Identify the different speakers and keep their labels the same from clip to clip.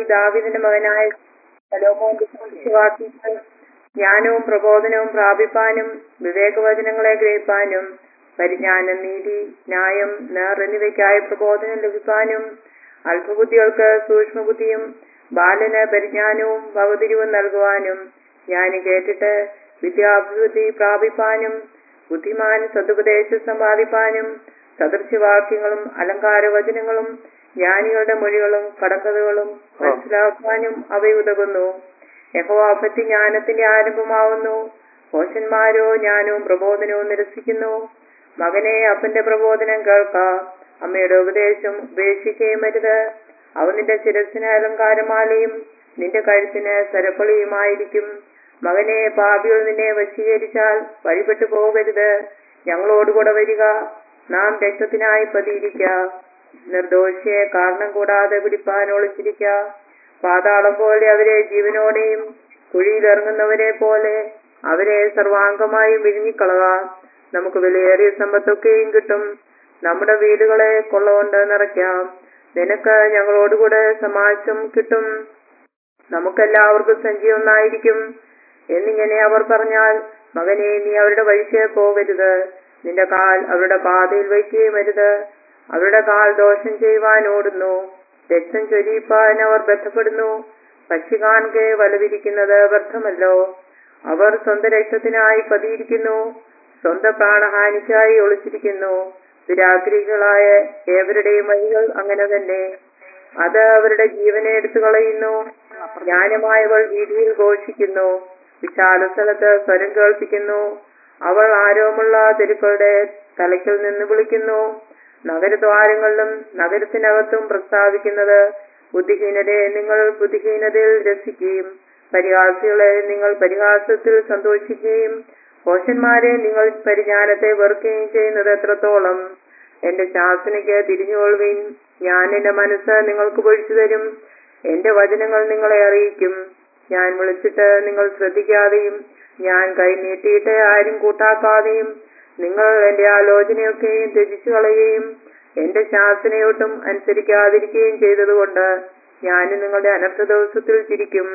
Speaker 1: ദാവിദിന്റെ മകനായ ശലോമോന്റെ സാക്ഷിവാക്യങ്ങൾ ജ്ഞാനവും പ്രബോധനവും പ്രാപിപ്പാനും വിവേകവചനങ്ങളെ ഗ്രഹിപ്പാനും പരിജ്ഞാനം നീതി ന്യായം നേർ എന്നിവയ്ക്കായി പ്രബോധനം ലഭിക്കാനും അല്പബുദ്ധികൾക്ക് സൂക്ഷ്മബുദ്ധിയും ബാലന് പരിജ്ഞാനവും വകതിരിവും നൽകുവാനും ജ്ഞാനി കേട്ടിട്ട് വിദ്യാഭിവൃദ്ധി പ്രാപിപ്പാനും ബുദ്ധിമാൻ സതുപദേശം സമ്പാദിപ്പാനും സദൃശവാക്യങ്ങളും അലങ്കാരവചനങ്ങളും ജ്ഞാനികളുടെ മൊഴികളും കടങ്കഥകളും മനസ്സിലാക്കാനും അവയുതകുന്നു യഹോവാഭക്തി ജ്ഞാനത്തിന്റെ ആരംഭമാവുന്നു കോശന്മാരോ ജ്ഞാനവും പ്രബോധനവും നിരസിക്കുന്നു മകനെ അപ്പന്റെ പ്രബോധനം കേൾക്ക അമ്മയുടെ ഉപദേശം ഉപേക്ഷിക്കുകയും അരുത് അവ നിന്റെ ശിരസിന് അലങ്കാരമാലയും നിന്റെ കഴുത്തിന് സരപ്പളിയുമായിരിക്കും മകനെ പാപികൾ നിന്നെ വശീകരിച്ചാൽ വഴിപെട്ടു പോകരുത് ഞങ്ങളോടുകൂടെ വരിക നാം രക്തത്തിനായി പതിയിരിക്ക നിർദോഷിയെ കാരണം കൂടാതെ പിടിപ്പാൻ ഒളിച്ചിരിക്ക പാതാളം പോലെ അവരെ ജീവനോടെയും കുഴിയിലിറങ്ങുന്നവരെ പോലെ അവരെ സർവാംഗമായും വിഴുങ്ങിക്കളക നമുക്ക് വിലയേറിയ സമ്പത്തൊക്കെയും കിട്ടും നമ്മുടെ വീടുകളെ കൊള്ളകൊണ്ട് നിറയ്ക്കാം നിനക്ക് ഞങ്ങളോടുകൂടെ സമാജം കിട്ടും നമുക്കെല്ലാവർക്കും സഞ്ചി ഒന്നായിരിക്കും എന്നിങ്ങനെ അവർ പറഞ്ഞാൽ മകനെ നീ അവരുടെ വഴിക്ക് പോകരുത് നിന്റെ കാൽ അവരുടെ പാതയിൽ വയ്ക്കുകയും അരുത് അവരുടെ കാൽ ദോഷം ചെയ്യുവാൻ ഓടുന്നു രക്തം ചൊരിയിപ്പാൻ അവർ ബന്ധപ്പെടുന്നു പക്ഷി കാണുകെ വലവിരിക്കുന്നത് വ്യർത്ഥമല്ലോ അവർ സ്വന്തം രക്തത്തിനായി പതിയിരിക്കുന്നു സ്വന്തം പ്രാണഹാനിക്കായി ഒളിച്ചിരിക്കുന്നു ദുരാഗ്രഹികളായ ഏവരുടെയും വഴികൾ അങ്ങനെ തന്നെ അത് അവരുടെ ജീവനെ എടുത്തു കളയുന്നു ജ്ഞാനമായവൾ വീതിയിൽ ഘോഷിക്കുന്നു വിശാല സ്ഥലത്ത് സ്വരം കേൾപ്പിക്കുന്നു അവൾ ആരോമുള്ള തെരുക്കളുടെ തലയ്ക്കിൽ നിന്ന് വിളിക്കുന്നു നഗരദ്വാരങ്ങളിലും നഗരത്തിനകത്തും പ്രസ്താവിക്കുന്നത് ബുദ്ധിഹീനതയെ നിങ്ങൾ ബുദ്ധിഹീനതയിൽ രസിക്കുകയും പരിഹാസികളെ നിങ്ങൾ പരിഹാസത്തിൽ സന്തോഷിക്കുകയും കോശന്മാരെ നിങ്ങൾ പരിജ്ഞാനത്തെ വെറുക്കുകയും ചെയ്യുന്നത് എത്രത്തോളം എന്റെ ശാസനയ്ക്ക് തിരിഞ്ഞുകൊള്ളുകയും ഞാൻ എന്റെ മനസ്സ് നിങ്ങൾക്ക് പൊഴിച്ചു തരും എന്റെ വചനങ്ങൾ നിങ്ങളെ അറിയിക്കും ഞാൻ വിളിച്ചിട്ട് നിങ്ങൾ ശ്രദ്ധിക്കാതെയും ഞാൻ കൈ നീട്ടിയിട്ട് ആരും കൂട്ടാക്കാതെയും നിങ്ങൾ എന്റെ ആലോചനയൊക്കെയും ത്യജിച്ചു കളയുകയും എന്റെ ശാസനയോട്ടും അനുസരിക്കാതിരിക്കുകയും ചെയ്തതുകൊണ്ട് ഞാൻ നിങ്ങളുടെ അനർത്ഥ ദിവസത്തിൽ ചിരിക്കും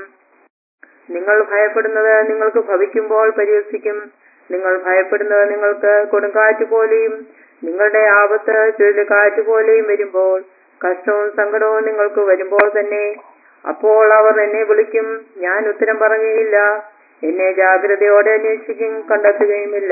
Speaker 1: നിങ്ങൾ ഭയപ്പെടുന്നത് നിങ്ങൾക്ക് ഭവിക്കുമ്പോൾ പരിഹസിക്കും നിങ്ങൾ ഭയപ്പെടുന്നത് നിങ്ങൾക്ക് കൊടുങ്കാറ്റ് പോലെയും നിങ്ങളുടെ ആപത്ത് ചുഴലിക്കാറ്റ് പോലെയും വരുമ്പോൾ കഷ്ടവും സങ്കടവും നിങ്ങൾക്ക് വരുമ്പോൾ തന്നെ അപ്പോൾ അവർ എന്നെ വിളിക്കും ഞാൻ ഉത്തരം പറയുകയില്ല എന്നെ ജാഗ്രതയോടെ അന്വേഷിക്കും കണ്ടെത്തുകയുമില്ല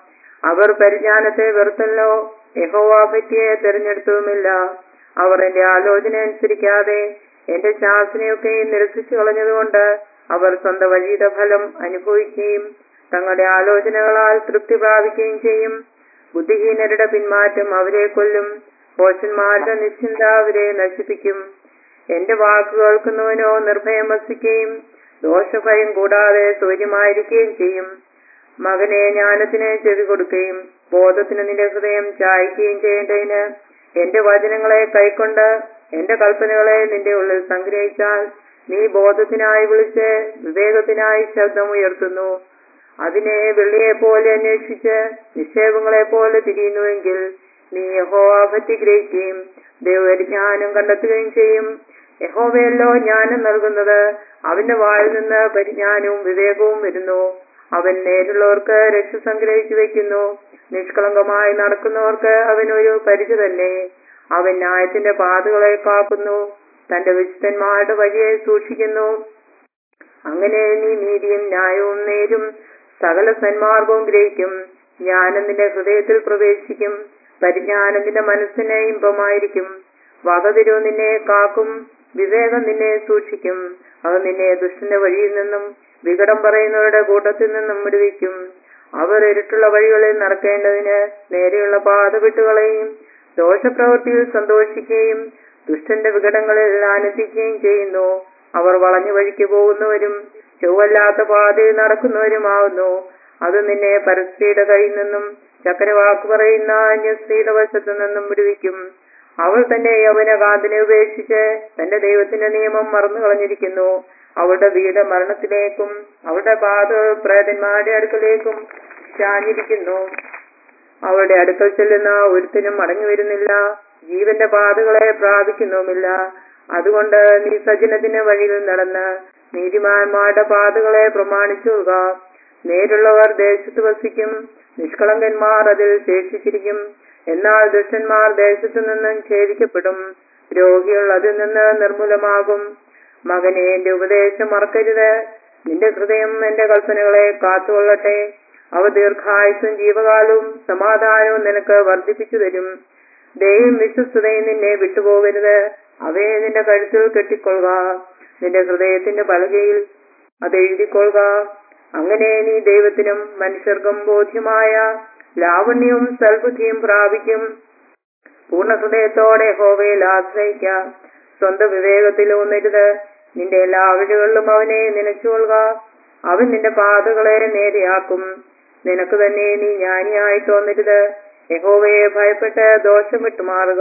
Speaker 1: അവർ പരിജ്ഞാനത്തെ വെറുത്തല്ലോ യഹോവാഭറ്റിയെ തിരഞ്ഞെടുത്തതുമില്ല അവർ എന്റെ ആലോചന അനുസരിക്കാതെ എന്റെ ശാസനയൊക്കെ നിരസിച്ചു കളഞ്ഞതുകൊണ്ട് അവർ സ്വന്തം വഴിയുടെ ഫലം അനുഭവിക്കുകയും തങ്ങളുടെ ആലോചനകളാൽ തൃപ്തി പ്രാപിക്കുകയും ചെയ്യും ബുദ്ധിഹീനരുടെ പിന്മാറ്റം അവരെ കൊല്ലും കോശന്മാരുടെ നിശ്ചിന്ത അവരെ നശിപ്പിക്കും എന്റെ വാക്ക് കേൾക്കുന്നവനോ നിർഭയം വസിക്കുകയും ദോഷഭയം കൂടാതെ സൂര്യമായിരിക്കുകയും ചെയ്യും മകനെ ജ്ഞാനത്തിന് ചെവി കൊടുക്കുകയും ബോധത്തിന് നിന്റെ ഹൃദയം ചായ്ക്കുകയും ചെയ്യേണ്ടതിന് എന്റെ വചനങ്ങളെ കൈക്കൊണ്ട് എന്റെ കൽപ്പനകളെ നിന്റെ ഉള്ളിൽ സംഗ്രഹിച്ചാൽ നീ ബോധത്തിനായി വിളിച്ച് വിവേകത്തിനായി ശബ്ദമുയർത്തുന്നു അതിനെ വെള്ളിയെ പോലെ അന്വേഷിച്ച് നിക്ഷേപങ്ങളെ പോലെ തിരിയുന്നുവെങ്കിൽ നീ യഹോവാഭക്തി ഗ്രഹിക്കുകയും ദൈവജ്ഞാനം കണ്ടെത്തുകയും ചെയ്യും യഹോവയല്ലോ ജ്ഞാനം നൽകുന്നത് അവന്റെ വായിൽ നിന്ന് പരിജ്ഞാനവും വിവേകവും വരുന്നു അവൻ നേരുള്ളവർക്ക് രക്ഷ സംഗ്രഹിച്ചു വെക്കുന്നു നിഷ്കളങ്കമായി നടക്കുന്നവർക്ക് അവനൊരു പരിധി തന്നെ അവൻ ന്യായത്തിന്റെ പാതകളെ കാക്കുന്നു തന്റെ വിശുദ്ധന്മാരുടെ വഴിയെ സൂക്ഷിക്കുന്നു അങ്ങനെ നീ നീതിയും ന്യായവും നേരും സകല സന്മാർഗവും ഗ്രഹിക്കും ജ്ഞാനം നിന്റെ ഹൃദയത്തിൽ പ്രവേശിക്കും പരിജ്ഞാനം നിന്റെ മനസ്സിന് ഇമ്പമായിരിക്കും വകതിരു നിന്നെ കാക്കും വിവേകം നിന്നെ സൂക്ഷിക്കും അത് നിന്നെ ദുഷ്ടന്റെ വഴിയിൽ നിന്നും വികടം പറയുന്നവരുടെ കൂട്ടത്തിൽ നിന്നും വിടുവിക്കും അവർ ഇരുട്ടുള്ള വഴികളിൽ നടക്കേണ്ടതിന് നേരെയുള്ള പാത വിട്ടുകളയും ദോഷപ്രവൃത്തിയിൽ സന്തോഷിക്കുകയും ദുഷ്ടന്റെ വികടങ്ങളിൽ ആനന്ദിക്കുകയും ചെയ്യുന്നു അവർ വളഞ്ഞു വഴിക്ക് പോകുന്നവരും ചൊവ്വല്ലാത്ത പാതയിൽ നടക്കുന്നവരുമാവുന്നു അത് നിന്നെ പരസ്ത്രീയുടെ കയ്യിൽ നിന്നും ചക്രവാക്ക് പറയുന്ന അന്യസ്ത്രീയുടെ വശത്തു നിന്നും വിടുവിക്കും അവൾ തന്റെ യൗവനകാന്തിനെ ഉപേക്ഷിച്ച് തന്റെ ദൈവത്തിന്റെ നിയമം മറന്നു കളഞ്ഞിരിക്കുന്നു അവളുടെ വീട് മരണത്തിലേക്കും അവളുടെ പാത പ്രേതന്മാരുടെ അടുക്കലേക്കും ചാഞ്ഞിരിക്കുന്നു അവളുടെ അടുക്കൽ ചെല്ലുന്ന ഒരുത്തിനും മടങ്ങി വരുന്നില്ല ജീവന്റെ പാതകളെ പ്രാപിക്കുന്നുമില്ല അതുകൊണ്ട് നീ സജനത്തിന്റെ വഴിയിൽ നടന്ന് നീതിമാന്മാരുടെ പാതകളെ പ്രമാണിച്ചുക നേരുള്ളവർ ദേശത്ത് വസിക്കും നിഷ്കളങ്കന്മാർ അതിൽ ശേഷിച്ചിരിക്കും എന്നാൽ ദുഷ്ടന്മാർ ദേശത്തു നിന്നും ഛേദിക്കപ്പെടും രോഗികൾ അതിൽ നിന്ന് നിർമ്മൂലമാകും മകനെ എന്റെ ഉപദേശം മറക്കരുത് നിന്റെ ഹൃദയം എന്റെ കൽപ്പനകളെ കാത്തുകൊള്ളട്ടെ അവ ദീർഘായുസും ജീവകാലവും സമാധാനവും നിനക്ക് വർദ്ധിപ്പിച്ചു തരും ദയും വിശ്വസ്തതയും നിന്നെ വിട്ടുപോകരുത് അവയെ നിന്റെ കഴുത്തിൽ കെട്ടിക്കൊള്ളുക നിന്റെ ഹൃദയത്തിന്റെ പലകയിൽ അത് എഴുതിക്കൊള്ളുക അങ്ങനെ നീ ദൈവത്തിനും മനുഷ്യർക്കും ബോധ്യമായ ലാവണ്യവും സൽബുദ്ധിയും പ്രാപിക്കും പൂർണ്ണ ഹൃദയത്തോടെ ഹോവയിൽ ആശ്രയിക്ക സ്വന്തം വിവേകത്തിൽ ഊന്നരുത് നിന്റെ എല്ലാ വഴികളിലും അവനെ നനച്ചുകൊള്ളുക അവൻ നിന്റെ പാതകളെ നേരെയാക്കും നിനക്ക് തന്നെ നീ ജ്ഞാനിയായി തോന്നരുത് യഹോവയെ ഭയപ്പെട്ട് ദോഷം വിട്ടുമാറുക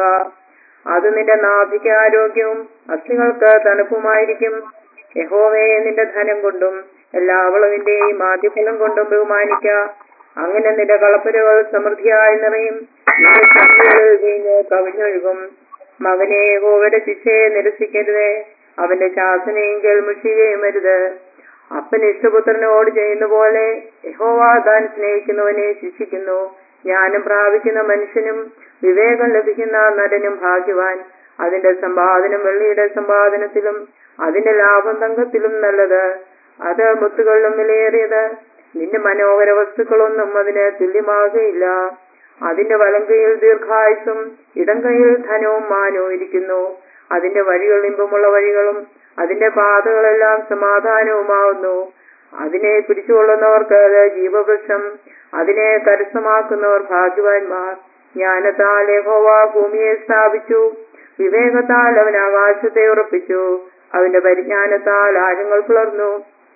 Speaker 1: അത് നിന്റെ നാഭിക്ക് ആരോഗ്യവും അസ്ഥികൾക്ക് തണുപ്പുമായിരിക്കും യഹോവയെ നിന്റെ ധനം കൊണ്ടും എല്ലാ വിളവിന്റെയും ആദ്യഫലം കൊണ്ടും ബഹുമാനിക്ക അങ്ങനെ നിന്റെ കളപ്പുരകൾ സമൃദ്ധിയായി നിറയും നിന്റെ ചങ്കികളിൽ വീഞ്ഞ് കവിഞ്ഞൊഴുകും മകനെ യഹോവയുടെ ശിക്ഷയെ നിരസിക്കരുതേ അവന്റെ ശാസനയും കേൾമുഷിയുകയും അരുത് അപ്പൻ ഇഷ്ടപുത്രനോട് ചെയ്യുന്ന പോലെ യഹോവ താൻ സ്നേഹിക്കുന്നവനെ ശിക്ഷിക്കുന്നു ജ്ഞാനം പ്രാപിക്കുന്ന മനുഷ്യനും വിവേകം ലഭിക്കുന്ന നടനും ഭാഗ്യവാൻ അതിന്റെ സമ്പാദനം വെള്ളിയുടെ സമ്പാദനത്തിലും അതിന്റെ ലാഭം തങ്കത്തിലും നല്ലത് അത് മുത്തുകളിലും വിലയേറിയത് നിന്റെ മനോഹര വസ്തുക്കളൊന്നും അതിന് തുല്യമാകുകയില്ല അതിന്റെ വലം കൈയിൽ ദീർഘായുസും ഇടം കൈയിൽ ധനവും മാനവും ഇരിക്കുന്നു അതിന്റെ വഴികൾ ഇമ്പമുള്ള വഴികളും അതിന്റെ പാതകളെല്ലാം സമാധാനവുമാവുന്നു അതിനെ പിടിച്ചുകൊള്ളുന്നവർക്ക് അത് ജീവവൃക്ഷം അതിനെ കരസ്ഥമാക്കുന്നവർ ഭാഗ്യവാന്മാർ ജ്ഞാനത്താൽ യഹോവ ഭൂമിയെ സ്ഥാപിച്ചു വിവേകത്താൽ അവൻ ആകാശത്തെ ഉറപ്പിച്ചു അവന്റെ പരിജ്ഞാനത്താൽ ആഴങ്ങൾ പിളർന്നു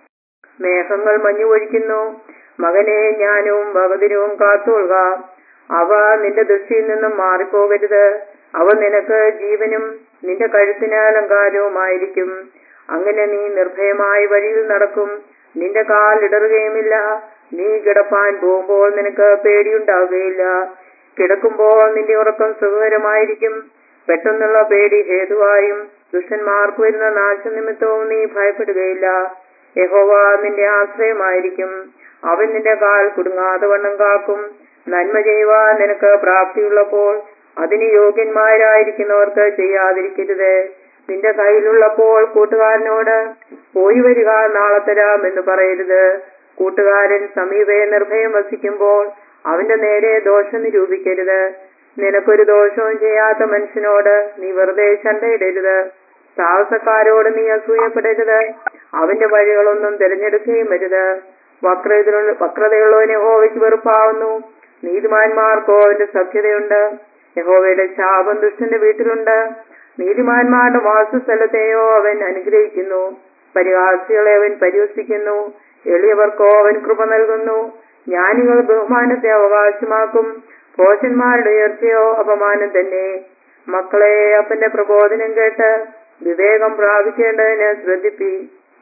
Speaker 1: മേഘങ്ങൾ മഞ്ഞുപൊഴിക്കുന്നു മകനെ ജ്ഞാനവും ഭഗതിനവും കാത്തുകൊള്ളുക അവ നിന്റെ ദൃഷ്ടിയിൽ നിന്നും മാറിപ്പോകരുത് അവ നിനക്ക് ജീവനും നിന്റെ കഴുത്തിന് അലങ്കാരവുമായിരിക്കും അങ്ങനെ നീ നിർഭയമായ വഴിയിൽ നടക്കും നിന്റെ കാൽ ഇടറുകയുമില്ല നീ കിടപ്പാൻ പോകുമ്പോൾ നിനക്ക് പേടിയുണ്ടാവുകയില്ല കിടക്കുമ്പോൾ നിന്റെ ഉറക്കം സുഖകരമായിരിക്കും പെട്ടെന്നുള്ള പേടി ഹേതുവായും ദുഷ്ടന്മാർക്ക് വരുന്ന നാശനിമിത്തവും നീ ഭയപ്പെടുകയില്ല യഹോവ നിന്റെ ആശ്രയമായിരിക്കും അവൻ നിന്റെ കാൽ കുടുങ്ങാതെ വണ്ണം കാക്കും നന്മ ചെയ്യുവാൻ നിനക്ക് പ്രാപ്തിയുള്ളപ്പോൾ അതിന് യോഗ്യന്മാരായിരിക്കുന്നവർക്ക് ചെയ്യാതിരിക്കരുത് നിന്റെ കയ്യിലുള്ളപ്പോൾ കൂട്ടുകാരനോട് പോയി വരിക നാളെ തരാം എന്ന് പറയരുത് കൂട്ടുകാരൻ സമീപേ നിർഭയം വസിക്കുമ്പോൾ അവന്റെ നേരെ ദോഷം നിരൂപിക്കരുത് നിനക്കൊരു ദോഷവും ചെയ്യാത്ത മനുഷ്യനോട് നീ വെറുതെ ചണ്ടയിടരുത് സാഹസക്കാരോട് നീ അസൂയപ്പെടരുത് അവന്റെ വഴികളൊന്നും തിരഞ്ഞെടുക്കുകയും അരുത് വക്രതയുള്ള വക്രതയുള്ളവന് യഹോവയ്ക്ക് വെറുപ്പാവുന്നു നീതിമാന്മാർക്കോ അവന്റെ സഖ്യതയുണ്ട് യഹോവയുടെ ശാപം ദുഷ്ടന്റെ വീട്ടിലുണ്ട് നീതിമാന്മാരുടെ വാസസ്ഥലത്തെയോ അവൻ അനുഗ്രഹിക്കുന്നു പരിഹാസികളെ അവൻ പരിഹസിക്കുന്നു എളിയവർക്കോ അവൻ കൃപ നൽകുന്നു ജ്ഞാനികൾ ബഹുമാനത്തെ അവകാശമാക്കും ഭോഷന്മാരുടെ ഉയർച്ചയോ അപമാനം തന്നെ മക്കളെ അപ്പന്റെ പ്രബോധനം കേട്ട് വിവേകം പ്രാപിക്കേണ്ടതിന് ശ്രദ്ധിപ്പി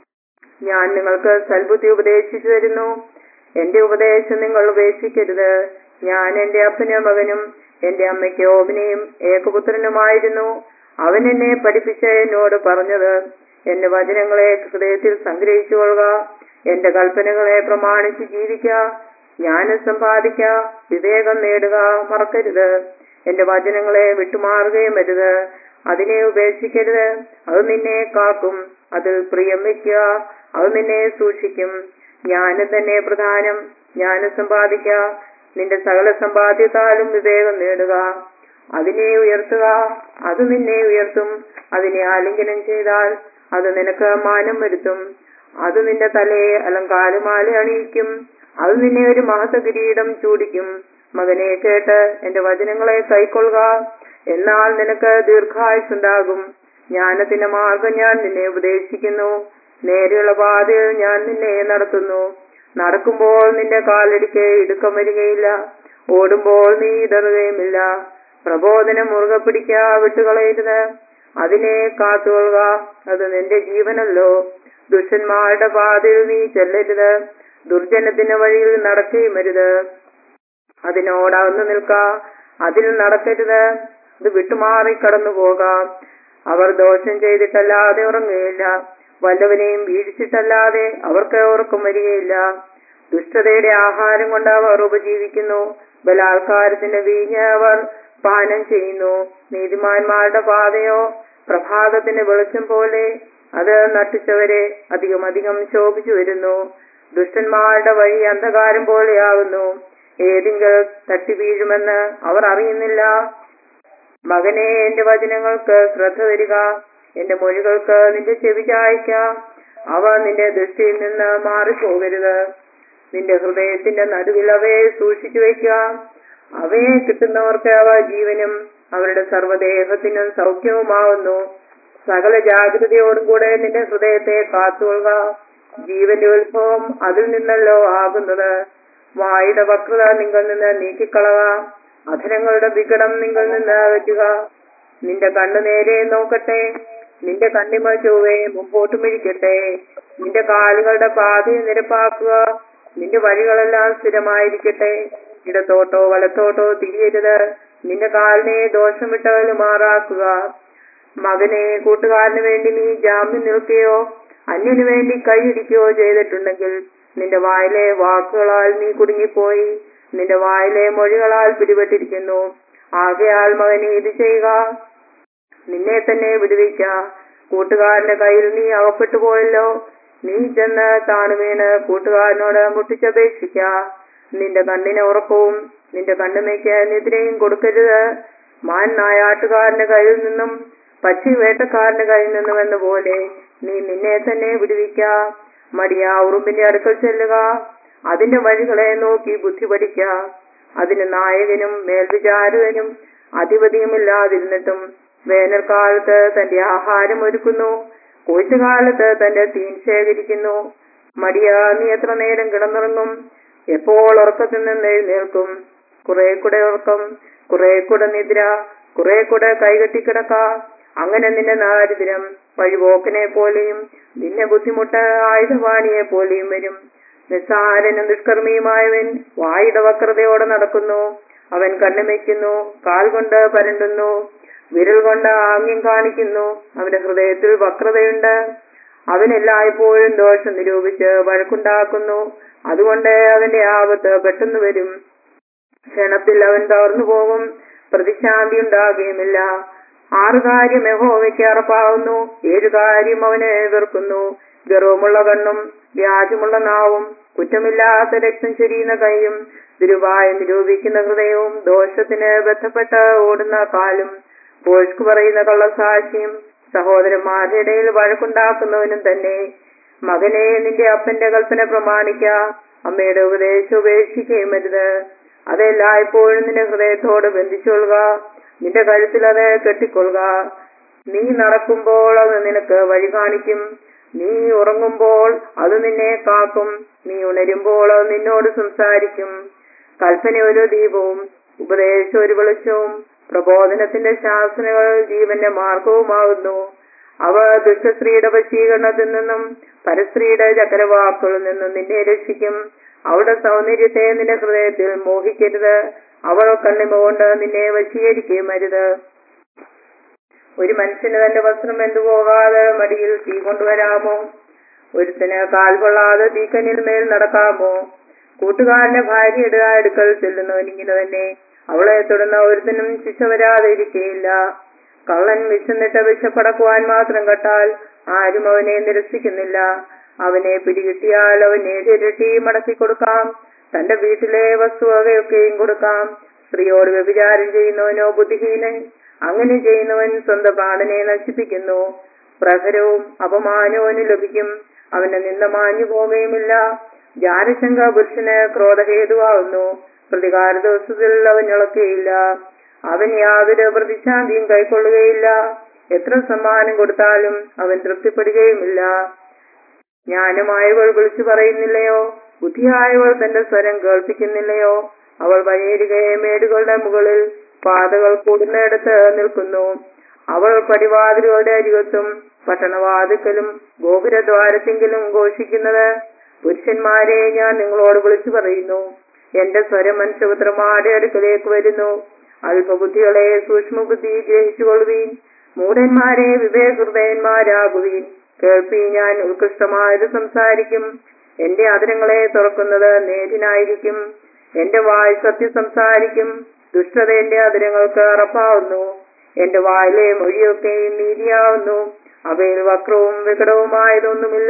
Speaker 1: ഞാൻ നിങ്ങൾക്ക് സൽബുദ്ധി ഉപദേശിച്ചു തരുന്നു എന്റെ ഉപദേശം നിങ്ങൾ ഉപേക്ഷിക്കരുത് ഞാൻ എന്റെ അപ്പനും മകനും എന്റെ അമ്മയ്ക്ക് ഓമനയും ഏകപുത്രനുമായിരുന്നു അവൻ എന്നെ പഠിപ്പിച്ച എന്നോട് പറഞ്ഞത് എന്റെ വചനങ്ങളെ ഹൃദയത്തിൽ സംഗ്രഹിച്ചുകൊള്ളുക എന്റെ കൽപ്പനകളെ പ്രമാണിച്ച് ജീവിക്ക ജ്ഞാനം സമ്പാദിക്ക വിവേകം നേടുക മറക്കരുത് എന്റെ വചനങ്ങളെ വിട്ടുമാറുകയും അരുത് അതിനെ ഉപേക്ഷിക്കരുത് അത് നിന്നെ കാക്കും അതിൽ പ്രിയം വയ്ക്കുക അത് നിന്നെ സൂക്ഷിക്കും ജ്ഞാനം തന്നെ പ്രധാനം ജ്ഞാനം സമ്പാദിക്ക നിന്റെ സകല സമ്പാദ്യത്താലും വിവേകം നേടുക അതിനെ ഉയർത്തുക അത് നിന്നെ ഉയർത്തും അതിനെ ആലിംഗനം ചെയ്താൽ അത് നിനക്ക് മാനം വരുത്തും അത് നിന്റെ തലയെ അലങ്കാരമാല അണിയിക്കും അത് നിന്നെ ഒരു മഹത്വ കിരീടം ചൂടിക്കും മകനെ കേട്ട് എന്റെ വചനങ്ങളെ കൈക്കൊള്ളുക എന്നാൽ നിനക്ക് ദീർഘായുസുണ്ടാകും ജ്ഞാനത്തിന്റെ മാർഗം ഞാൻ നിന്നെ ഉപദേശിക്കുന്നു നേരെയുള്ള പാതയിൽ ഞാൻ നിന്നെ നടത്തുന്നു നടക്കുമ്പോൾ നിന്റെ കാലടിക്ക് ഇടുക്കം വരികയില്ല ഓടുമ്പോൾ നീ ഇടറുകയുമില്ല പ്രബോധനം മുറുകെ പിടിക്ക വിട്ടുകളയരുത് അതിനെ കാത്തുകൊള്ളുക അത് നിന്റെ ജീവനല്ലോ ദുഷ്ടന്മാരുടെ പാതയിൽ നീ ചെല്ലരുത് ദുർജനത്തിന്റെ വഴിയിൽ നടക്കുകയും അരുത് അതിനോടകന്നു നിൽക്ക അതിൽ നടക്കരുത് അത് വിട്ടുമാറി കടന്നു പോകാം അവർ ദോഷം ചെയ്തിട്ടല്ലാതെ ഉറങ്ങുകയില്ല വല്ലവനെയും വീഴ്ചിട്ടല്ലാതെ അവർക്ക് ഉറക്കം വരികയില്ല ദുഷ്ടതയുടെ ആഹാരം കൊണ്ട് അവർ ഉപജീവിക്കുന്നു ബലാത്കാരത്തിന്റെ വീഞ്ഞ് അവർ പാനം ചെയ്യുന്നു നീതിമാന്മാരുടെ പാതയോ പ്രഭാതത്തിന്റെ വെളിച്ചം പോലെ അത് നട്ടിച്ചവരെ അധികം അധികം ശോഭിച്ചു വരുന്നു ദുഷ്ടന്മാരുടെ വഴി അന്ധകാരം പോലെയാകുന്നു ഏതെങ്കിൽ തട്ടി വീഴുമെന്ന് അവർ അറിയുന്നില്ല മകനെ എന്റെ വചനങ്ങൾക്ക് ശ്രദ്ധ തരിക എന്റെ മൊഴികൾക്ക് നിന്റെ ചെവി ചായ്ക്ക അവ നിന്റെ ദൃഷ്ടിയിൽ നിന്ന് മാറിപ്പോകരുത് നിന്റെ ഹൃദയത്തിന്റെ നടുവിൽ അവയെ സൂക്ഷിച്ചു വയ്ക്കുക അവയെ കിട്ടുന്നവർക്ക് അവ ജീവനും അവരുടെ സർവ്വദേഹത്തിനും സൗഖ്യവുമാവുന്നു സകല ജാഗ്രതയോടും കൂടെ നിന്റെ ഹൃദയത്തെ കാത്തുകൊള്ളുക ജീവന്റെ ഉത്ഭവം അതിൽ നിന്നല്ലോ ആകുന്നത് വായുടെ വക്രത നിങ്ങൾ നിന്ന് നീക്കിക്കളക അധരങ്ങളുടെ വികടം നിങ്ങൾ നിന്ന് അകറ്റുക നിന്റെ കണ്ണു നേരെ നോക്കട്ടെ നിന്റെ കണ്ണിമ ചൊവ്വെ മുമ്പോട്ട് മിഴിക്കട്ടെ നിന്റെ കാലുകളുടെ പാതയെ നിരപ്പാക്കുക നിന്റെ വഴികളെല്ലാം സ്ഥിരമായിരിക്കട്ടെ ഇടത്തോട്ടോ വലത്തോട്ടോ തിരിയരുത് നിന്റെ കാലിനെ ദോഷം വിട്ടകല് മാറാക്കുക മകനെ കൂട്ടുകാരന് വേണ്ടി നീ ജാമ്യം നിൽക്കുകയോ അന്യനു വേണ്ടി കൈയിടിക്കുകയോ ചെയ്തിട്ടുണ്ടെങ്കിൽ നിന്റെ വായിലെ വാക്കുകളാൽ നീ കുടുങ്ങിപ്പോയി നിന്റെ വായിലെ മൊഴികളാൽ പിടിപെട്ടിരിക്കുന്നു ആകയാൽ മകനെ ഇത് ചെയ്യുക നിന്നെ തന്നെ വിടുവിക്ക കൂട്ടുകാരന്റെ കയ്യിൽ നീ അകപ്പെട്ടു പോയല്ലോ നീ ചെന്ന് താണുവീണ് കൂട്ടുകാരനോട് മുട്ടിച്ചപേക്ഷിക്ക നിന്റെ കണ്ണിന് ഉറക്കവും നിന്റെ കണ്ണുമയ്ക്ക് നിദ്രയും കൊടുക്കരുത് മാൻ നായാട്ടുകാരന്റെ കയ്യിൽ നിന്നും പക്ഷി വേട്ടക്കാരന്റെ കയ്യിൽ നിന്നും എന്ന പോലെ നീ നിന്നെ തന്നെ വിടുവിക്ക മടിയാ ഉറുമ്പിന്റെ അടുക്കൽ ചെല്ലുക അതിന്റെ വഴികളെ നോക്കി ബുദ്ധി പഠിക്ക അതിന് നായകനും മേൽവിചാരകനും അധിപതിയുമില്ലാതിരുന്നിട്ടും വേനൽക്കാലത്ത് തന്റെ ആഹാരം ഒരുക്കുന്നു കൊയ്ത്തുകാലത്ത് തന്റെ തീൻ ശേഖരിക്കുന്നു മടിയ നീ എത്ര നേരം കിടന്നുറങ്ങും എപ്പോൾ ഉറക്കത്തിൽ നിന്ന് എഴുന്നേൽക്കും കുറെ കൂടെ ഉറക്കം കുറെ കൂടെ നിദ്ര കുറെ കൂടെ കൈകെട്ടി കിടക്ക അങ്ങനെ നിന്റെ ദാരിദ്ര്യം വഴിപോക്കനെ പോലെയും നിന്നെ ബുദ്ധിമുട്ട് ആയുധവാണിയെ പോലെയും വരും നിസ്സാരനും ദുഷ്കർമ്മിയുമായവൻ വായുടെ വക്രതയോടെ നടക്കുന്നു അവൻ കണ്ണുമയ്ക്കുന്നു കാൽ കൊണ്ട് പരണ്ടുന്നു വിരൽ കൊണ്ട് ആംഗ്യം കാണിക്കുന്നു അവന്റെ ഹൃദയത്തിൽ വക്രതയുണ്ട് അവൻ എല്ലായ്പ്പോഴും ദോഷം നിരൂപിച്ച് വഴക്കുണ്ടാക്കുന്നു അതുകൊണ്ട് അവന്റെ ആപത്ത് പെട്ടെന്ന് വരും ക്ഷണത്തിൽ അവൻ തകർന്നു പോകും പ്രതിശാന്തി ഉണ്ടാകുകയുമില്ല ആറ് കാര്യം യഹോവയ്ക്ക് അറപ്പാവുന്നു ഏഴു കാര്യം അവനെ വെറുക്കുന്നു ഗർവമുള്ള കണ്ണും വ്യാജമുള്ള നാവും കുറ്റമില്ലാത്ത രക്തം ചൊരിയുന്ന കൈയും ദുരുവായ നിരൂപിക്കുന്ന ഹൃദയവും ദോഷത്തിന് ബന്ധപ്പെട്ട് ഓടുന്ന കാലും പോഷ്കു പറയുന്ന കള്ളസാക്ഷിയും സഹോദരന്മാരുടെ ഇടയിൽ വഴക്കുണ്ടാക്കുന്നവനും തന്നെ മകനെ നിന്റെ അപ്പന്റെ കൽപ്പന പ്രമാണിക്ക അമ്മയുടെ ഉപദേശം ഉപേക്ഷിക്കുകയും അരുത് അതെല്ലായ്പ്പോഴും നിന്റെ ഹൃദയത്തോട് ബന്ധിച്ചുകൊള്ളുക നിന്റെ കഴുത്തിൽ അത് കെട്ടിക്കൊള്ളുക നീ നടക്കുമ്പോൾ അത് നിനക്ക് വഴി കാണിക്കും നീ ഉറങ്ങുമ്പോൾ അത് നിന്നെ കാക്കും നീ ഉണരുമ്പോൾ അത് നിന്നോട് സംസാരിക്കും കൽപ്പന ഒരു ദീപവും ഉപദേശം ഒരു വെളിച്ചവും പ്രബോധനത്തിന്റെ ശാസനകൾ ജീവന്റെ മാർഗവുമാകുന്നു അവ ദുഷ്ടസ്ത്രീയുടെ വശീകരണത്തിൽ നിന്നും പരസ്ത്രീയുടെ ചക്രവാക്കുകളിൽ നിന്നും നിന്നെ രക്ഷിക്കും അവളുടെ സൗന്ദര്യത്തെ നിന്റെ ഹൃദയത്തിൽ മോഹിക്കരുത് അവൾ കണ്ണിമ കൊണ്ട് നിന്നെ വശീകരിക്കുകയും അരുത് ഒരു മനുഷ്യന് തന്റെ വസ്ത്രം എന്തുപോകാതെ മടിയിൽ തീ കൊണ്ടുവരാമോ ഒരുത്തിന് കാൽ കൊള്ളാതെ തീക്കനിൽ മേൽ നടക്കാമോ കൂട്ടുകാരന്റെ ഭാര്യയുടെ അടുക്കൽ ചെല്ലുന്നവനിങ്ങനെ തന്നെ അവളെ തൊടുന്ന ഒരുത്തിനും ശിക്ഷ വരാതെ ഇരിക്കുകയില്ല കള്ളൻ വിശന്നിട്ട് വിശപ്പടക്കുവാൻ മാത്രം കട്ടാൽ ആരും അവനെ നിരസിക്കുന്നില്ല അവനെ പിടികിട്ടിയാൽ അവനെ ഇരട്ടി മടക്കി കൊടുക്കാം തന്റെ വീട്ടിലെ വസ്തുവകയൊക്കെയും കൊടുക്കാം സ്ത്രീയോട് വ്യഭിചാരം ചെയ്യുന്നവനോ ബുദ്ധിഹീനൻ അങ്ങനെ ചെയ്യുന്നവൻ സ്വന്തം പ്രാണനെ നശിപ്പിക്കുന്നു പ്രഹരവും അപമാനവും ലഭിക്കും അവന്റെ നിന്ന മാഞ്ഞു പോകുകയുമില്ല ജാരശങ്ക പുരുഷന് ക്രോധഹേതുവാകുന്നു പ്രതികാര ദിവസത്തിൽ അവൻ ഇളക്കുകയില്ല അവൻ യാതൊരു പ്രതിശാന്തിയും കൈക്കൊള്ളുകയില്ല എത്ര സമ്മാനം കൊടുത്താലും അവൻ തൃപ്തിപ്പെടുകയുമില്ല ജ്ഞാനമായവൾ വിളിച്ചു പറയുന്നില്ലയോ ബുദ്ധിയായവൾ തന്റെ സ്വരം കേൾപ്പിക്കുന്നില്ലയോ അവൾ വഴിയരികെ മേടുകളുടെ മുകളിൽ പാതകൾ കൂടുന്നിടത്ത് നിൽക്കുന്നു അവൾ പടിവാതിലുകളുടെ അരികത്തും പട്ടണവാതിക്കലും ഗോപുരദ്വാരത്തെങ്കിലും ഘോഷിക്കുന്നത് പുരുഷന്മാരെ ഞാൻ നിങ്ങളോട് വിളിച്ചു പറയുന്നു എന്റെ സ്വരം മനുഷ്യപുത്രന്മാരുടെ അടുക്കലേക്ക് വരുന്നു അല്പബുദ്ധികളെ സൂക്ഷ്മബുദ്ധി ഗ്രഹിച്ചുകൊള്ളുവീൻ മൂഢന്മാരെ വിവേകൃതയന്മാരാകുവീൻ കേൾപ്പി ഞാൻ ഉത്കൃഷ്ടമായത് സംസാരിക്കും എന്റെ അതിരങ്ങളെ തുറക്കുന്നത് നേരിനായിരിക്കും എന്റെ വായ് സത്യം സംസാരിക്കും ദുഷ്ടത എന്റെ അതിരങ്ങൾക്ക് അറപ്പാവുന്നു എന്റെ വായിലെ മൊഴിയൊക്കെയും നീതിയാവുന്നു അവയിൽ വക്രവും വികടവുമായതൊന്നുമില്ല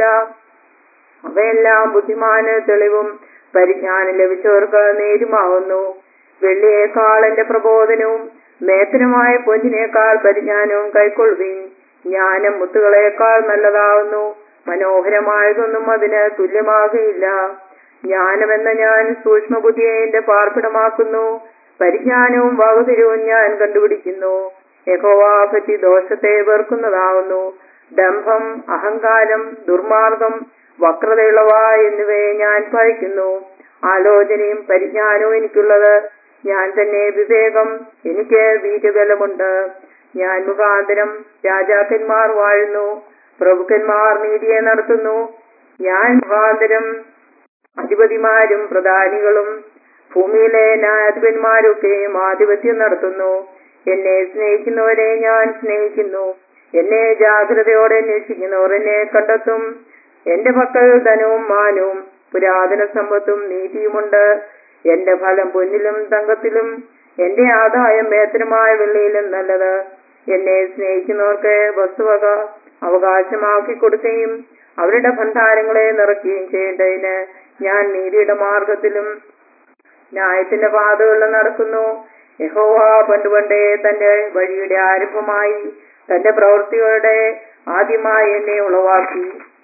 Speaker 1: അവയെല്ലാം ബുദ്ധിമാന് തെളിവും പരിജ്ഞാനം ലഭിച്ചവർക്ക് നേരുമാവുന്നു വെള്ളിയേക്കാൾ എന്റെ പ്രബോധനവും മേത്തനുമായ പൊന്നിനേക്കാൾ പരിജ്ഞാനവും കൈക്കൊള്ളുവീൻ ജ്ഞാനം മുത്തുകളേക്കാൾ നല്ലതാവുന്നു മനോഹരമായതൊന്നും അതിന് തുല്യമാകുകയില്ല ജ്ഞാനമെന്ന ഞാൻ സൂക്ഷ്മബുദ്ധിയെ എന്റെ പാർപ്പിടമാക്കുന്നു പരിജ്ഞാനവും വകതിരിവും ഞാൻ കണ്ടുപിടിക്കുന്നു യഹോവാപറ്റി ദോഷത്തെ വെറുക്കുന്നതാവുന്നു ഡംഭം അഹങ്കാരം ദുർമാർഗം വക്രതയുള്ളവ എന്നിവയെ ഞാൻ പഴിക്കുന്നു ആലോചനയും പരിജ്ഞാനവും എനിക്കുള്ളത് ഞാൻ തന്നെ വിവേകം എനിക്ക് വീര്യബലമുണ്ട് ഞാൻ മുഖാന്തരം രാജാക്കന്മാർ വാഴുന്നു പ്രഭുക്കന്മാർ നീതിയെ നടത്തുന്നു ഞാൻ മുഖാന്തരം അധിപതിമാരും പ്രധാനികളും ഭൂമിയിലെ ന്യായാധിപന്മാരൊക്കെയും ആധിപത്യം നടത്തുന്നു എന്നെ സ്നേഹിക്കുന്നവരെ ഞാൻ സ്നേഹിക്കുന്നു എന്നെ ജാഗ്രതയോടെ അന്വേഷിക്കുന്നവർ എന്നെ കണ്ടെത്തും എന്റെ പക്കൽ ധനവും മാനവും പുരാതന സമ്പത്തും നീതിയുമുണ്ട് എന്റെ ഫലം പൊന്നിലും തങ്കത്തിലും എന്റെ ആദായം വേതനമായ വെള്ളിയിലും നല്ലത് എന്നെ സ്നേഹിക്കുന്നവർക്ക് വസ്തുവക അവകാശമാക്കി കൊടുക്കുകയും അവരുടെ ഭണ്ഡാരങ്ങളെ നിറയ്ക്കുകയും ചെയ്യേണ്ടതിന് ഞാൻ നീതിയുടെ മാർഗത്തിലും ന്യായത്തിന്റെ പാതകളിൽ നടക്കുന്നു യഹോവ പണ്ട് പണ്ടേ തന്റെ വഴിയുടെ ആരംഭമായി തന്റെ പ്രവൃത്തികളുടെ ആദ്യമായി എന്നെ ഉളവാക്കി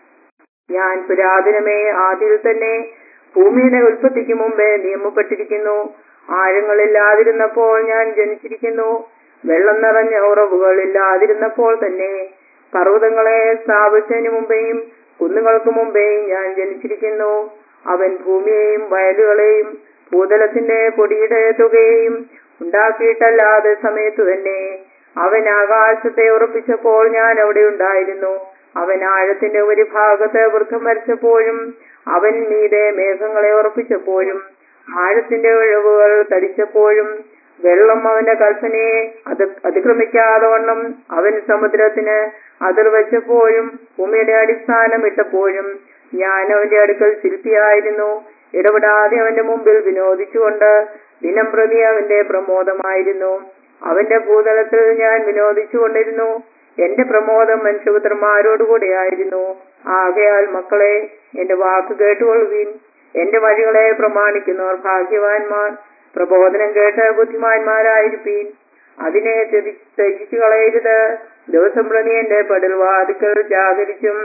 Speaker 1: ഞാൻ പുരാതനമേ ആദ്യത്തിൽ തന്നെ ഭൂമിയുടെ ഉൽപ്പത്തിക്ക് മുമ്പേ നിയമപ്പെട്ടിരിക്കുന്നു ആഴങ്ങളില്ലാതിരുന്നപ്പോൾ ഞാൻ ജനിച്ചിരിക്കുന്നു വെള്ളം നിറഞ്ഞ ഉറവുകൾ ഇല്ലാതിരുന്നപ്പോൾ തന്നെ പർവ്വതങ്ങളെ സ്ഥാപിച്ചതിന് മുമ്പേയും കുന്നുകൾക്ക് മുമ്പേയും ഞാൻ ജനിച്ചിരിക്കുന്നു അവൻ ഭൂമിയെയും വയലുകളെയും ഭൂതലത്തിന്റെ പൊടിയുടെ തുകയെയും ഉണ്ടാക്കിയിട്ടല്ലാതെ സമയത്തു തന്നെ അവൻ ആകാശത്തെ ഉറപ്പിച്ചപ്പോൾ ഞാൻ അവിടെ ഉണ്ടായിരുന്നു അവൻ ആഴത്തിന്റെ ഒരു ഭാഗത്ത് വൃദ്ധം വരച്ചപ്പോഴും അവൻ മീതെ മേഘങ്ങളെ ഉറപ്പിച്ചപ്പോഴും ആഴത്തിന്റെ ഒഴിവുകൾ തടിച്ചപ്പോഴും വെള്ളം അവന്റെ കൽപ്പനയെ അത് അതിക്രമിക്കാതെ വണ്ണം അവൻ സമുദ്രത്തിന് അതിർ വെച്ചപ്പോഴും ഭൂമിയുടെ അടിസ്ഥാനം ഇട്ടപ്പോഴും ഞാൻ അവന്റെ അടുക്കൽ ശില്പിയായിരുന്നു ഇടപെടാതെ അവന്റെ മുമ്പിൽ വിനോദിച്ചുകൊണ്ട് ദിനം പ്രതി അവന്റെ പ്രമോദമായിരുന്നു അവന്റെ ഭൂതലത്തിൽ ഞാൻ വിനോദിച്ചു കൊണ്ടിരുന്നു എന്റെ പ്രമോദം മനുഷ്യപുത്രന്മാരോടുകൂടെയായിരുന്നു ആകയാൽ മക്കളെ എന്റെ വാക്ക് കേട്ടുകൊള്ളുവീൻ എന്റെ വഴികളെ പ്രമാണിക്കുന്നവർ ഭാഗ്യവാന്മാർ പ്രബോധനം കേട്ട് ബുദ്ധിമാന്മാരായിരിപ്പീൻ അതിനെ ത്യജി- ത്യജിച്ചു കളയരുത് ദിവസം പ്രതി എന്റെ പടൽ വാതിക്കൽ ജാഗരിച്ചും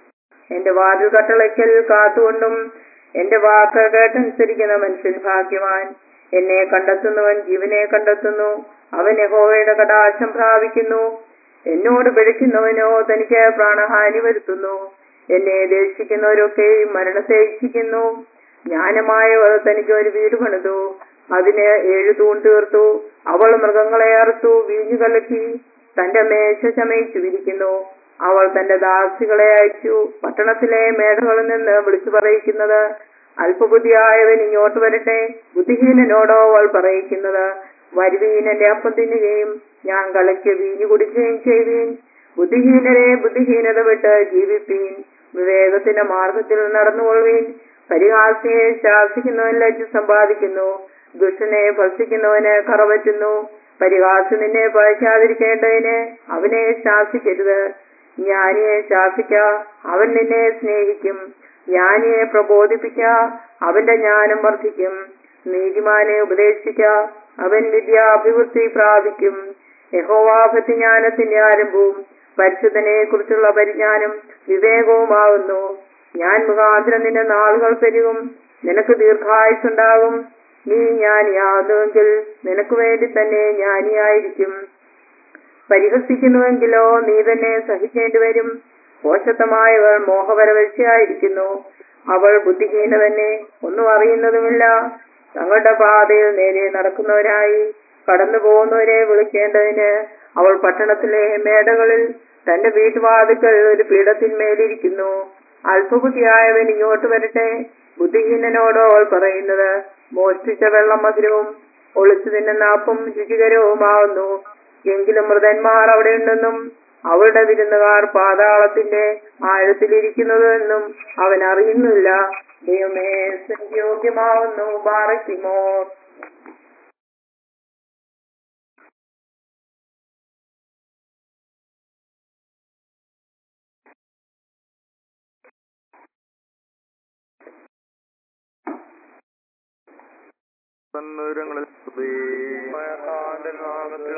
Speaker 1: എന്റെ വാതിൽ കട്ടളയ്ക്കൽ കാത്തുകൊണ്ടും എന്റെ വാക്ക് കേട്ടനുസരിക്കുന്ന മനുഷ്യൻ ഭാഗ്യവാൻ എന്നെ കണ്ടെത്തുന്നവൻ ജീവനെ കണ്ടെത്തുന്നു അവൻ യഹോവയുടെ കടാശം പ്രാപിക്കുന്നു എന്നോട് പിഴയ്ക്കുന്നവനോ തനിക്ക് പ്രാണഹാനി വരുത്തുന്നു എന്നെ ദേഷിക്കുന്നവരൊക്കെയും മരണത്തെ ഇച്ഛിക്കുന്നു ജ്ഞാനമായവർ തനിക്ക് ഒരു വീട് പണിതു അതിന് ഏഴു തൂൺ തീർത്തു അവൾ മൃഗങ്ങളെ അറുത്തു വീഞ്ഞു കലക്കി തന്റെ മേശ ചമയിച്ചു വിരിക്കുന്നു അവൾ തന്റെ ദാസികളെ അയച്ചു പട്ടണത്തിലെ മേടകളിൽ നിന്ന് വിളിച്ചു പറയിക്കുന്നത് അല്പബുദ്ധിയായവൻ ഇങ്ങോട്ട് വരട്ടെ ബുദ്ധിഹീനനോടോ അവൾ പറയിക്കുന്നത് വരുവീൻ എന്റെ അപ്പം തിന്നുകയും ഞാൻ കളയ്ക്ക് വീഞ്ഞു കുടിക്കുകയും ചെയ്വീൻ ബുദ്ധിഹീനരെ ബുദ്ധിഹീനത വിട്ട് ജീവിപ്പീൻ വിവേകത്തിന്റെ മാർഗത്തിൽ നടന്നുകൊള്ളുവീൻ പരിഹാസിയെ ശാസിക്കുന്നവൻ ലജ്ജ സമ്പാദിക്കുന്നു ദുഷ്ടനെ ഭക്ഷിക്കുന്നവന് കറവറ്റുന്നു പരിഹാസി നിന്നെ പഴിക്കാതിരിക്കേണ്ടതിന് അവനെ ശാസിക്കരുത് ജ്ഞാനിയെ ശാസിക്ക അവൻ നിന്നെ സ്നേഹിക്കും ജ്ഞാനിയെ പ്രബോധിപ്പിക്ക അവന്റെ ജ്ഞാനം വർദ്ധിക്കും നീതിമാനെ ഉപദേശിക്ക അവൻ വിദ്യാഭിവൃദ്ധി പ്രാപിക്കും യഹോവാഭക്തി ജ്ഞാനത്തിന്റെ ആരംഭവും പരിശുദ്ധനെ കുറിച്ചുള്ള പരിജ്ഞാനം വിവേകവുമാവുന്നു ഞാൻ മുഖാന്തരം നിന്റെ നാളുകൾ പെരുകും നിനക്ക് ദീർഘായുസുണ്ടാകും നീ ജ്ഞാനിയാകുന്നുവെങ്കിൽ നിനക്ക് വേണ്ടി തന്നെ ജ്ഞാനിയായിരിക്കും പരിഹസിക്കുന്നുവെങ്കിലോ നീ തന്നെ സഹിക്കേണ്ടി വരും പോഷത്വമായവൾ മോഹപരവശയായിരിക്കുന്നു അവൾ ബുദ്ധിഹീന തന്നെ ഒന്നും അറിയുന്നതുമില്ല തങ്ങളുടെ പാതയിൽ നേരെ നടക്കുന്നവരായി കടന്നു പോകുന്നവരെ വിളിക്കേണ്ടതിന് അവൾ പട്ടണത്തിലെ മേടകളിൽ തന്റെ വീട്ടുവാതുക്കൾ ഒരു പീഠത്തിന്മേലിരിക്കുന്നു അല്പബുദ്ധിയായവൻ ഇങ്ങോട്ട് വരട്ടെ ബുദ്ധിഹീനനോടോ അവൾ പറയുന്നത് മോഷ്ടിച്ച വെള്ളം മധുരവും ഒളിച്ചു തിന്നുന്ന അപ്പം രുചികരവുമാവുന്നു എങ്കിലും മൃതന്മാർ അവിടെ ഉണ്ടെന്നും അവരുടെ വിരുന്നുകാർ പാതാളത്തിന്റെ ആഴത്തിലിരിക്കുന്നത് എന്നും അവൻ അറിയുന്നില്ല ദൈവമേ യോഗ്യമാവുന്നു ബാറയ്ക്കുമോർ
Speaker 2: സന്നൂരങ്ങളിൽ സ്തുതി മയക്കാന്റെ നാമത്തിൽ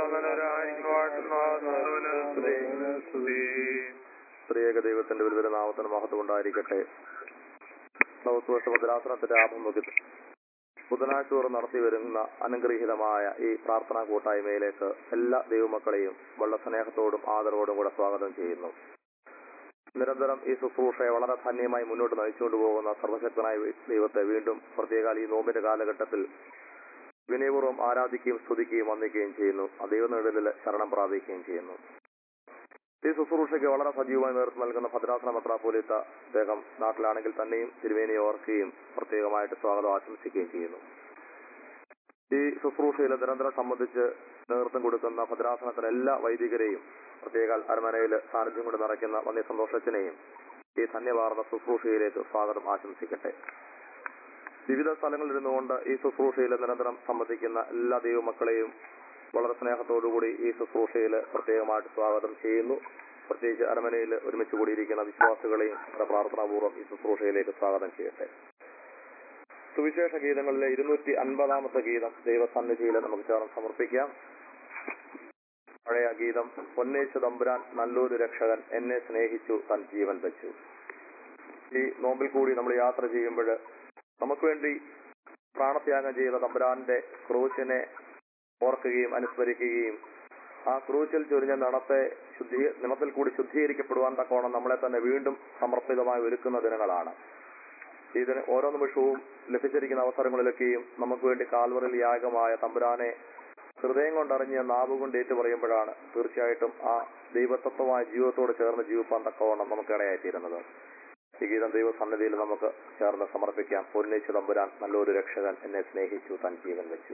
Speaker 2: സ്തുതി സ്ത്രീയക ദൈവത്തിന്റെ വിരുദ്ധ നാമത്തിന് മഹത്വം ഉണ്ടായിരിക്കട്ടെ നവസ്വർഷ ഭദ്രാസനത്തിന്റെ ആഭിമുഖ്യത്തിൽ ബുധനാഴ്ച തോറും നടത്തി വരുന്ന അനുഗ്രഹീതമായ ഈ പ്രാർത്ഥനാ കൂട്ടായ്മയിലേക്ക് എല്ലാ ദൈവമക്കളെയും വളരെ സ്നേഹത്തോടും ആദരവോടും കൂടെ സ്വാഗതം ചെയ്യുന്നു നിരന്തരം ഈ ശുശ്രൂഷയെ വളരെ ധന്യമായി മുന്നോട്ട് നയിച്ചുകൊണ്ട് പോകുന്ന സർവശക്തനായ ദൈവത്തെ വീണ്ടും പ്രത്യേക ഈ നോമ്പിന്റെ കാലഘട്ടത്തിൽ വിനയപൂർവ്വം ആരാധിക്കുകയും സ്തുതിക്കുകയും വന്ദിക്കുകയും ചെയ്യുന്നു ആ ദൈവനിടലിൽ ശരണം പ്രാപിക്കുകയും ചെയ്യുന്നു ഈ ശുശ്രൂഷയ്ക്ക് വളരെ സജീവമായി നേതൃത്വം നൽകുന്ന ഭദ്രാസന മെത്രാപോലിത്ത അദ്ദേഹം നാട്ടിലാണെങ്കിൽ തന്നെയും തിരുവേനിയെ ഓർക്കുകയും പ്രത്യേകമായിട്ട് സ്വാഗതം ആശംസിക്കുകയും ചെയ്യുന്നു ഈ ശുശ്രൂഷയിൽ നിരന്തരം സംബന്ധിച്ച് നേതൃത്വം കൊടുക്കുന്ന ഭദ്രാസനത്തിലെ എല്ലാ വൈദികരെയും പ്രത്യേക അരമനയിൽ സാന്നിധ്യം കൊണ്ട് നിറയ്ക്കുന്ന വന്യ സന്തോഷത്തിനെയും ഈ ധന്യവാർന്ന ശുശ്രൂഷയിലേക്ക് സ്വാഗതം ആശംസിക്കട്ടെ വിവിധ സ്ഥലങ്ങളിൽ ഇരുന്നുകൊണ്ട് ഈ ശുശ്രൂഷയിൽ നിരന്തരം സംബന്ധിക്കുന്ന എല്ലാ ദൈവമക്കളെയും വളരെ സ്നേഹത്തോടുകൂടി ഈ ശുശ്രൂഷയിൽ പ്രത്യേകമായിട്ട് സ്വാഗതം ചെയ്യുന്നു പ്രത്യേകിച്ച് അരമനയിൽ ഒരുമിച്ച് കൂടിയിരിക്കുന്ന വിശ്വാസികളെയും വളരെ പ്രാർത്ഥനാപൂർവ്വം ഈ ശുശ്രൂഷയിലേക്ക് സ്വാഗതം ചെയ്യട്ടെ സുവിശേഷ ഗീതങ്ങളിലെ ഇരുന്നൂറ്റി അൻപതാമത്തെ ഗീതം ദൈവസന്നിധിയിൽ നമുക്ക് ചേർന്ന് സമർപ്പിക്കാം പഴയ ഗീതം പൊന്നേശു തമ്പുരാൻ നല്ലൊരു രക്ഷകൻ എന്നെ സ്നേഹിച്ചു തൻ ജീവൻ വെച്ചു ഈ നോമ്പിൽ കൂടി നമ്മൾ യാത്ര ചെയ്യുമ്പോൾ നമുക്ക് വേണ്ടി പ്രാണത്യാഗം ചെയ്ത തമ്പുരാന്റെ ക്രൂശിനെ ഓർക്കുകയും അനുസ്മരിക്കുകയും ആ ക്രൂശിൽ ചൊരിഞ്ഞ നടത്തെ ശുദ്ധീ നിമത്തിൽ കൂടി ശുദ്ധീകരിക്കപ്പെടുവാൻ തക്കോണം നമ്മളെ തന്നെ വീണ്ടും സമർപ്പിതമായി ഒരുക്കുന്ന ദിനങ്ങളാണ് ഇതിന് ഓരോ നിമിഷവും ലഭിച്ചിരിക്കുന്ന അവസരങ്ങളിലൊക്കെയും നമുക്ക് വേണ്ടി കാൽവറിൽ യാഗമായ തമ്പുരാനെ ഹൃദയം കൊണ്ടറിഞ്ഞ് നാവ് കൊണ്ട് ഏറ്റു പറയുമ്പോഴാണ് തീർച്ചയായിട്ടും ആ ദൈവതത്വമായ ജീവിതത്തോട് ചേർന്ന് ജീവിപ്പാൻ തക്കവണ്ണം നമുക്ക് ഇടയായിത്തീരുന്നത് ഈ ഗീതം ദൈവസന്നിധിയിൽ നമുക്ക് ചേർന്ന് സമർപ്പിക്കാം പൊന്നേച്ചു തമ്പുരാൻ നല്ലൊരു രക്ഷകൻ എന്നെ സ്നേഹിച്ചു തൻ ജീവൻ വെച്ചു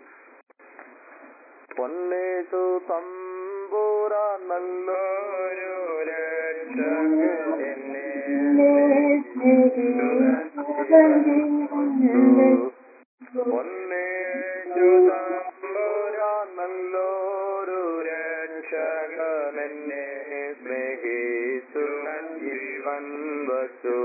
Speaker 2: പൊന്നേച്ചു തമ്പുരാൻ നല്ലൊരു രക്ഷകൻ എന്നെ പൊന്നേച്ചു തമ്പുരാൻ നല്ലൊരു രക്ഷകൻ എന്നെ സ്നേഹിച്ചു തൻ ജീവൻ വച്ചു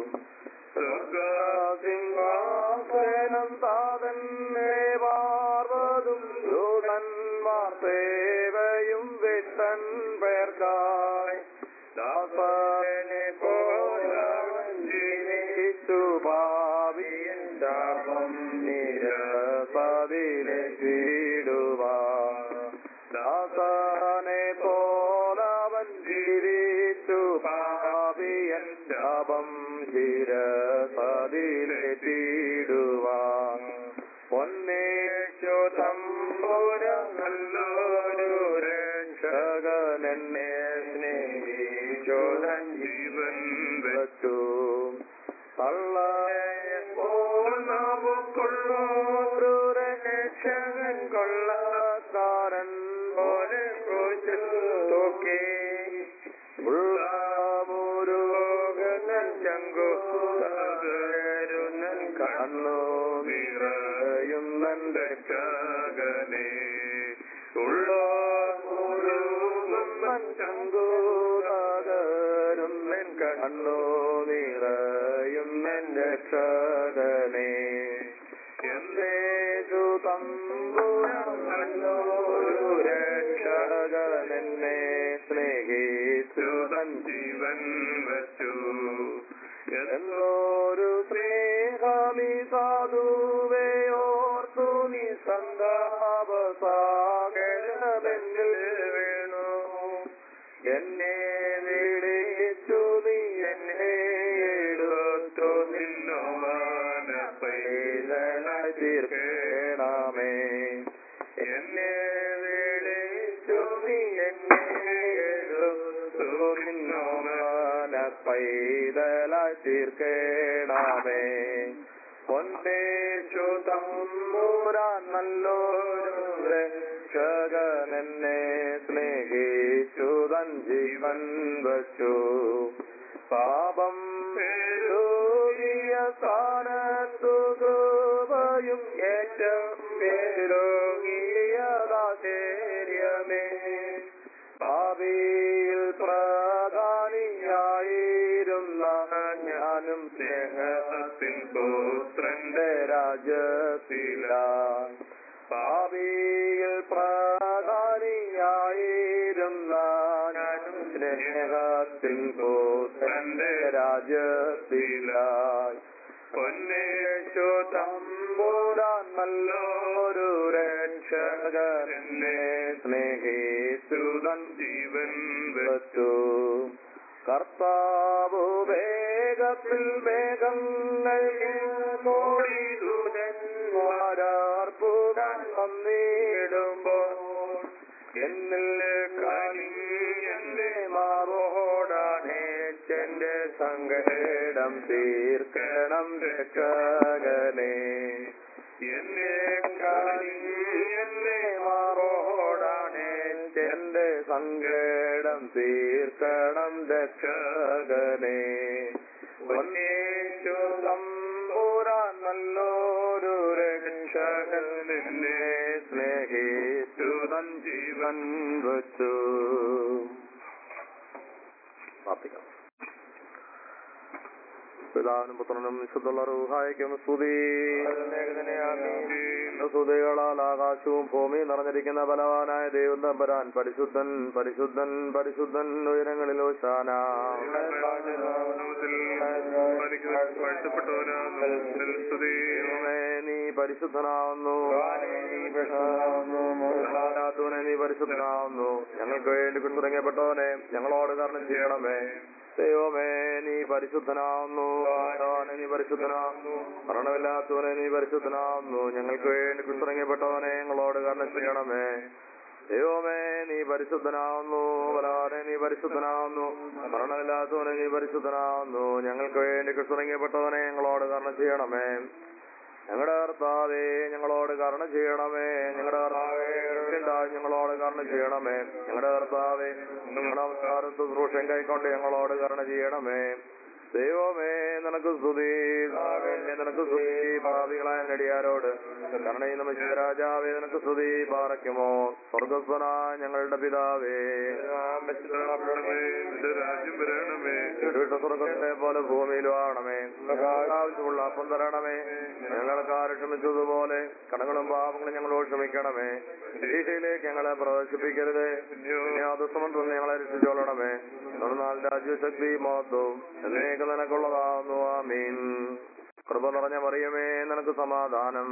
Speaker 2: സ്വർഗസിംഹാസനം താതന്നെ പാർവതും ദൂതന്മാർ സേവയും വിട്ടൻ പേർക്കായി ദാസനെ പോലവൻ ജീവിച്ചു ഭാവിയൻ ശാപം നിരപതിലെ വീടുവാൻ ദാസനെ പോലവൻ ജീവിച്ചു പാപിയൻ ശാപം ചിരപതിലെ തീടുവാൻ പൊന്നേശോധം നല്ലൊരു രക്ഷകനെന്നെ സ്നേഹിച്ചോധൻ ജീവൻ വച്ചു തള്ളോരു രക്ഷകൻ കൊള്ളക്കാരൻ പോലെ ക്രൂശിൽ തൂക്കി ഉള്ളമുരുകനൻ ചങ്കുരുന്നൻ കണ്ണു നിറയുന്നൻ രക്ഷകനെ ഉള്ളമുരുകുന്നൻ ചങ്കുരുന്നൻ കണ്ണു നിറയുന്നൻ രക്ഷകനെ എന്നേതു തമ്പുരന്നോരു രക്ഷകനെന്നെ സ്നേഹിച്ചു തൻ ജീവൻ വച്ചു എന്നോരു സ്നേഹമി സാധുവയോർത്തു നീ സന്താപസാഗരമെന്നിൽ വേണു എന്നെ വിളിച്ചു നീ എന്നെ എടുത്തു നിന്നോവാന പൈതനായി തീർക്കണമേ എന്നെ വിളിച്ചു നീ എന്നെ എടുത്തു നിന്നോവാന പൈതലായി തീർക്കണമേ പൊന്നേശു തമ്പൂരാൻ നല്ലൊരു രക്ഷകനെന്നെ സ്നേഹിച്ചു തൻ ജീവൻ വച്ചു പാപം പേരോകിയ സ്ഥാനത്തു കൃപയും ഏറ്റവും പേരോകിയതാശേര്യമേ ഭാവിയിൽ പ്രധാനിയായിരുന്ന ഞാനും സ്നേഹത്തിൻ പുത്രന്റെ രാജ്യത്തിലായി ഭാവിയിൽ പ്രധാനിയായിരുന്ന ഞാനും സ്നേഹത്തിൻ പുത്രന്റെ രാജ്യത്തിലായി പൊന്നേശു തമ്പൂരാൻ നല്ലൊരു രക്ഷകരനെ സ്നേഹിച്ചുതൻ ജീവൻ വെച്ചു കർത്താവു വേഗത്തിൽ മേഘങ്ങൾ കോടി ദൂതന്മാരാർപ്പുകാൻ വന്നിടുമ്പോൾ എന്നിൽ കലിയന്റെ മാറോടാണേ ചെന്റെ സങ്കടം തീർക്കണം രക്ഷകനെ എന്നെ കലിയന്റെ മാറോടാണേ ചെന്റെ സങ്കടം തീർക്കണം രക്ഷകനെ പൊന്നേശു തമ്പുരാൻ നല്ലൊരു രക്ഷകൻ നിന്നെ സ്നേഹിച്ചു തൻ ജീവൻ വച്ചു പ്രാർത്ഥിക്കാം പിതാവിനും പുത്രനും വിശുദ്ധുള്ള റൂഹായിക്കും സ്തുതി സ്തുതികളാൽ ആകാശവും ഭൂമിയും നിറഞ്ഞിരിക്കുന്ന ബലവാനായ ദൈവം തമ്പരാൻ പരിശുദ്ധൻ പരിശുദ്ധൻ പരിശുദ്ധൻ ഉയരങ്ങളിലോ ശാന നീ പരിശുദ്ധനാവുന്നു ാത്തവനെ നീ പരിശുദ്ധനാവുന്നു ഞങ്ങൾക്ക് വേണ്ടി തുടങ്ങപ്പെട്ടവനെ ഞങ്ങളോട് കാരണം ചെയ്യണമേ ദൈവമേ നീ പരിശുദ്ധനാവുന്നു ഭഗവാനെ നീ പരിശുദ്ധനാവുന്നു മരണമില്ലാത്തവനെ നീ പരിശുദ്ധനാവുന്നു ഞങ്ങൾക്ക് വേണ്ടി തുടങ്ങപ്പെട്ടവനെ ഞങ്ങളോട് കാരണം ചെയ്യണമേ ദൈവമേ നീ പരിശുദ്ധനാവുന്നു ബലവാനെ നീ പരിശുദ്ധനാവുന്നു മരണമില്ലാത്തവനെ നീ പരിശുദ്ധനാവുന്നു ഞങ്ങൾക്ക് വേണ്ടി തുടങ്ങപ്പെട്ടവനെ ഞങ്ങളോട് കാരണം ചെയ്യണമേ ഞങ്ങളുടെ കർത്താവേ ഞങ്ങളോട് കരുണ ചെയ്യണമേ ഞങ്ങളുടെ കർത്താവേ ഉണ്ടായി ഞങ്ങളോട് കരുണ ചെയ്യണമേ ഞങ്ങളുടെ കർത്താവേ ഞങ്ങളുടെ അവസാന ശുശ്രൂഷം കൈക്കൊണ്ട് ഞങ്ങളോട് കരുണ ചെയ്യണമേ ദൈവമേ നിനക്ക് സ്തുതി ദാവേ, നിനക്ക് സ്തുതി ഭാവികളായ നടിയാരോട് കരുണയും നമ രാജാവേ നിനക്ക് സ്തുതി പാറയ്ക്കുമോ സ്വർഗസ്വന ഞങ്ങളുടെ പിതാവേ
Speaker 3: രാജ്യം വരണമേ
Speaker 2: വീട്ട സ്വർഗത്തെ പോലെ ഭൂമിയിലും ആണമേ ആവശ്യമുള്ള അപ്പം തരണമേ ഞങ്ങൾക്ക് ആര് ക്ഷമിച്ചതുപോലെ കടങ്ങളും പാപങ്ങളും ഞങ്ങളോട് ക്ഷമിക്കണമേ പരീക്ഷയിലേക്ക് ഞങ്ങളെ പ്രവേശിപ്പിക്കരുത് യാതൊന്നും ഞങ്ങളെ രക്ഷിച്ചോളണമേ എന്നാൽ രാജ്യശക്തി മഹത്വവും എന്നേക്ക് നിനക്കുള്ളതാവുന്നു ആമീൻ കൃപ നിറഞ്ഞ മറിയമേ നിനക്ക് സമാധാനം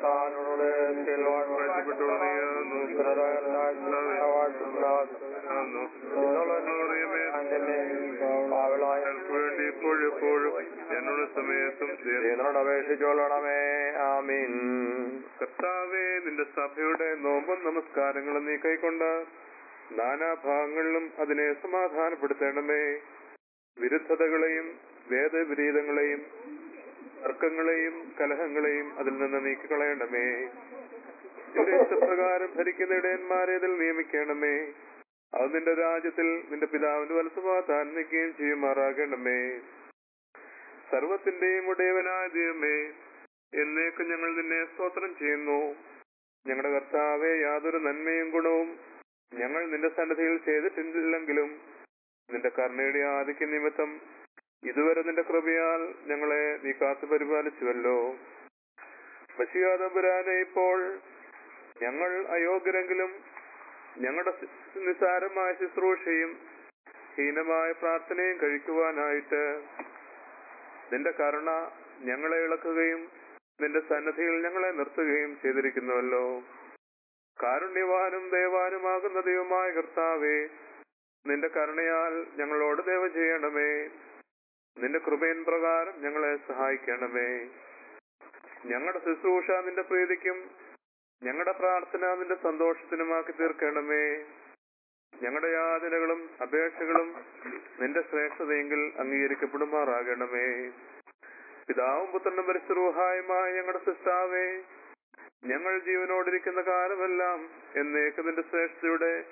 Speaker 3: വേണ്ടി ഇപ്പോഴെപ്പോഴും എന്നോട് സമയത്തും
Speaker 2: എന്നോട് അപേക്ഷിച്ചോളണമേ ആമീൻ
Speaker 3: കർത്താവേ നിന്റെ സഭയുടെ നോമ്പും നമസ്കാരങ്ങളും നീ കൈക്കൊണ്ട് നാനാഭാഗങ്ങളിലും അതിനെ സമാധാനപ്പെടുത്തേണമേ വിരുദ്ധതകളെയും വേദവിപരീതങ്ങളെയും തർക്കങ്ങളെയും കലഹങ്ങളെയും അതിൽ നിന്ന് നീക്കിക്കളയണമേ നിന്റെ ഇഷ്ടപ്രകാരം ഭരിക്കുന്ന ഇടയന്മാരെ ഇതിൽ നിയമിക്കണമേ അത് നിന്റെ രാജ്യത്തിൽ നിന്റെ പിതാവിന്റെ വലത്തുഭാഗത്താൻ നിൽക്കുകയും ചെയ്യുമാറാകണമേ സർവത്തിന്റെയും ഉടയവനായ ദൈവമേ എന്നേക്കും ഞങ്ങൾ നിന്നെ സ്തോത്രം ചെയ്യുന്നു ഞങ്ങളുടെ കർത്താവെ യാതൊരു നന്മയും ഗുണവും ഞങ്ങൾ നിന്റെ സന്നദ്ധിയിൽ ചെയ്തിട്ടില്ലെങ്കിലും നിന്റെ കരുണയുടെ ആദിക്യ നിമിത്തം ഇതുവരെ നിന്റെ കൃപയാൽ ഞങ്ങളെ നീ കാത്തു പരിപാലിച്ചുവല്ലോ ബശിയാതമ്പുരാനെ ഇപ്പോൾ ഞങ്ങൾ അയോഗ്യരെങ്കിലും ഞങ്ങളുടെ സി- നിസ്സാരമായ ശുശ്രൂഷയും ഹീനമായ പ്രാർത്ഥനയും കഴിക്കുവാനായിട്ട് നിന്റെ കരുണ ഞങ്ങളെ ഇളക്കുകയും നിന്റെ സന്നദ്ധിയിൽ ഞങ്ങളെ നിർത്തുകയും ചെയ്തിരിക്കുന്നുവല്ലോ കാരുണ്യവാനും ദയവാനുമാകുന്ന ദൈവമായ കർത്താവേ നിന്റെ കരുണയാൽ ഞങ്ങളോട് ദയവ ചെയ്യണമേ നിന്റെ കൃപയിൻ പ്രകാരം ഞങ്ങളെ സഹായിക്കണമേ ഞങ്ങളുടെ ശുശ്രൂഷ നിന്റെ പ്രീതിക്കും ഞങ്ങളുടെ പ്രാർത്ഥന നിന്റെ സന്തോഷത്തിനുമാക്കി തീർക്കണമേ ഞങ്ങളുടെ യാതനകളും അപേക്ഷകളും നിന്റെ ശ്രേഷ്ഠതയെങ്കിൽ അംഗീകരിക്കപ്പെടുമാറാകണമേ പിതാവും പുത്രനും പരിശുദ്ധമായ ഞങ്ങളുടെ സിസ്റ്റാവേ ഞങ്ങൾ ജീവനോടിരിക്കുന്ന കാലമെല്ലാം എന്നേക്ക് നിന്റെ ശ്രേഷ്ഠതയുടെ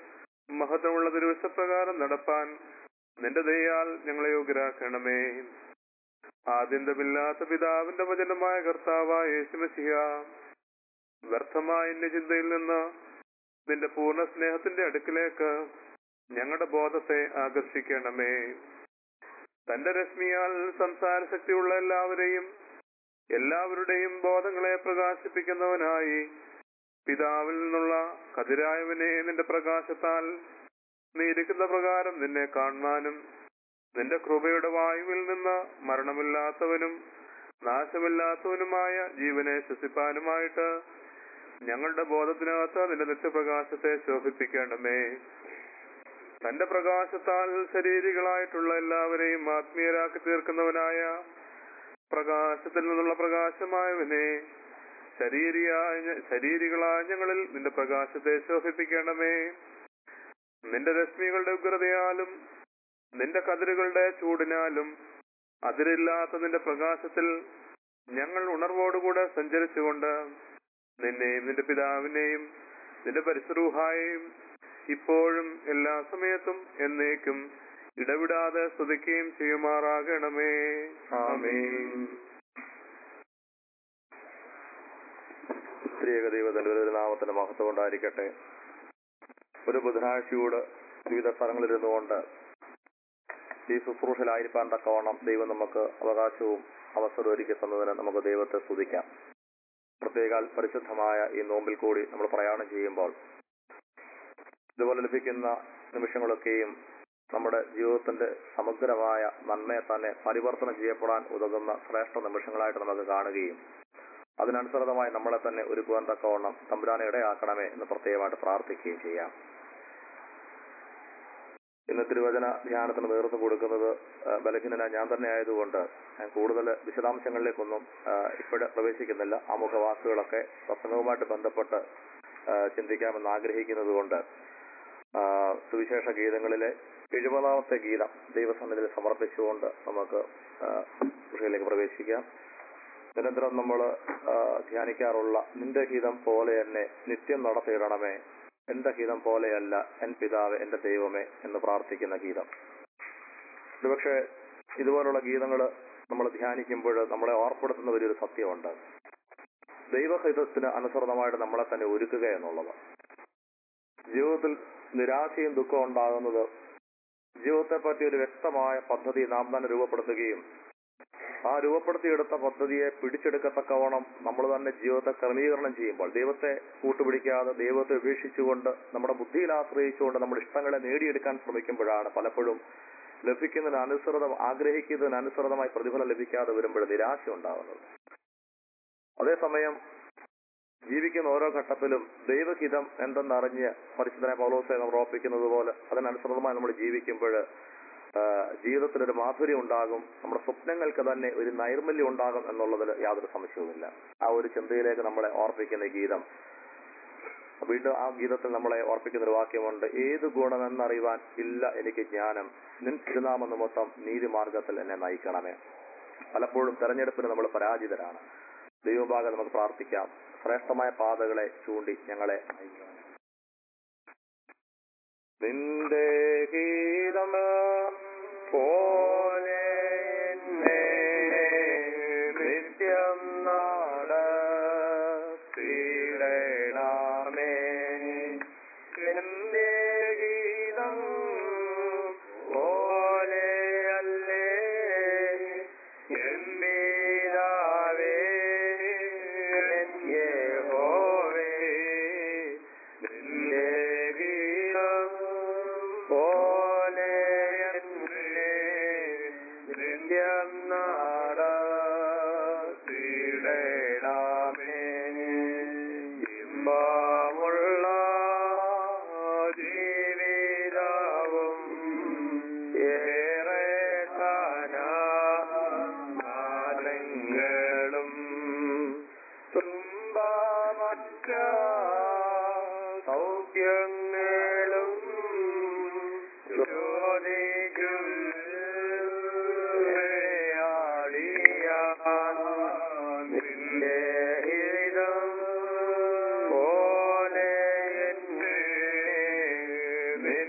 Speaker 3: മഹത്വമുള്ള തിരുവശപ്രകാരം നടപ്പാൻ നിന്റെ ദയാൽ ഞങ്ങളെ യോഗ്യരാക്കണമേ ആദ്യന്തമില്ലാത്ത പിതാവിന്റെ വചനമായ കർത്താവായ യേശുമസിഹ വ്യർത്ഥമായ എന്റെ ചിന്തയിൽ നിന്ന് നിന്റെ പൂർണ്ണ സ്നേഹത്തിന്റെ അടുക്കിലേക്ക് ഞങ്ങളുടെ ബോധത്തെ ആകർഷിക്കണമേ തന്റെ രശ്മിയാൽ സംസാര ശക്തിയുള്ള എല്ലാവരെയും എല്ലാവരുടെയും ബോധങ്ങളെ പ്രകാശിപ്പിക്കുന്നവനായി പിതാവിൽ നിന്നുള്ള കതിരായവനെ നിന്റെ പ്രകാശത്താൽ നീ ഇരിക്കുന്ന പ്രകാരം നിന്നെ കാണുവാനും നിന്റെ കൃപയുടെ വായുവിൽ നിന്ന് മരണമില്ലാത്തവനും നാശമില്ലാത്തവനുമായ ജീവനെ ശ്വസിപ്പാനുമായിട്ട് ഞങ്ങളുടെ ബോധത്തിനകത്ത് നിന്റെ നിത്യപ്രകാശത്തെ ശോഭിപ്പിക്കണമേ തന്റെ പ്രകാശത്താൽ ശരീരികളായിട്ടുള്ള എല്ലാവരെയും ആത്മീയരാക്കി തീർക്കുന്നവനായ പ്രകാശത്തിൽ നിന്നുള്ള പ്രകാശമായവനെ ശരീരിയായ ശരീരികളായ ഞങ്ങളിൽ നിന്റെ പ്രകാശത്തെ ശോഭിപ്പിക്കണമേ നിന്റെ രശ്മികളുടെ ഉഗ്രതയാലും നിന്റെ കതിരുകളുടെ ചൂടിനാലും അതിരില്ലാത്ത നിന്റെ പ്രകാശത്തിൽ ഞങ്ങൾ ഉണർവോടുകൂടെ സഞ്ചരിച്ചുകൊണ്ട് നിന്നെയും നിന്റെ പിതാവിനെയും നിന്റെ പരിസരൂഹായെയും ഇപ്പോഴും എല്ലാ സമയത്തും എന്നേക്കും ഇടവിടാതെ സ്തുതിക്കുകയും ചെയ്യുമാറാകണമേ ആമേൻ
Speaker 2: സ്ത്രീക ദൈവത്തിന്റെ ഒരു നാമത്തിന്റെ മഹത്വം ഉണ്ടായിരിക്കട്ടെ ഒരു ബുധനാഴ്ചയോട് വിവിധ സ്ഥലങ്ങളിലിരുന്നു കൊണ്ട് ഈ ശുശ്രൂഷയിലായിരിക്കാൻ തക്കവണ്ണം ദൈവം നമുക്ക് അവകാശവും അവസരവും ഒരുക്കി തന്നതിന് നമുക്ക് ദൈവത്തെ സ്തുതിക്കാം പ്രത്യേകാൽ പരിശുദ്ധമായ ഈ നോമ്പിൽ കൂടി നമ്മൾ പ്രയാണം ചെയ്യുമ്പോൾ ഇതുപോലെ ലഭിക്കുന്ന നിമിഷങ്ങളൊക്കെയും നമ്മുടെ ജീവിതത്തിന്റെ സമഗ്രമായ നന്മയെ തന്നെ പരിവർത്തനം ചെയ്യപ്പെടാൻ ഉതകുന്ന ശ്രേഷ്ഠ നിമിഷങ്ങളായിട്ട് നമുക്ക് കാണുകയും അതിനനുസൃതമായി നമ്മളെ തന്നെ ഒരുക്കുവാൻ തക്കവണ്ണം തമ്പുരാനെ ഇടയാക്കണമേ എന്ന് പ്രത്യേകമായിട്ട് പ്രാർത്ഥിക്കുകയും ചെയ്യാം ഇന്ന് തിരുവചന ധ്യാനത്തിന് നേതൃത്വം കൊടുക്കുന്നത് ആ, ബലഹീനന ഞാൻ തന്നെ ആയതുകൊണ്ട് ഞാൻ കൂടുതൽ വിശദാംശങ്ങളിലേക്കൊന്നും ഇപ്പോഴും പ്രവേശിക്കുന്നില്ല ആമുഖ വാക്കുകളൊക്കെ പ്രസംഗവുമായിട്ട് ബന്ധപ്പെട്ട് ആ, ചിന്തിക്കാമെന്ന് ആഗ്രഹിക്കുന്നത് കൊണ്ട് ആ, സുവിശേഷ ഗീതങ്ങളിലെ എഴുപതാമത്തെ ഗീതം ദൈവസന്നിധിയിൽ സമർപ്പിച്ചുകൊണ്ട് നമുക്ക് ആ, കൃഷിയിലേക്ക് പ്രവേശിക്കാം നിരന്തരം നമ്മൾ ധ്യാനിക്കാറുള്ള നിന്റെ ഹിതം പോലെ എന്നെ നിത്യം നടത്തിയിടണമേ എന്റെ ഹിതം പോലെയല്ല എൻ പിതാവ് എന്റെ ദൈവമേ എന്ന് പ്രാർത്ഥിക്കുന്ന ഗീതം ഒരുപക്ഷെ ഇതുപോലുള്ള ഗീതങ്ങൾ നമ്മൾ ധ്യാനിക്കുമ്പോൾ നമ്മളെ ഓർപ്പെടുത്തുന്ന വലിയൊരു സത്യമുണ്ട് ദൈവഹിതത്തിന് അനുസൃതമായിട്ട് നമ്മളെ തന്നെ ഒരുക്കുക എന്നുള്ളത് ജീവിതത്തിൽ നിരാശയും ദുഃഖവും ഉണ്ടാകുന്നത് ജീവിതത്തെ പറ്റി ഒരു വ്യക്തമായ പദ്ധതി നാം തന്നെ രൂപപ്പെടുത്തുകയും ആ രൂപപ്പെടുത്തിയെടുത്ത പദ്ധതിയെ പിടിച്ചെടുക്കത്തക്കവണ്ണം നമ്മൾ തന്നെ ജീവിതത്തെ ക്രമീകരണം ചെയ്യുമ്പോൾ ദൈവത്തെ കൂട്ടുപിടിക്കാതെ ദൈവത്തെ ഉപേക്ഷിച്ചുകൊണ്ട് നമ്മുടെ ബുദ്ധിയിൽ ആശ്രയിച്ചുകൊണ്ട് നമ്മുടെ ഇഷ്ടങ്ങളെ നേടിയെടുക്കാൻ ശ്രമിക്കുമ്പോഴാണ് പലപ്പോഴും ലഭിക്കുന്നതിന് അനുസൃതം ആഗ്രഹിക്കുന്നതിന് അനുസൃതമായി പ്രതിഫലം ലഭിക്കാതെ വരുമ്പോൾ നിരാശ ഉണ്ടാകുന്നത് അതേസമയം ജീവിക്കുന്ന ഓരോ ഘട്ടത്തിലും ദൈവഹിതം എന്തെന്നറിഞ്ഞ് പരിശുദ്ധനെ പൗലോസെ നമ്മൾ ഓർപ്പിക്കുന്നത് പോലെ അതിനനുസൃതമായി നമ്മൾ ജീവിക്കുമ്പോൾ ജീവിതത്തിൽ ഒരു മാധുര്യം ഉണ്ടാകും നമ്മുടെ സ്വപ്നങ്ങൾക്ക് തന്നെ ഒരു നൈർമല്യം ഉണ്ടാകും എന്നുള്ളതിൽ യാതൊരു സംശയവുമില്ല ആ ഒരു ചിന്തയിലേക്ക് നമ്മളെ ഓർപ്പിക്കുന്ന ഈ ഗീതം വീണ്ടും ആ ഗീതത്തിൽ നമ്മളെ ഓർപ്പിക്കുന്ന ഒരു വാക്യമുണ്ട് ഏത് ഗുണമെന്നറിയുവാൻ ഇല്ല എനിക്ക് ജ്ഞാനം നിൻ തിരുനാമ നിമിത്തം നീതിമാർഗത്തിൽ എന്നെ നയിക്കണമേ പലപ്പോഴും തെരഞ്ഞെടുപ്പിന് നമ്മൾ പരാജിതരാണ് ദൈവഭാഗം നമുക്ക് പ്രാർത്ഥിക്കാം ശ്രേഷ്ഠമായ പാതകളെ ചൂണ്ടി ഞങ്ങളെ നയിക്കണം നിന്റെ ഗീതം പോലെ എന്നെ നിത്യം നടത്തിയിടണമേ എന്റെ ഗീതം പോലെയല്ലേ എന്നീരാവേ യഹോവേ നിന്റെ ഗീതം പോലെ എന്നെ നിത്യം നടത്തിയിടണമേ ഇമ്പമുള്ള ജീവിതവും ഏറെ കാലങ്ങളും തുമ്പമറ്റ സൗഖ്യങ്ങളും ചോദിക്കും നിന്റെ ഹിതം പോലെ എന്നെ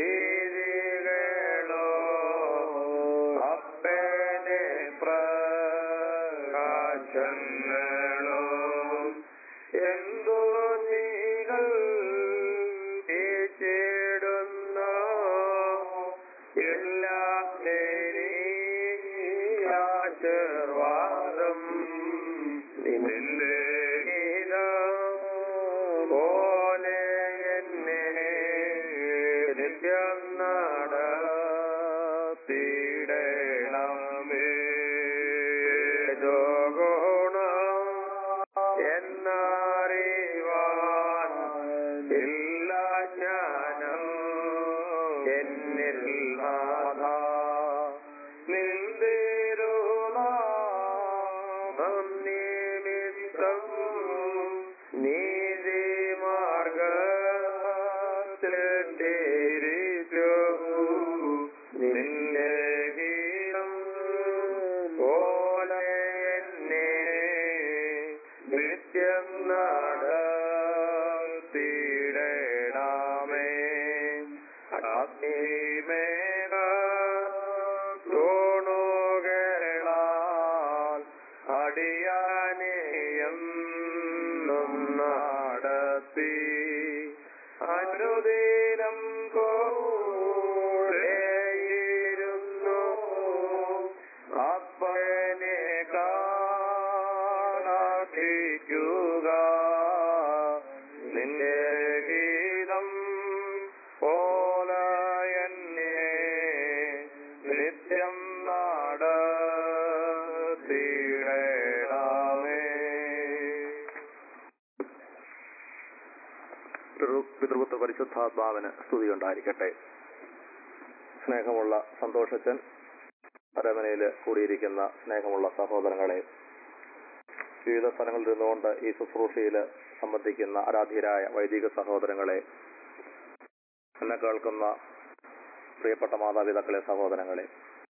Speaker 2: രീതികളോ അപ്പനെ പ്രകാശങ്ങളോ എന്തോ നീകൾ ചേടുന്നു എല്ലാം ആശീർവാദം നിന്റെ ഗീതം പോലെ എന്നെ നിത്യം നടത്തിയിടണമേ ഗുണം എന്നറിവാൻ ഇല്ല ജ്ഞാനം എന്നിൽ നാഥ നിന്തിരുനാമം നിമിത്തം നീതി മാർഗത്തിരിച്ചു നിന്റെ ഗീതം പോലെ എന്നെ നിത്യം നടത്തിയിടണമേ അഗ്നിമേഘ തോണുകളാൽ അടിയാനെയും നടത്തി അനുദിനം കൂടെയിരുന്നു അപ്പനെ കാണാതിരിക്കുക നിന്റെ ഗീതം പോലെ എന്നെ നിത്യം നടത്തിയിടണമേ പിതൃപുത്ര പരിശുദ്ധാത്മാവിന് സ്തുതി ഉണ്ടായിരിക്കട്ടെ സ്നേഹമുള്ള സന്തോഷച്ചൻ അരമനയിൽ കൂടിയിരിക്കുന്ന സ്നേഹമുള്ള സഹോദരങ്ങളെ വിവിധ സ്ഥലങ്ങളിൽ നിന്നുകൊണ്ട് ഈ ശുശ്രൂഷയിൽ സംബന്ധിക്കുന്ന ആരാധ്യരായ വൈദിക സഹോദരങ്ങളെ എന്നെ കേൾക്കുന്ന പ്രിയപ്പെട്ട മാതാപിതാക്കളെ സഹോദരങ്ങളെ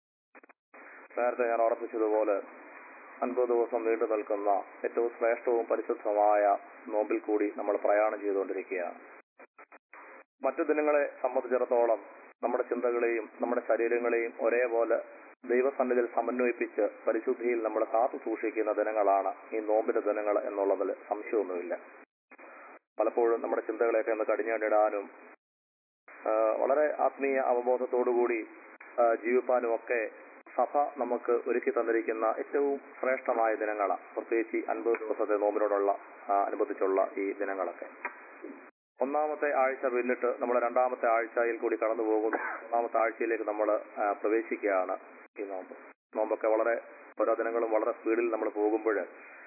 Speaker 2: നേരത്തെ ഞാൻ ഓർപ്പിച്ചതുപോലെ അൻപത് ദിവസം നീണ്ടു നിൽക്കുന്ന ഏറ്റവും ശ്രേഷ്ഠവും പരിശുദ്ധമായ നോമ്പിൽ കൂടി നമ്മൾ പ്രയാണം ചെയ്തുകൊണ്ടിരിക്കുകയാണ് മറ്റു ദിനങ്ങളെ സംബന്ധിച്ചിടത്തോളം നമ്മുടെ ചിന്തകളെയും നമ്മുടെ ശരീരങ്ങളെയും ഒരേപോലെ ദൈവസന്നിധിയിൽ സമന്വയിപ്പിച്ച് പരിശുദ്ധിയിൽ നമ്മൾ കാത്തു സൂക്ഷിക്കുന്ന ദിനങ്ങളാണ് ഈ നോമ്പിന്റെ ദിനങ്ങൾ എന്നുള്ളതിൽ സംശയമൊന്നുമില്ല പലപ്പോഴും നമ്മുടെ ചിന്തകളെയൊക്കെ ഒന്ന് കടിഞ്ഞാണ്ടിടാനും ആ, വളരെ ആത്മീയ അവബോധത്തോടുകൂടി ആ, ജീവിപ്പാനും ഒക്കെ സഭ നമുക്ക് ഒരുക്കി തന്നിരിക്കുന്ന ഏറ്റവും ശ്രേഷ്ഠമായ ദിനങ്ങളാണ് പ്രത്യേകിച്ച് ഈ അൻപത് ദിവസത്തെ നോമ്പിനോടുള്ള ആ, അനുബന്ധിച്ചുള്ള ഈ ദിനങ്ങളൊക്കെ ഒന്നാമത്തെ ആഴ്ച പിന്നിട്ട് നമ്മൾ രണ്ടാമത്തെ ആഴ്ചയിൽ കൂടി കടന്നു പോകുന്നു ഒന്നാമത്തെ ആഴ്ചയിലേക്ക് നമ്മൾ പ്രവേശിക്കുകയാണ് ഈ നോമ്പ് നോമ്പൊക്കെ വളരെ ഓരോ ദിനങ്ങളും വളരെ സ്പീഡിൽ നമ്മൾ പോകുമ്പോൾ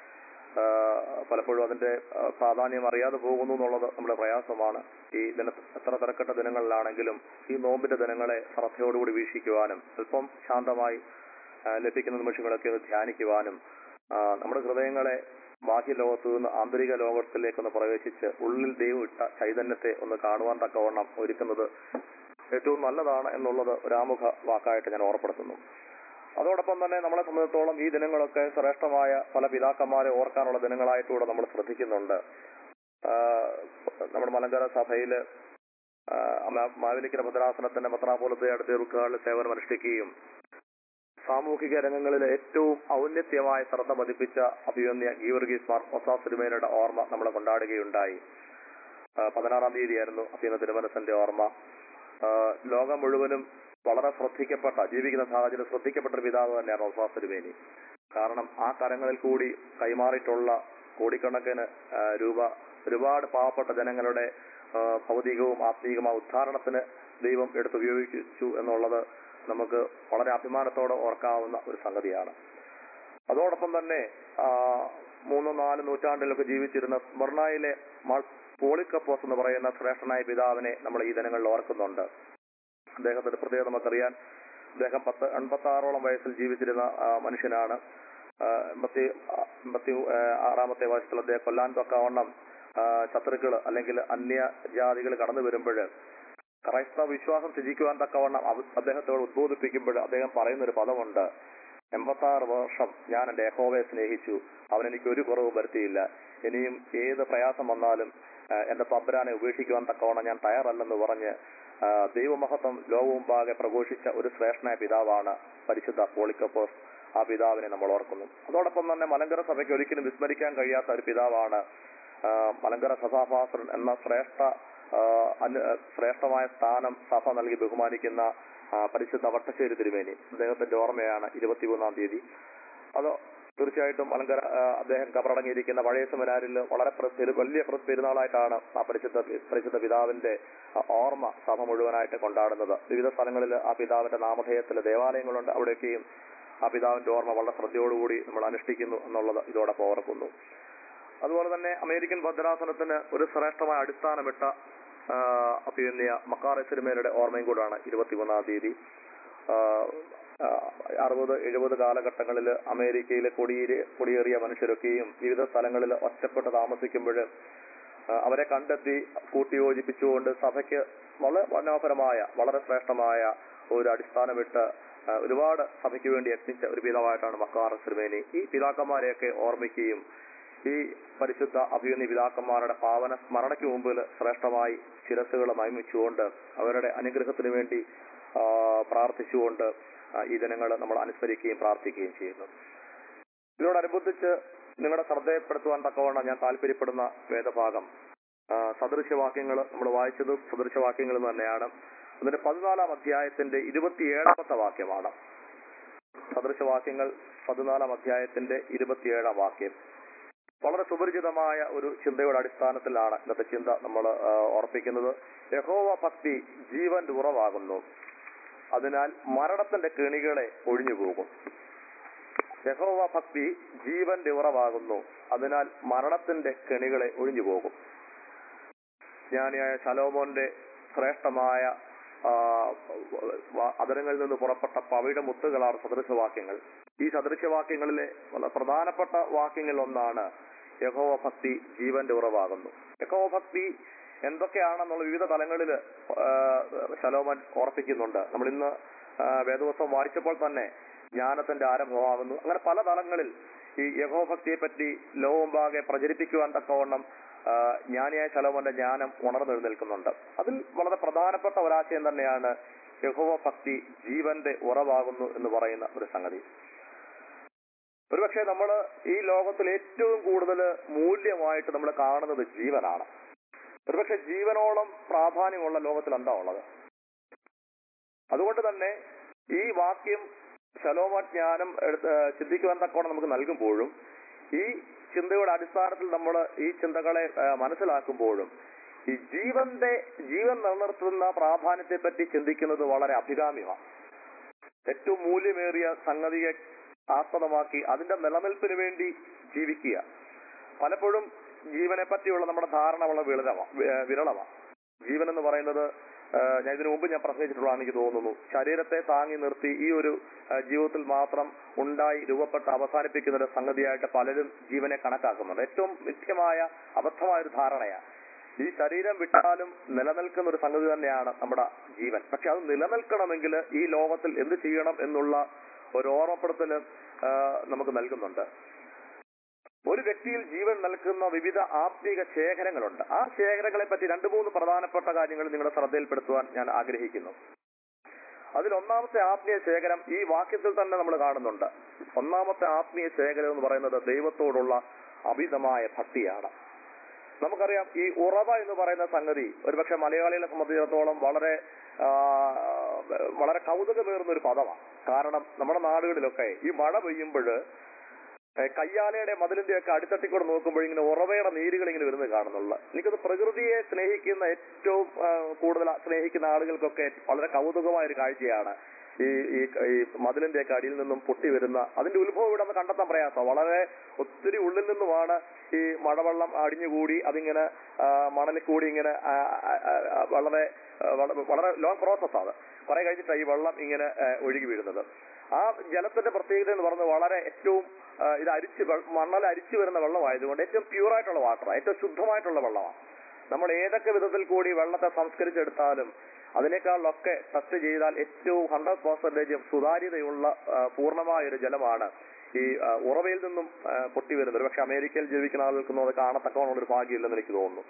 Speaker 2: പലപ്പോഴും അതിന്റെ ആ, പ്രാധാന്യം അറിയാതെ പോകുന്നു എന്നുള്ളത് നമ്മുടെ പ്രയാസമാണ് ഈ ദിന എത്ര തിരക്കട്ട ദിനങ്ങളിലാണെങ്കിലും ഈ നോമ്പിന്റെ ദിനങ്ങളെ ശ്രദ്ധയോടുകൂടി വീക്ഷിക്കുവാനും അല്പം ശാന്തമായി ആ, ലഭിക്കുന്ന നിമിഷങ്ങളൊക്കെ ഒന്ന് ധ്യാനിക്കുവാനും ആ, നമ്മുടെ ഹൃദയങ്ങളെ ബാഹ്യ ലോകത്തു നിന്ന് ആന്തരിക ലോകത്തിലേക്ക് ഒന്ന് പ്രവേശിച്ച് ഉള്ളിൽ ദൈവം ഇട്ട ചൈതന്യത്തെ ഒന്ന് കാണുവാൻ തക്കവണ്ണം ഒരുക്കുന്നത് ഏറ്റവും നല്ലതാണ് എന്നുള്ളത് ഒരാമുഖ വാക്കായിട്ട് ഞാൻ ഓർപ്പെടുത്തുന്നു അതോടൊപ്പം തന്നെ നമ്മളെ സംബന്ധിച്ചിടത്തോളം ഈ ദിനങ്ങളൊക്കെ ശ്രേഷ്ഠമായ പല പിതാക്കന്മാരെ ഓർക്കാനുള്ള ദിനങ്ങളായിട്ടൂടെ നമ്മൾ ശ്രദ്ധിക്കുന്നുണ്ട് ആ, നമ്മുടെ മലങ്കര സഭയില് ആ, മാ- മാവേലിക്കര ഭദ്രാസനത്തിന്റെ പത്രാപോലത്തെ അടുത്ത ദീർഘകാല സേവനം അനുഷ്ഠിക്കുകയും സാമൂഹിക രംഗങ്ങളിൽ ഏറ്റവും ഔന്നത്യമായ ശ്രദ്ധ പതിപ്പിച്ച അഭിമന്യ ഗീവർഗീസ് മാർ ഒസാസുരുമേനയുടെ ഓർമ്മ നമ്മൾ കൊണ്ടാടുകയുണ്ടായി ആ, പതിനാറാം തീയതിയായിരുന്നു അഭിമന്യ തിരുമനസന്റെ ഓർമ്മ ആ, ലോകം മുഴുവനും വളരെ ശ്രദ്ധിക്കപ്പെട്ട ജീവിക്കുന്ന സാഹചര്യം ശ്രദ്ധിക്കപ്പെട്ട ഒരു പിതാവ് തന്നെയാണ് ഒസാസുരുമേനി കാരണം ആ കരങ്ങളിൽ കൂടി കൈമാറിയിട്ടുള്ള കോടിക്കണക്കിന് ആ, രൂപ ഒരുപാട് പാവപ്പെട്ട ജനങ്ങളുടെ ആ, ഭൗതികവും ആത്മീകമായ ഉദ്ധാരണത്തിന് ദൈവം എടുത്തുപയോഗിച്ചു എന്നുള്ളത് നമുക്ക് വളരെ അഭിമാനത്തോടെ ഓർക്കാവുന്ന ഒരു സംഗതിയാണ് അതോടൊപ്പം തന്നെ ആ, മൂന്നോ നാല് നൂറ്റാണ്ടിലൊക്കെ ജീവിച്ചിരുന്ന സ്മർണയിലെ മാർ പോളിക്കപ്പോസ് എന്ന് പറയുന്ന ശ്രേഷ്ഠനായ പിതാവിനെ നമ്മൾ ഈ ദിനങ്ങളിൽ ഓർക്കുന്നുണ്ട് അദ്ദേഹത്തിന്റെ പ്രത്യേകത നമുക്കറിയാൻ അദ്ദേഹം പത്ത് എൺപത്തി ആറോളം വയസ്സിൽ ജീവിച്ചിരുന്ന ആ, മനുഷ്യനാണ് ആ, എൺപത്തി ആ, എൺപത്തി ആ, ആറാമത്തെ വയസ്സിൽ അദ്ദേഹം കൊല്ലാൻ തൊക്കാവണ്ണം ശത്രുക്കൾ അല്ലെങ്കിൽ അന്യ ജാതികൾ കടന്നു വരുമ്പോൾ ക്രൈസ്തവ വിശ്വാസം ത്യജിക്കുവാൻ തക്കവണ്ണം അവ- അദ്ദേഹത്തോട് ഉദ്ബോധിപ്പിക്കുമ്പോൾ അദ്ദേഹം പറയുന്ന ഒരു പദമുണ്ട് എൺപത്തി ആറ് വർഷം ഞാൻ എന്റെ യഹോവയെ സ്നേഹിച്ചു അവൻ എനിക്ക് ഒരു കുറവും വരുത്തിയില്ല ഇനിയും ഏത് പ്രയാസം വന്നാലും ആ, എന്റെ തബ്രാനെ ഉപേക്ഷിക്കുവാൻ തക്കവണ്ണം ഞാൻ തയ്യാറല്ലെന്ന് പറഞ്ഞ് ആ, ദൈവമഹത്വം ലോകമുമ്പാകെ പ്രഘോഷിച്ച ഒരു ശ്രേഷ്ഠനായ പിതാവാണ് പരിശുദ്ധ പോളിക്കപ്പോസ് ആ പിതാവിനെ നമ്മൾ ഓർക്കുന്നു അതോടൊപ്പം തന്നെ മലങ്കര സഭയ്ക്ക് ഒരിക്കലും വിസ്മരിക്കാൻ കഴിയാത്ത ഒരു പിതാവാണ് ആ, മലങ്കര സഭാഭാസൻ എന്ന ശ്രേഷ്ഠ ആ, അന്- ശ്രേഷ്ഠമായ സ്ഥാനം സഭ നൽകി ബഹുമാനിക്കുന്ന ആ, പരിശുദ്ധ വട്ടശ്ശേരി തിരുമേനി അദ്ദേഹത്തിന്റെ ഓർമ്മയാണ് ഇരുപത്തിമൂന്നാം തീയതി അത് തീർച്ചയായിട്ടും മലങ്കര ആ, അദ്ദേഹം കബറടങ്ങിയിരിക്കുന്ന പഴയ സെമിനാരിൽ വളരെ പ്ര- പെരു- വലിയ പ്ര- പെരുന്നാളായിട്ടാണ് ആ പരിശുദ്ധ പരിശുദ്ധ പിതാവിന്റെ ആ, ഓർമ്മ സഭ മുഴുവനായിട്ട് കൊണ്ടാടുന്നത് വിവിധ സ്ഥലങ്ങളിൽ ആ പിതാവിന്റെ നാമധേയത്തിൽ ദേവാലയങ്ങളുണ്ട് അവിടെയൊക്കെയും ആ പിതാവിന്റെ ഓർമ്മ വളരെ ശ്രദ്ധയോടുകൂടി നമ്മൾ അനുഷ്ഠിക്കുന്നു എന്നുള്ളത് ഇതോടൊപ്പം ഓർക്കുന്നു അതുപോലെ തന്നെ അമേരിക്കൻ ഭദ്രാസനത്തിന് ഒരു ശ്രേഷ്ഠമായ അടിസ്ഥാനമിട്ട ആ, അഭിനന്ദിയ മക്കാർ സിനിമയുടെ ഓർമ്മയും കൂടാണ് ഇരുപത്തിമൂന്നാം തീയതി ആ, ആ, അറുപത് എഴുപത് കാലഘട്ടങ്ങളിൽ അമേരിക്കയിലെ കൊടിയേറി കൊടിയേറിയ മനുഷ്യരൊക്കെയും വിവിധ സ്ഥലങ്ങളിൽ ഒറ്റപ്പെട്ട് താമസിക്കുമ്പോൾ അവരെ കണ്ടെത്തി കൂട്ടിയോജിപ്പിച്ചുകൊണ്ട് സഭയ്ക്ക് വളരെ മനോഹരമായ വളരെ ശ്രേഷ്ഠമായ ഒരു അടിസ്ഥാനമിട്ട് ആ, ഒരുപാട് സഭയ്ക്ക് വേണ്ടി യത്നിച്ച ഒരു പിതാവായിട്ടാണ് മക്കാർ സിനിമേനി ഈ പിതാക്കന്മാരെയൊക്കെ ഓർമ്മിക്കുകയും ഈ പരിശുദ്ധ അഭിയുന്ന പിതാക്കന്മാരുടെ പാവന സ്മരണയ്ക്ക് മുമ്പിൽ ശ്രേഷ്ഠമായി ശിരസുകൾ മയമിച്ചുകൊണ്ട് അവരുടെ അനുഗ്രഹത്തിന് വേണ്ടി ആ, പ്രാർത്ഥിച്ചുകൊണ്ട് ആ, ഈ ദിനങ്ങൾ നമ്മൾ അനുസ്മരിക്കുകയും പ്രാർത്ഥിക്കുകയും ചെയ്യുന്നു ഇതിനോടനുബന്ധിച്ച് നിങ്ങളുടെ ശ്രദ്ധയപ്പെടുത്തുവാൻ തക്കവണ്ണം ഞാൻ താല്പര്യപ്പെടുന്ന വേദഭാഗം ആ, സദൃശവാക്യങ്ങൾ നമ്മൾ വായിച്ചതും സദൃശവാക്യങ്ങൾ തന്നെയാണ് അതിന്റെ പതിനാലാം അധ്യായത്തിന്റെ ഇരുപത്തിയേഴാമത്തെ വാക്യമാണ് സദൃശവാക്യങ്ങൾ പതിനാലാം അധ്യായത്തിന്റെ ഇരുപത്തിയേഴാം വാക്യം വളരെ സുപരിചിതമായ ഒരു ചിന്തയുടെ അടിസ്ഥാനത്തിലാണ് ഇന്നത്തെ ചിന്ത നമ്മൾ ഓർപ്പിക്കുന്നത് യഹോവ ഭക്തി ജീവന്റെ ഉറവാകുന്നു അതിനാൽ മരണത്തിന്റെ കെണികളെ ഒഴിഞ്ഞു പോകും യഹോവ ഭക്തി ജീവന്റെ ഉറവാകുന്നു അതിനാൽ മരണത്തിന്റെ കെണികളെ ഒഴിഞ്ഞു പോകും ജ്ഞാനിയായ ശലോമോന്റെ ശ്രേഷ്ഠമായ ആ, വ- അതരങ്ങളിൽ നിന്ന് പുറപ്പെട്ട പവിയുടെ മുത്തുകളാണ് സദൃശവാക്യങ്ങൾ ഈ സദൃശവാക്യങ്ങളിലെ വളരെ പ്രധാനപ്പെട്ട വാക്യങ്ങളിൽ ഒന്നാണ് യഹോവ ഭക്തി ജീവന്റെ ഉറവാകുന്നു യഹോവ ഭക്തി എന്തൊക്കെയാണെന്നുള്ള വിവിധ തലങ്ങളിൽ ശലോമൻ ഓർപ്പിക്കുന്നുണ്ട് നമ്മൾ ഇന്ന് വേദവസ്വം വായിച്ചപ്പോൾ തന്നെ ജ്ഞാനത്തിന്റെ ആരംഭമാകുന്നു അങ്ങനെ പല തലങ്ങളിൽ ഈ യഹോഭക്തിയെ പറ്റി ലോകമുമ്പാകെ പ്രചരിപ്പിക്കുവാൻ തക്കവണ്ണം ആ, ജ്ഞാനിയായ ശലോമന്റെ ജ്ഞാനം ഉണർന്നെഴുന്നേൽക്കുന്നുണ്ട് അതിൽ വളരെ പ്രധാനപ്പെട്ട ഒരാശയം തന്നെയാണ് യഹോവ ഭക്തി ജീവന്റെ ഉറവാകുന്നു എന്ന് പറയുന്ന ഒരു സംഗതി ഒരുപക്ഷെ നമ്മൾ ഈ ലോകത്തിൽ ഏറ്റവും കൂടുതൽ മൂല്യമായിട്ട് നമ്മൾ കാണുന്നത് ജീവനാണ് ഒരുപക്ഷെ ജീവനോളം പ്രാധാന്യമുള്ള ലോകത്തിൽ എന്താ ഉള്ളത് അതുകൊണ്ട് തന്നെ ഈ വാക്യം ശലോമജ്ഞാനം എടുത്ത് ചിന്തിക്കുവാൻ തക്കോണം നമുക്ക് നൽകുമ്പോഴും ഈ ചിന്തയുടെ അടിസ്ഥാനത്തിൽ നമ്മൾ ഈ ചിന്തകളെ ആ, മനസ്സിലാക്കുമ്പോഴും ഈ ജീവന്റെ ജീവൻ നിലനിർത്തുന്ന പ്രാധാന്യത്തെ പറ്റി ചിന്തിക്കുന്നത് വളരെ അഭികാമ്യമാണ് ഏറ്റവും മൂല്യമേറിയ സംഗതിയെ ആസ്പദമാക്കി അതിന്റെ നിലനിൽപ്പിന് വേണ്ടി ജീവിക്കുക പലപ്പോഴും ജീവനെ പറ്റിയുള്ള നമ്മുടെ ധാരണ വളരെ വിളരമാണ് വിരളമാണ് ജീവൻ എന്ന് പറയുന്നത് ആ, ഞാൻ ഇതിനു മുമ്പ് ഞാൻ പ്രസംഗിച്ചിട്ടുള്ളതാണ് എനിക്ക് തോന്നുന്നു ശരീരത്തെ താങ്ങി നിർത്തി ഈ ഒരു ആ, ജീവിതത്തിൽ മാത്രം ഉണ്ടായി രൂപപ്പെട്ട് അവസാനിപ്പിക്കുന്ന ഒരു സംഗതിയായിട്ട് പലരും ജീവനെ കണക്കാക്കുന്നുണ്ട് ഏറ്റവും മുഖ്യമായ അബദ്ധമായ ഒരു ധാരണയാണ് ഈ ശരീരം വിട്ടാലും നിലനിൽക്കുന്ന ഒരു സംഗതി തന്നെയാണ് നമ്മുടെ ജീവൻ പക്ഷെ അത് നിലനിൽക്കണമെങ്കിൽ ഈ ലോകത്തിൽ എന്ത് ചെയ്യണം എന്നുള്ള ഒരു ഓർമ്മപ്പെടുത്തൽ ആ, നമുക്ക് നൽകുന്നുണ്ട് ഒരു വ്യക്തിയിൽ ജീവൻ നൽകുന്ന വിവിധ ആത്മീക ശേഖരങ്ങളുണ്ട് ആ ശേഖരങ്ങളെ പറ്റി രണ്ട് മൂന്ന് പ്രധാനപ്പെട്ട കാര്യങ്ങൾ നിങ്ങളുടെ ശ്രദ്ധയിൽപ്പെടുത്തുവാൻ ഞാൻ ആഗ്രഹിക്കുന്നു അതിൽ ഒന്നാമത്തെ ആത്മീയ ശേഖരം ഈ വാക്യത്തിൽ തന്നെ നമ്മൾ കാണുന്നുണ്ട് ഒന്നാമത്തെ ആത്മീയ ശേഖരം എന്ന് പറയുന്നത് ദൈവത്തോടുള്ള അമിതമായ ഭക്തിയാണ് നമുക്കറിയാം ഈ ഉറവ എന്ന് പറയുന്ന സംഗതി ഒരുപക്ഷെ മലയാളികളെ സംബന്ധിച്ചിടത്തോളം വളരെ ആ, വളരെ കൗതുകമേറുന്ന ഒരു പദമാണ് കാരണം നമ്മുടെ നാടുകളിലൊക്കെ ഈ മഴ പെയ്യുമ്പോൾ കയ്യാലയുടെ മതിലിന്റെ ഒക്കെ അടിത്തട്ടിക്കൂടെ നോക്കുമ്പോൾ ഇങ്ങനെ ഉറവയുടെ നീരുകൾ ഇങ്ങനെ വരുന്നത് കാണുന്നുള്ള എനിക്കത് പ്രകൃതിയെ സ്നേഹിക്കുന്ന ഏറ്റവും ആ, കൂടുതൽ സ്നേഹിക്കുന്ന ആളുകൾക്കൊക്കെ വളരെ കൗതുകമായ ഒരു കാഴ്ചയാണ് ഈ ഈ ഈ മതിലിന്റെ ഒക്കെ അടിയിൽ നിന്നും പൊട്ടി വരുന്ന അതിന്റെ ഉത്ഭവം ഇവിടെ നമുക്ക് കണ്ടെത്താൻ പ്രയാസം വളരെ ഒത്തിരി ഉള്ളിൽ നിന്നുമാണ് ഈ മഴവെള്ളം അടിഞ്ഞുകൂടി അതിങ്ങനെ ആ, മണലിൽ കൂടി ഇങ്ങനെ ആ, ആ, ആ, വളരെ ആ, വള- വളരെ ലോങ് പ്രോസസ് ആണ് കുറെ കഴിഞ്ഞിട്ടാണ് ഈ വെള്ളം ഇങ്ങനെ ആ, ഒഴുകി വീഴുന്നത് ആ ജലത്തിന്റെ പ്രത്യേകത എന്ന് പറയുന്നത് വളരെ ഏറ്റവും ആ, ഇത് അരിച്ച് വെ- മണൽ അരിച്ചു വരുന്ന വെള്ളമായതുകൊണ്ട് ഏറ്റവും പ്യൂർ ആയിട്ടുള്ള വാട്ടർ ഏറ്റവും ശുദ്ധമായിട്ടുള്ള വെള്ളമാണ് നമ്മൾ ഏതൊക്കെ വിധത്തിൽ കൂടി വെള്ളത്തെ സംസ്കരിച്ചെടുത്താലും അതിനേക്കാളൊക്കെ ടെസ്റ്റ് ചെയ്താൽ ഏറ്റവും ഹൺഡ്രഡ് പെർസെന്റേജ് സുതാര്യതയുള്ള ആ, പൂർണ്ണമായ ഒരു ജലമാണ് ഈ ആ, ഉറവയിൽ നിന്നും ആ, പൊട്ടി വരുന്നത് പക്ഷെ അമേരിക്കയിൽ ജീവിക്കുന്ന ആളുകൾക്കൊന്നും അത് കാണത്തക്കവണ്ണ ഒരു ഭാഗ്യമില്ലെന്ന് എനിക്ക് തോന്നുന്നു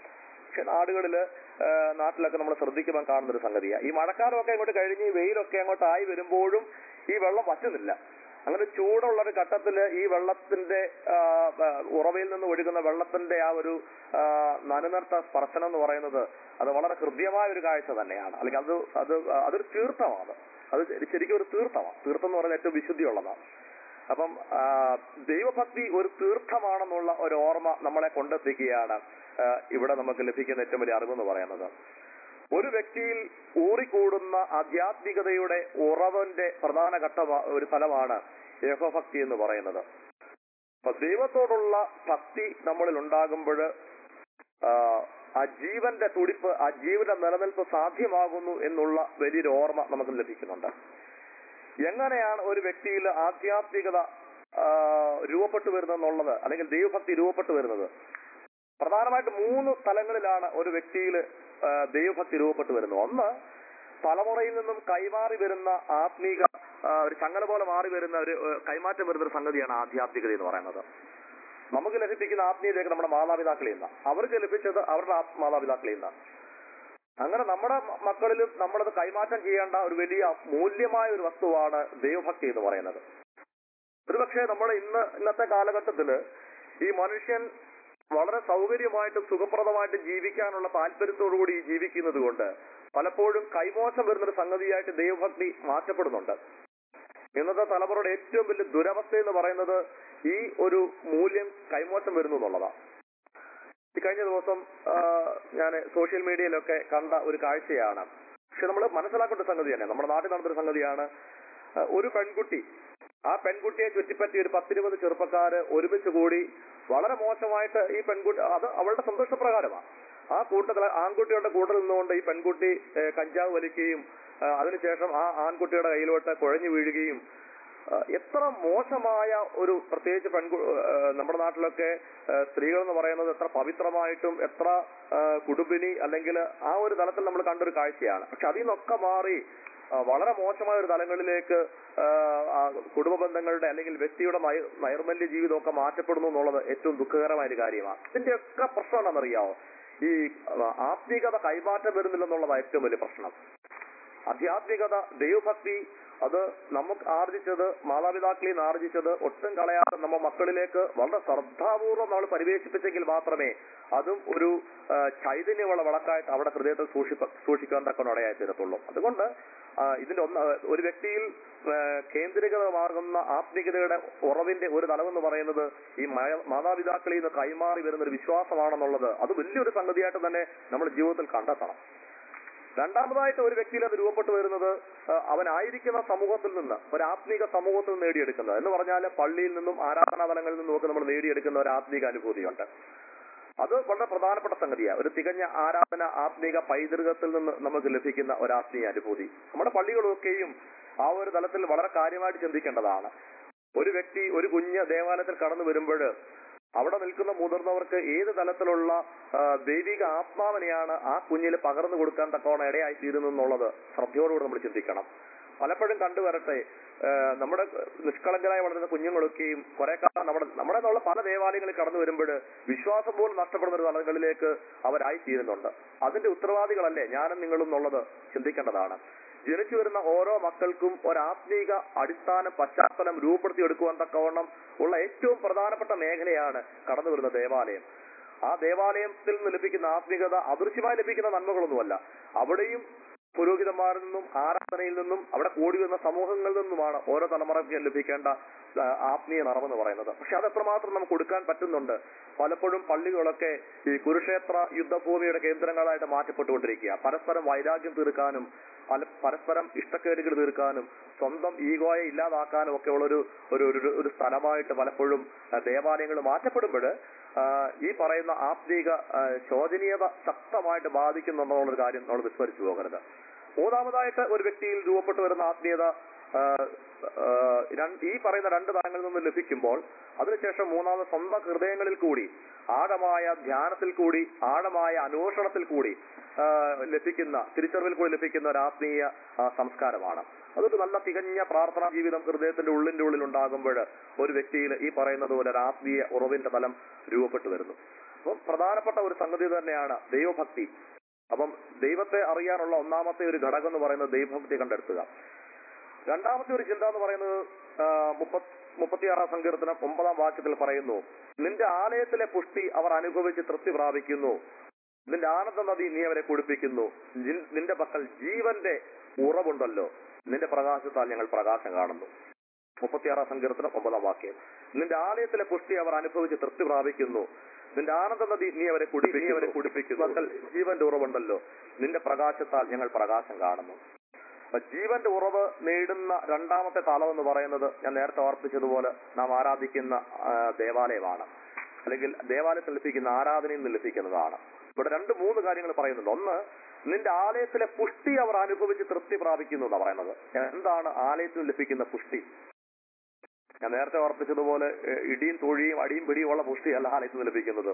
Speaker 2: പക്ഷെ നാടുകളില് ആ, നാട്ടിലൊക്കെ നമ്മൾ ശ്രദ്ധിക്കുമ്പോൾ കാണുന്ന ഒരു സംഗതിയാണ് ഈ മഴക്കാലമൊക്കെ അങ്ങോട്ട് കഴിഞ്ഞ് ഈ വെയിലൊക്കെ അങ്ങോട്ട് ആയി വരുമ്പോഴും ഈ വെള്ളം വറ്റുന്നില്ല അങ്ങനെ ചൂടുള്ള ഒരു ഘട്ടത്തില് ഈ വെള്ളത്തിന്റെ ആ, ആ, ഉറവയിൽ നിന്ന് ഒഴുകുന്ന വെള്ളത്തിന്റെ ആ ഒരു ആ, നനുനർത്ത സ്പർശനം എന്ന് പറയുന്നത് അത് വളരെ ഹൃദ്യമായ ഒരു കാഴ്ച തന്നെയാണ് അല്ലെങ്കിൽ അത് അത് അതൊരു തീർത്ഥമാണ് അത് ശരിക്കും ഒരു തീർത്ഥമാണ് തീർത്ഥം എന്ന് പറയുന്നത് ഏറ്റവും വിശുദ്ധിയുള്ളതാണ് അപ്പം ആ, ദൈവഭക്തി ഒരു തീർത്ഥമാണെന്നുള്ള ഒരു ഓർമ്മ നമ്മളെ കൊണ്ടെത്തിക്കുകയാണ് ആ, ഇവിടെ നമുക്ക് ലഭിക്കുന്ന ഏറ്റവും വലിയ അറിവെന്ന് പറയുന്നത് ഒരു വ്യക്തിയിൽ ഊറിക്കൂടുന്ന ആധ്യാത്മികതയുടെ ഉറവന്റെ പ്രധാന ഘട്ട ഒരു ഫലമാണ് യഹോഭക്തി എന്ന് പറയുന്നത് അപ്പൊ ദൈവത്തോടുള്ള ഭക്തി നമ്മളിൽ ഉണ്ടാകുമ്പോൾ ആ ജീവന്റെ തുടിപ്പ് ആ ജീവന്റെ നിലനിൽപ്പ് സാധ്യമാകുന്നു എന്നുള്ള വലിയൊരു ഓർമ്മ നമുക്ക് ലഭിക്കുന്നുണ്ട് എങ്ങനെയാണ് ഒരു വ്യക്തിയിൽ ആധ്യാത്മികത ആ, രൂപപ്പെട്ടു വരുന്നതെന്നുള്ളത് അല്ലെങ്കിൽ ദൈവഭക്തി രൂപപ്പെട്ടു വരുന്നത് പ്രധാനമായിട്ട് മൂന്ന് തലങ്ങളിലാണ് ഒരു വ്യക്തിയിൽ ദൈവഭക്തി രൂപപ്പെട്ടു വരുന്നത് ഒന്ന് തലമുറയിൽ നിന്നും കൈമാറി വരുന്ന ആത്മീക ആ, ഒരു ചങ്ങല പോലെ മാറി വരുന്ന ഒരു ഏ, കൈമാറ്റം വരുന്ന ഒരു സംഗതിയാണ് ആധ്യാത്മികത എന്ന് പറയുന്നത് നമുക്ക് ലഭിപ്പിക്കുന്ന ആത്മീയതയൊക്കെ നമ്മുടെ മാതാപിതാക്കളിൽ നിന്ന് അവർക്ക് ലഭിച്ചത് അവരുടെ ആത്മ- മാതാപിതാക്കളിൽ നിന്ന് അങ്ങനെ നമ്മുടെ മ- മക്കളിലും നമ്മളത് കൈമാറ്റം ചെയ്യേണ്ട ഒരു വലിയ മൂല്യമായ ഒരു വസ്തുവാണ് ദൈവഭക്തി എന്ന് പറയുന്നത് ഒരുപക്ഷെ നമ്മൾ ഇന്ന് ഇന്നത്തെ കാലഘട്ടത്തില് ഈ മനുഷ്യൻ വളരെ സൗകര്യമായിട്ടും സുഖപ്രദമായിട്ടും ജീവിക്കാനുള്ള താല്പര്യത്തോടുകൂടി ജീവിക്കുന്നത് കൊണ്ട് പലപ്പോഴും കൈമോശം വരുന്നൊരു സംഗതിയായിട്ട് ദൈവഭക്തി മാറ്റപ്പെടുന്നുണ്ട് ഇന്നത്തെ തലമുറയുടെ ഏറ്റവും വലിയ ദുരവസ്ഥ എന്ന് പറയുന്നത് ഈ ഒരു മൂല്യം കൈമോശം വരുന്നു എന്നുള്ളതാണ് ഈ കഴിഞ്ഞ ദിവസം ഞാൻ സോഷ്യൽ മീഡിയയിലൊക്കെ കണ്ട ഒരു കാഴ്ചയാണ് പക്ഷെ നമ്മൾ മനസ്സിലാക്കേണ്ട സംഗതി തന്നെ നമ്മുടെ നാട്ടിൽ നടന്നൊരു സംഗതിയാണ് ആ, ഒരു പെൺകുട്ടി ആ പെൺകുട്ടിയെ ചുറ്റിപ്പറ്റി ഒരു പത്തിരുപത് ചെറുപ്പക്കാര് ഒരുമിച്ച് കൂടി വളരെ മോശമായിട്ട് ഈ പെൺകുട്ടി അത് അവളുടെ സന്തോഷപ്രകാരമാണ് ആ കൂട്ടത്തിൽ ആൺകുട്ടിയുടെ കൂട്ടത്തിൽ നിന്നുകൊണ്ട് ഈ പെൺകുട്ടി ഏ, കഞ്ചാവ് വലിക്കുകയും ആ, അതിനുശേഷം ആ ആൺകുട്ടിയുടെ കയ്യിലോട്ട് കുഴഞ്ഞു വീഴുകയും ആ, എത്ര മോശമായ ഒരു പ്രത്യേകിച്ച് പെൺകു ആ, നമ്മുടെ നാട്ടിലൊക്കെ ആ, സ്ത്രീകൾ എന്ന് പറയുന്നത് എത്ര പവിത്രമായിട്ടും എത്ര ആ, കുടുംബിനി അല്ലെങ്കിൽ ആ ഒരു തലത്തിൽ നമ്മൾ കണ്ടൊരു കാഴ്ചയാണ് പക്ഷെ അതിൽ നിന്നൊക്കെ മാറി ആ, വളരെ മോശമായ ഒരു തലങ്ങളിലേക്ക് ആ, ആ, കുടുംബ ബന്ധങ്ങളുടെ അല്ലെങ്കിൽ വ്യക്തിയുടെ നൈ- നൈർമല്യ ജീവിതമൊക്കെ മാറ്റപ്പെടുന്നു എന്നുള്ളത് ഏറ്റവും ദുഃഖകരമായ ഒരു കാര്യമാണ് ഇതിന്റെയൊക്കെ പ്രശ്നം എന്താണെന്നറിയാമോ ഈ ആ, ആത്മീകത കൈമാറ്റം വരുന്നില്ലെന്നുള്ളതാണ് ഏറ്റവും വലിയ പ്രശ്നം ആധ്യാത്മികത ദൈവഭക്തി അത് നമുക്ക് ആർജിച്ചത് മാതാപിതാക്കളിൽ നിന്ന് ആർജിച്ചത് ഒട്ടും കളയാതെ നമ്മ മക്കളിലേക്ക് വളരെ ശ്രദ്ധാപൂർവം നമ്മൾ പരിവേശിപ്പിച്ചെങ്കിൽ മാത്രമേ അതും ഒരു ആ, ചൈതന്യമുള്ള വിളക്കായിട്ട് അവിടെ ഹൃദയത്തിൽ സൂക്ഷിപ്പ സൂക്ഷിക്കാൻ തക്ക ഇടയായി തീരത്തുള്ളൂ അതുകൊണ്ട് ആ, ഇതിന്റെ ഒന്ന് ഒരു വ്യക്തിയിൽ ആ, കേന്ദ്രീകൃതമാകുന്ന ആത്മീയതയുടെ ഉറവിന്റെ ഒരു തലമെന്ന് പറയുന്നത് ഈ മയ- മാതാപിതാക്കളിൽ നിന്ന് കൈമാറി വരുന്ന ഒരു വിശ്വാസമാണെന്നുള്ളത് അത് വലിയൊരു സംഗതിയായിട്ട് തന്നെ നമ്മൾ ജീവിതത്തിൽ കണ്ടെത്തണം രണ്ടാമതായിട്ട് ഒരു വ്യക്തിയിൽ അത് രൂപപ്പെട്ടു വരുന്നത് ആ, അവനായിരിക്കുന്ന സമൂഹത്തിൽ നിന്ന് ഒരു ആത്മീക സമൂഹത്തിൽ നിന്ന് നേടിയെടുക്കുന്നത് എന്ന് പറഞ്ഞാൽ പള്ളിയിൽ നിന്നും ആരാധനാതലങ്ങളിൽ നിന്നും ഒക്കെ നമ്മൾ നേടിയെടുക്കുന്ന ഒരു ആത്മീക അനുഭൂതിയുണ്ട് അത് വളരെ പ്രധാനപ്പെട്ട സംഗതിയാണ് ഒരു തികഞ്ഞ ആരാധന ആത്മീക പൈതൃകത്തിൽ നിന്ന് നമുക്ക് ലഭിക്കുന്ന ഒരു ആത്മീയ അനുഭൂതി നമ്മുടെ പള്ളികളൊക്കെയും ആ ഒരു തലത്തിൽ വളരെ കാര്യമായിട്ട് ചിന്തിക്കേണ്ടതാണ് ഒരു വ്യക്തി ഒരു കുഞ്ഞ് ദേവാലയത്തിൽ കടന്നു വരുമ്പോൾ അവിടെ നിൽക്കുന്ന മുതിർന്നവർക്ക് ഏത് തലത്തിലുള്ള ആ, ദൈവിക ആത്മാവിനെയാണ് ആ കുഞ്ഞിൽ പകർന്നു കൊടുക്കാൻ തക്കവണ്ണം ഇടയായി തീരുന്നെന്നുള്ളത് ശ്രദ്ധയോടുകൂടി നമ്മൾ ചിന്തിക്കണം പലപ്പോഴും കണ്ടുവരട്ടെ ആ, നമ്മുടെ നിഷ്കളങ്കരായി വളരുന്ന കുഞ്ഞുങ്ങളൊക്കെയും കുറെ കാലം നമ്മുടെ നമ്മുടെ എന്നുള്ള പല ദേവാലയങ്ങളിൽ കടന്നു വരുമ്പോൾ വിശ്വാസം പോലും നഷ്ടപ്പെടുന്ന ഒരു തലങ്ങളിലേക്ക് അവരായി തീരുന്നുണ്ട് അതിന്റെ ഉത്തരവാദികളല്ലേ ഞാനും നിങ്ങളും എന്നുള്ളത് ചിന്തിക്കേണ്ടതാണ് ജനിച്ചു വരുന്ന ഓരോ മക്കൾക്കും ഒരാത്മീക അടിസ്ഥാന പശ്ചാത്തലം രൂപപ്പെടുത്തിയെടുക്കുവാൻ തക്കവണ്ണം ഉള്ള ഏറ്റവും പ്രധാനപ്പെട്ട മേഖലയാണ് കടന്നു വരുന്ന ദേവാലയം ആ ദേവാലയത്തിൽ നിന്ന് ലഭിക്കുന്ന ആത്മീകത അദൃശ്യമായി ലഭിക്കുന്ന നന്മകളൊന്നുമല്ല അവിടെയും പുരോഹിതന്മാരിൽ നിന്നും ആരാധനയിൽ നിന്നും അവിടെ കൂടി വരുന്ന സമൂഹങ്ങളിൽ നിന്നുമാണ് ഓരോ തലമുറയ്ക്ക് ലഭിക്കേണ്ട ആ, ആത്മീയ നിറമെന്ന് പറയുന്നത് പക്ഷെ അത് എത്രമാത്രം നമുക്ക് കൊടുക്കാൻ പറ്റുന്നുണ്ട് പലപ്പോഴും പള്ളികളൊക്കെ ഈ കുരുക്ഷേത്ര യുദ്ധഭൂമിയുടെ കേന്ദ്രങ്ങളായിട്ട് മാറ്റപ്പെട്ടുകൊണ്ടിരിക്കുക പരസ്പരം വൈരാഗ്യം തീർക്കാനും പല പരസ്പരം ഇഷ്ടക്കേടുകൾ തീർക്കാനും സ്വന്തം ഈഗോയെ ഇല്ലാതാക്കാനും ഒക്കെ ഉള്ളൊരു ഒരു ഒരു- ഒരു സ്ഥലമായിട്ട് പലപ്പോഴും ആ, ദേവാലയങ്ങൾ മാറ്റപ്പെടുമ്പോൾ ഈ പറയുന്ന ആത്മീക ആ, ശോചനീയത ശക്തമായിട്ട് ബാധിക്കുന്നുണ്ടെന്നുള്ളൊരു കാര്യം നമ്മൾ വിസ്മരിച്ചു പോകരുത് മൂന്നാമതായിട്ട് ഒരു വ്യക്തിയിൽ രൂപപ്പെട്ടു വരുന്ന ആത്മീയത ആ, ആ, രണ്ട്- ഈ പറയുന്ന രണ്ട് തലങ്ങളിൽ നിന്ന് ലഭിക്കുമ്പോൾ അതിനുശേഷം മൂന്നാമത് സ്വന്തം ഹൃദയങ്ങളിൽ കൂടി ആഴമായ ധ്യാനത്തിൽ കൂടി ആഴമായ അന്വേഷണത്തിൽ കൂടി ആ, ലഭിക്കുന്ന തിരിച്ചറിവിൽ കൂടി ലഭിക്കുന്ന ഒരു ആത്മീയ ആ, സംസ്കാരമാണ് അതൊരു നല്ല തികഞ്ഞ പ്രാർത്ഥനാ ജീവിതം ഹൃദയത്തിന്റെ ഉള്ളിന്റെ ഉള്ളിൽ ഉണ്ടാകുമ്പോൾ ഒരു വ്യക്തിയിൽ ഈ പറയുന്നത് പോലെ ഒരു ആത്മീയ ഉറവിന്റെ തലം രൂപപ്പെട്ടു വരുന്നു അപ്പം പ്രധാനപ്പെട്ട ഒരു സംഗതി തന്നെയാണ് ദൈവഭക്തി അപ്പം ദൈവത്തെ അറിയാനുള്ള ഒന്നാമത്തെ ഒരു ഘടകം എന്ന് പറയുന്നത് ദൈവഭക്തി കണ്ടെടുത്തുക രണ്ടാമത്തെ ഒരു ചിന്ത എന്ന് പറയുന്നത് ആ, മുപ്പത് മുപ്പത്തിയാറാം സങ്കീർത്തനം ഒമ്പതാം വാക്യത്തിൽ പറയുന്നു നിന്റെ ആലയത്തിലെ പുഷ്ടി അവർ അനുഭവിച്ച് തൃപ്തി പ്രാപിക്കുന്നു നിന്റെ ആനന്ദ നദി നീ അവരെ കുടിപ്പിക്കുന്നു നിൻ- നിന്റെ പക്കൽ ജീവന്റെ ഉറവുണ്ടല്ലോ നിന്റെ പ്രകാശത്താൽ ഞങ്ങൾ പ്രകാശം കാണുന്നു മുപ്പത്തിയാറാം സങ്കീർത്തനം ഒമ്പതാം വാക്യം നിന്റെ ആലയത്തിലെ പുഷ്ടി അവർ അനുഭവിച്ച് തൃപ്തി പ്രാപിക്കുന്നു നിന്റെ ആനന്ദ നദി നീ അവരെ കുടിപ്പി നീ അവരെ കുടിപ്പിക്കുന്നു പക്കൽ ജീവന്റെ ഉറവുണ്ടല്ലോ നിന്റെ പ്രകാശത്താൽ ഞങ്ങൾ പ്രകാശം കാണുന്നു അപ്പൊ ജീവന്റെ ഉറവ് നേടുന്ന രണ്ടാമത്തെ തലം എന്ന് പറയുന്നത് ഞാൻ നേരത്തെ ഓർപ്പിച്ചതുപോലെ നാം ആരാധിക്കുന്ന ആ, ദേവാലയമാണ് അല്ലെങ്കിൽ ദേവാലയത്തിൽ ലഭിക്കുന്ന ആരാധനയിൽ നിന്ന് ലഭിക്കുന്നതാണ് ഇവിടെ രണ്ട് മൂന്ന് കാര്യങ്ങൾ പറയുന്നുണ്ട് ഒന്ന് നിന്റെ ആലയത്തിലെ പുഷ്ടി അവർ അനുഭവിച്ച് തൃപ്തി പ്രാപിക്കുന്നു എന്നാണ് പറയുന്നത് എന്താണ് ആലയത്തിൽ ലഭിക്കുന്ന പുഷ്ടി ഞാൻ നേരത്തെ ഓർപ്പിച്ചതുപോലെ ഏഹ്, ഇടിയും തൊഴിയും അടിയും പിടിയും ഉള്ള പുഷ്ടിയല്ല ആലയത്തിൽ നിന്ന് ലഭിക്കുന്നത്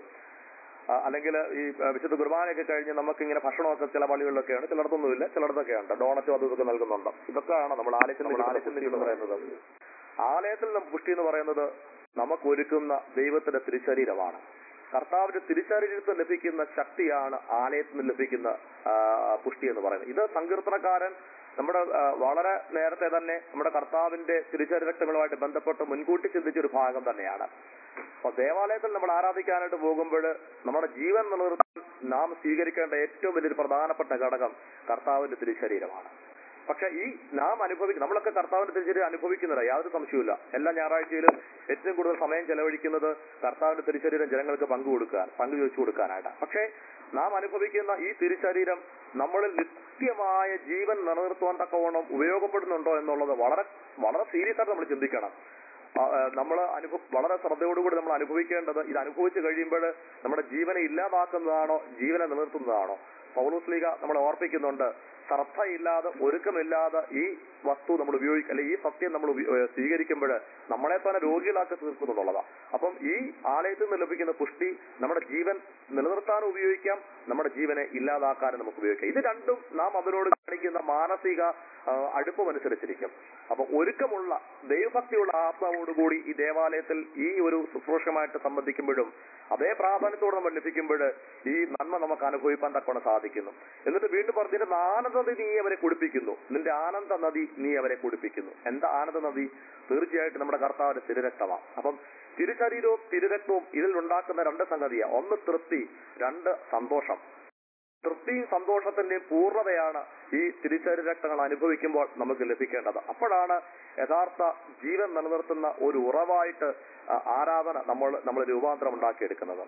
Speaker 2: ആ, അല്ലെങ്കിൽ ഈ ആ, വിശുദ്ധ കുർബാനയൊക്കെ കഴിഞ്ഞ് നമുക്ക് ഇങ്ങനെ ഭക്ഷണമൊക്കെ ചില പള്ളികളിലൊക്കെയാണ് ചിലയിടത്തൊന്നുമില്ല ചിലയിടത്തൊക്കെ ഉണ്ട് ഡോണറ്റും അതും ഇതൊക്കെ നൽകുന്നുണ്ട് ഇതൊക്കെയാണ് നമ്മൾ ആലയത്തിൽ നമ്മൾ ആലയത്തിൽ എന്ന് പറയുന്നത് ആലയത്തിൽ നിന്ന് പുഷ്ടി എന്ന് പറയുന്നത് നമുക്ക് ഒരുക്കുന്ന ദൈവത്തിന്റെ തിരുശരീരമാണ് കർത്താവിന്റെ തിരുശരീരത്തിൽ ലഭിക്കുന്ന ശക്തിയാണ് ആലയത്തിൽ നിന്ന് ലഭിക്കുന്ന ആ, പുഷ്ടി എന്ന് പറയുന്നത് ഇത് സങ്കീർത്തനക്കാരൻ നമ്മുടെ ആ, വളരെ നേരത്തെ തന്നെ നമ്മുടെ കർത്താവിന്റെ തിരുശരീരക്തങ്ങളുമായിട്ട് ബന്ധപ്പെട്ട് മുൻകൂട്ടി ചിന്തിച്ചൊരു ഭാഗം തന്നെയാണ് അപ്പൊ ദേവാലയത്തിൽ നമ്മൾ ആരാധിക്കാനായിട്ട് പോകുമ്പോൾ നമ്മുടെ ജീവൻ നിലനിർത്താൻ നാം സ്വീകരിക്കേണ്ട ഏറ്റവും വലിയൊരു പ്രധാനപ്പെട്ട ഘടകം കർത്താവിന്റെ തിരുശരീരമാണ് പക്ഷെ ഈ നാം അനുഭവിക്കുന്ന നമ്മളൊക്കെ കർത്താവിന്റെ തിരിച്ചറിവ് അനുഭവിക്കുന്നില്ല യാതൊരു സംശയവുമില്ല എല്ലാ ഞായറാഴ്ചയിലും ഏറ്റവും കൂടുതൽ സമയം ചെലവഴിക്കുന്നത് കർത്താവിന്റെ തിരിച്ചരീരം ജനങ്ങൾക്ക് പങ്കു കൊടുക്കാൻ പങ്കു ചോദിച്ചു കൊടുക്കാനായിട്ടാണ് പക്ഷേ നാം അനുഭവിക്കുന്ന ഈ തിരിച്ചരീരം നമ്മളിൽ നിത്യമായ ജീവൻ നിലനിർത്തുവാൻ തക്കവണ്ണം ഉപയോഗപ്പെടുന്നുണ്ടോ എന്നുള്ളത് വളരെ വളരെ സീരിയസ് ആയിട്ട് നമ്മൾ ചിന്തിക്കണം നമ്മൾ അനുഭവ വളരെ ശ്രദ്ധയോടുകൂടി നമ്മൾ അനുഭവിക്കേണ്ടത് ഇത് അനുഭവിച്ചു കഴിയുമ്പോൾ നമ്മുടെ ജീവനെ ഇല്ലാതാക്കുന്നതാണോ ജീവനെ നിലനിർത്തുന്നതാണോ പൗലോസ്ലിക നമ്മളെ ഓർപ്പിക്കുന്നുണ്ട് ശ്രദ്ധയില്ലാതെ ഒരുക്കമില്ലാതെ ഈ വസ്തു നമ്മൾ ഉപയോഗിക്കുക അല്ലെങ്കിൽ ഈ സത്യം നമ്മൾ സ്വീകരിക്കുമ്പോൾ നമ്മളെ തന്നെ രോഗികളാക്കി തീർക്കുന്നുള്ളതാണ് അപ്പം ഈ ആലയത്തിൽ നിന്ന് ലഭിക്കുന്ന പുഷ്ടി നമ്മുടെ ജീവൻ നിലനിർത്താനും ഉപയോഗിക്കാം നമ്മുടെ ജീവനെ ഇല്ലാതാക്കാനും നമുക്ക് ഉപയോഗിക്കാം ഇത് രണ്ടും നാം അതിനോട് കാണിക്കുന്ന മാനസിക ആ, അടുപ്പമനുസരിച്ചിരിക്കും അപ്പൊ ഒരുക്കമുള്ള ദൈവഭക്തിയുള്ള ആത്മാവോടുകൂടി ഈ ദേവാലയത്തിൽ ഈ ഒരു ശുശ്രൂഷമായിട്ട് സംബന്ധിക്കുമ്പോഴും അതേ പ്രാധാന്യത്തോടെ നമ്മൾ ലഭിക്കുമ്പോൾ ഈ നന്മ നമുക്ക് അനുഭവിക്കാൻ തക്കവണ്ണം സാധിക്കുന്നു എന്നിട്ട് വീണ്ടും പറഞ്ഞു നിന്റെ ആനന്ദ നദി നീ അവരെ കുടിപ്പിക്കുന്നു നിന്റെ ആനന്ദ നദി നീ അവരെ കുടിപ്പിക്കുന്നു എന്താ ആനന്ദ നദി തീർച്ചയായിട്ടും നമ്മുടെ കർത്താവിന്റെ തിരുരക്തമാണ് അപ്പം തിരുശരീരവും തിരുരക്തവും ഇതിൽ ഉണ്ടാക്കുന്ന രണ്ട് സംഗതിയാണ് ഒന്ന് തൃപ്തി രണ്ട് സന്തോഷം തൃപ്തിയും സന്തോഷത്തിന്റെയും പൂർണ്ണതയാണ് ഈ തിരിച്ചറിരക്തങ്ങൾ അനുഭവിക്കുമ്പോൾ നമുക്ക് ലഭിക്കേണ്ടത് അപ്പോഴാണ് യഥാർത്ഥ ജീവൻ നിലനിർത്തുന്ന ഒരു ഉറവായിട്ട് ആ, ആരാധന നമ്മൾ നമ്മൾ രൂപാന്തരം ഉണ്ടാക്കിയെടുക്കുന്നത്